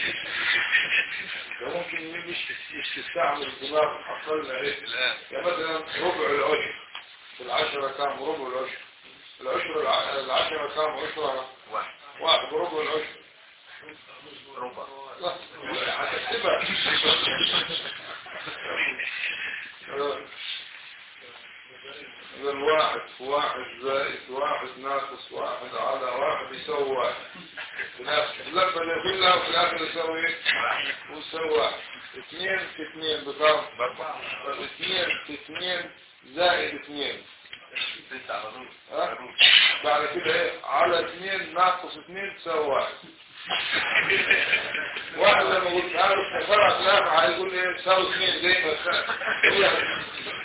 ده ممكن مش مش تستعمل الدماغ حصل لها ايه الآن يعني مثلا ربع العشر في العشرة كام ربع العشر العشر الع- العشرة كام عشرة واحد واحد ربع العشر ربع لا هتكتبها إذا الواحد في واحد زائد واحد ناقص واحد على واحد يساوي واحد في الآخر اللفة اللي كلها في الآخر يساوي ايه؟ ويساوي واحد اثنين في اثنين بكام؟ بأربعة طب اثنين في اثنين زائد اثنين ستة على طول ها؟ بعد كده ايه؟ على اثنين ناقص اثنين تساوي واحد واحد لما قلت له فرع كلام هيقول ايه تساوي اثنين زي ما كان.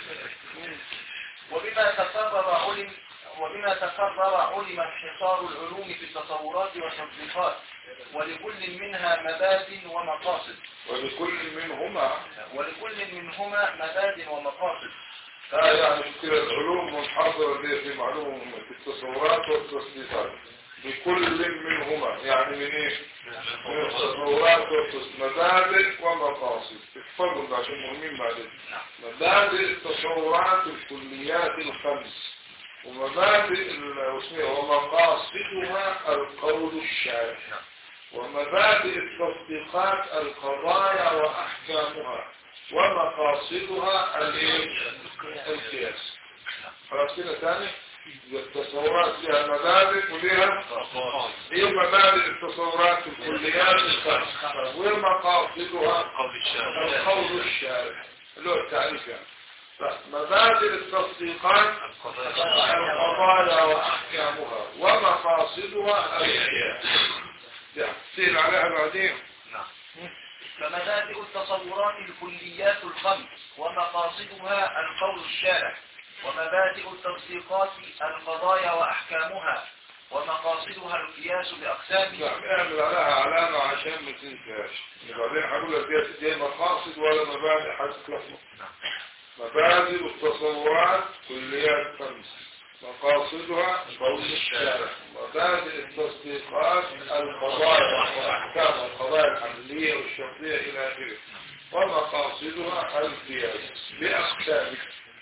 وبما تكرر علم وبما تكرر علم انحصار العلوم في التصورات والتطبيقات ولكل منها مباد ومقاصد ولكل منهما ولكل منهما مباد ومقاصد لا يعني كده العلوم منحصرة دي في معلومة في التصورات والتصديقات بكل منهما يعني من ايه؟ من التصورات والتصديقات مبادئ ومقاصد احفظوا ده عشان مهمين بعدين مبادئ التصورات الكليات الخمس ومبادئ ال- واسمها ومقاصدها القول الشارع ومبادئ التصديقات القضايا وأحكامها ومقاصدها الايه؟ القياس خلاص كده تاني التصورات لها مبادئ ولها ايه مبادئ التصورات الكليات الخمس ومقاصدها قول الشارع القول الشارع اللي هو التعريف يعني مبادئ التصديقات القضايا واحكامها ومقاصدها القياس يعني تسير عليها بعدين فمبادئ التصورات الكليات الخمس ومقاصدها القول الشارع ومبادئ التصديقات القضايا وأحكامها ومقاصدها القياس بأقسامه نعم اعمل عليها علامة عشان ما تنساش بعدين هقول لك دي دي مقاصد ولا مبادئ هتتلخبط مبادئ التصورات كليات خمس مقاصدها قول الشارع مبادئ التصديقات القضايا واحكام القضايا الحملية والشرطية الى اخره ومقاصدها القياس باقسامه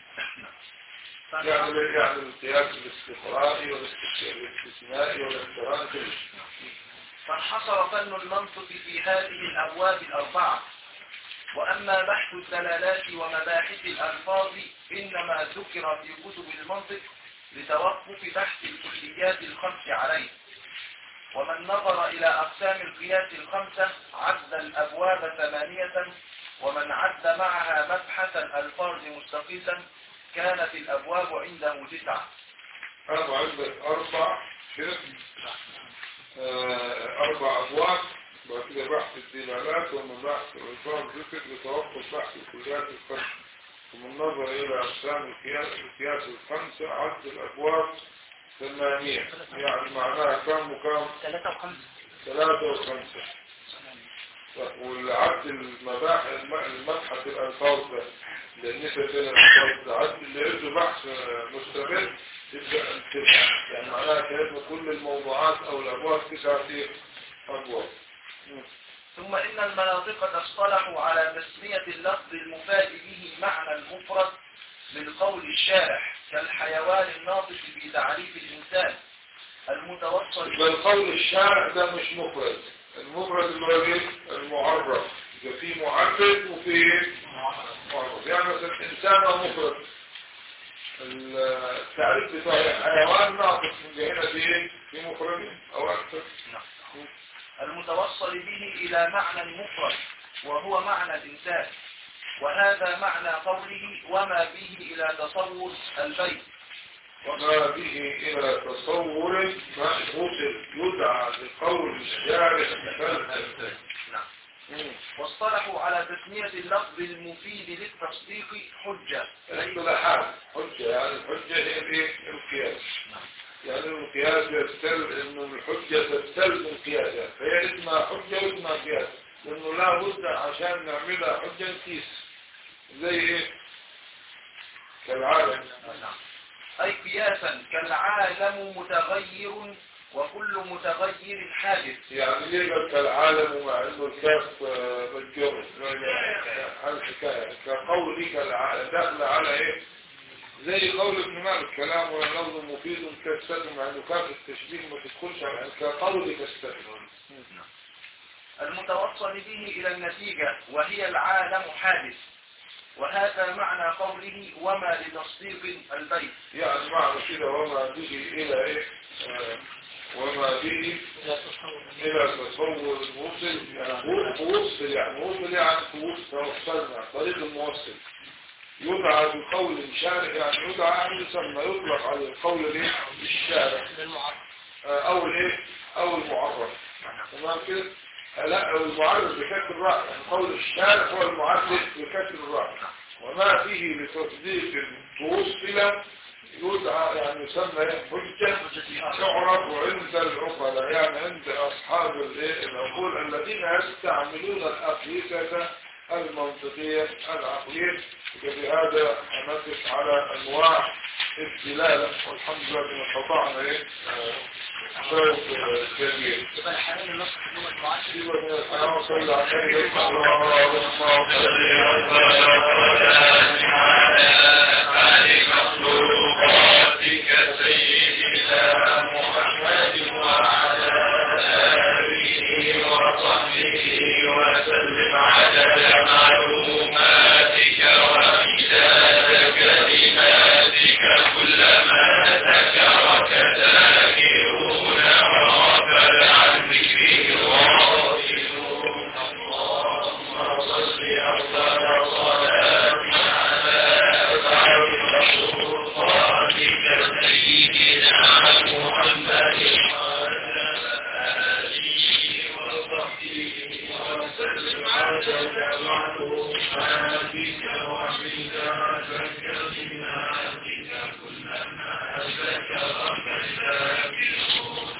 يعني يعني القياس الاستقرائي والاستثنائي والاقتران كله فانحصر فن المنطق في هذه الأبواب الأربعة وأما بحث الدلالات ومباحث الألفاظ إنما ذكر في كتب المنطق لتوقف بحث الكليات الخمس عليه ومن نظر إلى أقسام القياس الخمسة عد الأبواب ثمانية ومن عد معها مبحث الألفاظ مستقيسا كانت الأبواب عنده تسعة هذا عندك أربع كده آه، أربع أبواب بعد كده بحث الدلالات ومن بحث الألفاظ ذكر لتوقف بحث الكليات الخمس ومن نظر إلى أقسام القياس القياس الخمسة عد الأبواب ثمانية يعني معناها كم وكم ثلاثة وخمسة ثلاثة وخمسة والعد المباحث المبحث الألفاظ ده بالنسبة للألفاظ ده عد اللي يرجو بحث مستمر يبدأ أن تبحث يعني معناها كلمة كل الموضوعات أو الأبواب تسعة إيه؟ أبواب ثم إن المناطق اصطلحوا على تسمية اللفظ المفاد به معنى المفرد من قول الشارح كالحيوان الناطق في تعريف الإنسان المتوصل بل قول الشارع ده مش مفرد المفرد اللي هو ايه المعرف يبقى في معرف وفي ايه معرف يعني مثلا الانسان هو مفرد التعريف بتاع الحيوان ناقص من جهنا في ايه في مفرد او اكثر المتوصل به إلى معنى مفرد وهو معنى الإنسان وهذا معنى قوله وما به إلى تصور البيت وما به الى تصور ما وصل يدعى بقول الشارع فلسفه نعم مم. واصطلحوا على تسمية اللفظ المفيد للتصديق حجة اصطلاحات حجة يعني الحجة هي الايه القياس يعني القياس يستل انه الحجة تستلزم قياسا فهي اسمها حجة واسمها قياس لانه لا بد عشان نعملها حجة نقيس زي ايه كالعالم أي قياسا كالعالم متغير وكل متغير حادث يعني ليه قال كالعالم مع انه الكاف آه، مجرد على الحكاية كقولي كالعالم دخل على ايه زي قول ابن مالك كلام ولفظ مفيد كالسلم مع انه كاف التشبيه ما تدخلش على كقولي كالسلم المتوصل به إلى النتيجة وهي العالم حادث وهذا معنى قوله وما لتصديق البيت يعني معنى كده وما به الى ايه آه، وما به الى تصور الموصل يعني هو موصل يعني موصل يعني توصل توصلنا طريق الموصل يدعى بقول شارع يعني يدعى أن يسمى يطلق على القول الايه الشارع آه، او الايه او المعرف تمام كده آه، لا المعرف بكسر الراء يعني قول الشارع هو المعرف بكسر الراء وما فيه لتصديق توصل يدعى يعني يسمى إيه؟ حجة تعرف عند العقلاء يعني عند أصحاب الإيه؟ العقول الذين يستعملون الأقيسة المنطقية العقلية وبهذا نقف على أنواع الدلالة والحمد لله بما استطعنا إيه آه، شوف آه، جميل اللهم صل على النبي اللهم صل مخلوقاتك سيدنا محمد وعلى آله وصحبه وسلم عدد معلوماتك ومداد كلماتك كلما ذكرك ذاكرون وغفل عن ذكره غافلون اللهم صل أفضل صلاة على بعد سلطانك سيدنا محمد وعلى آله وصحبه وسلم عدد معلوماتك ومداد كلماتك كلما ذكرك ذاكرون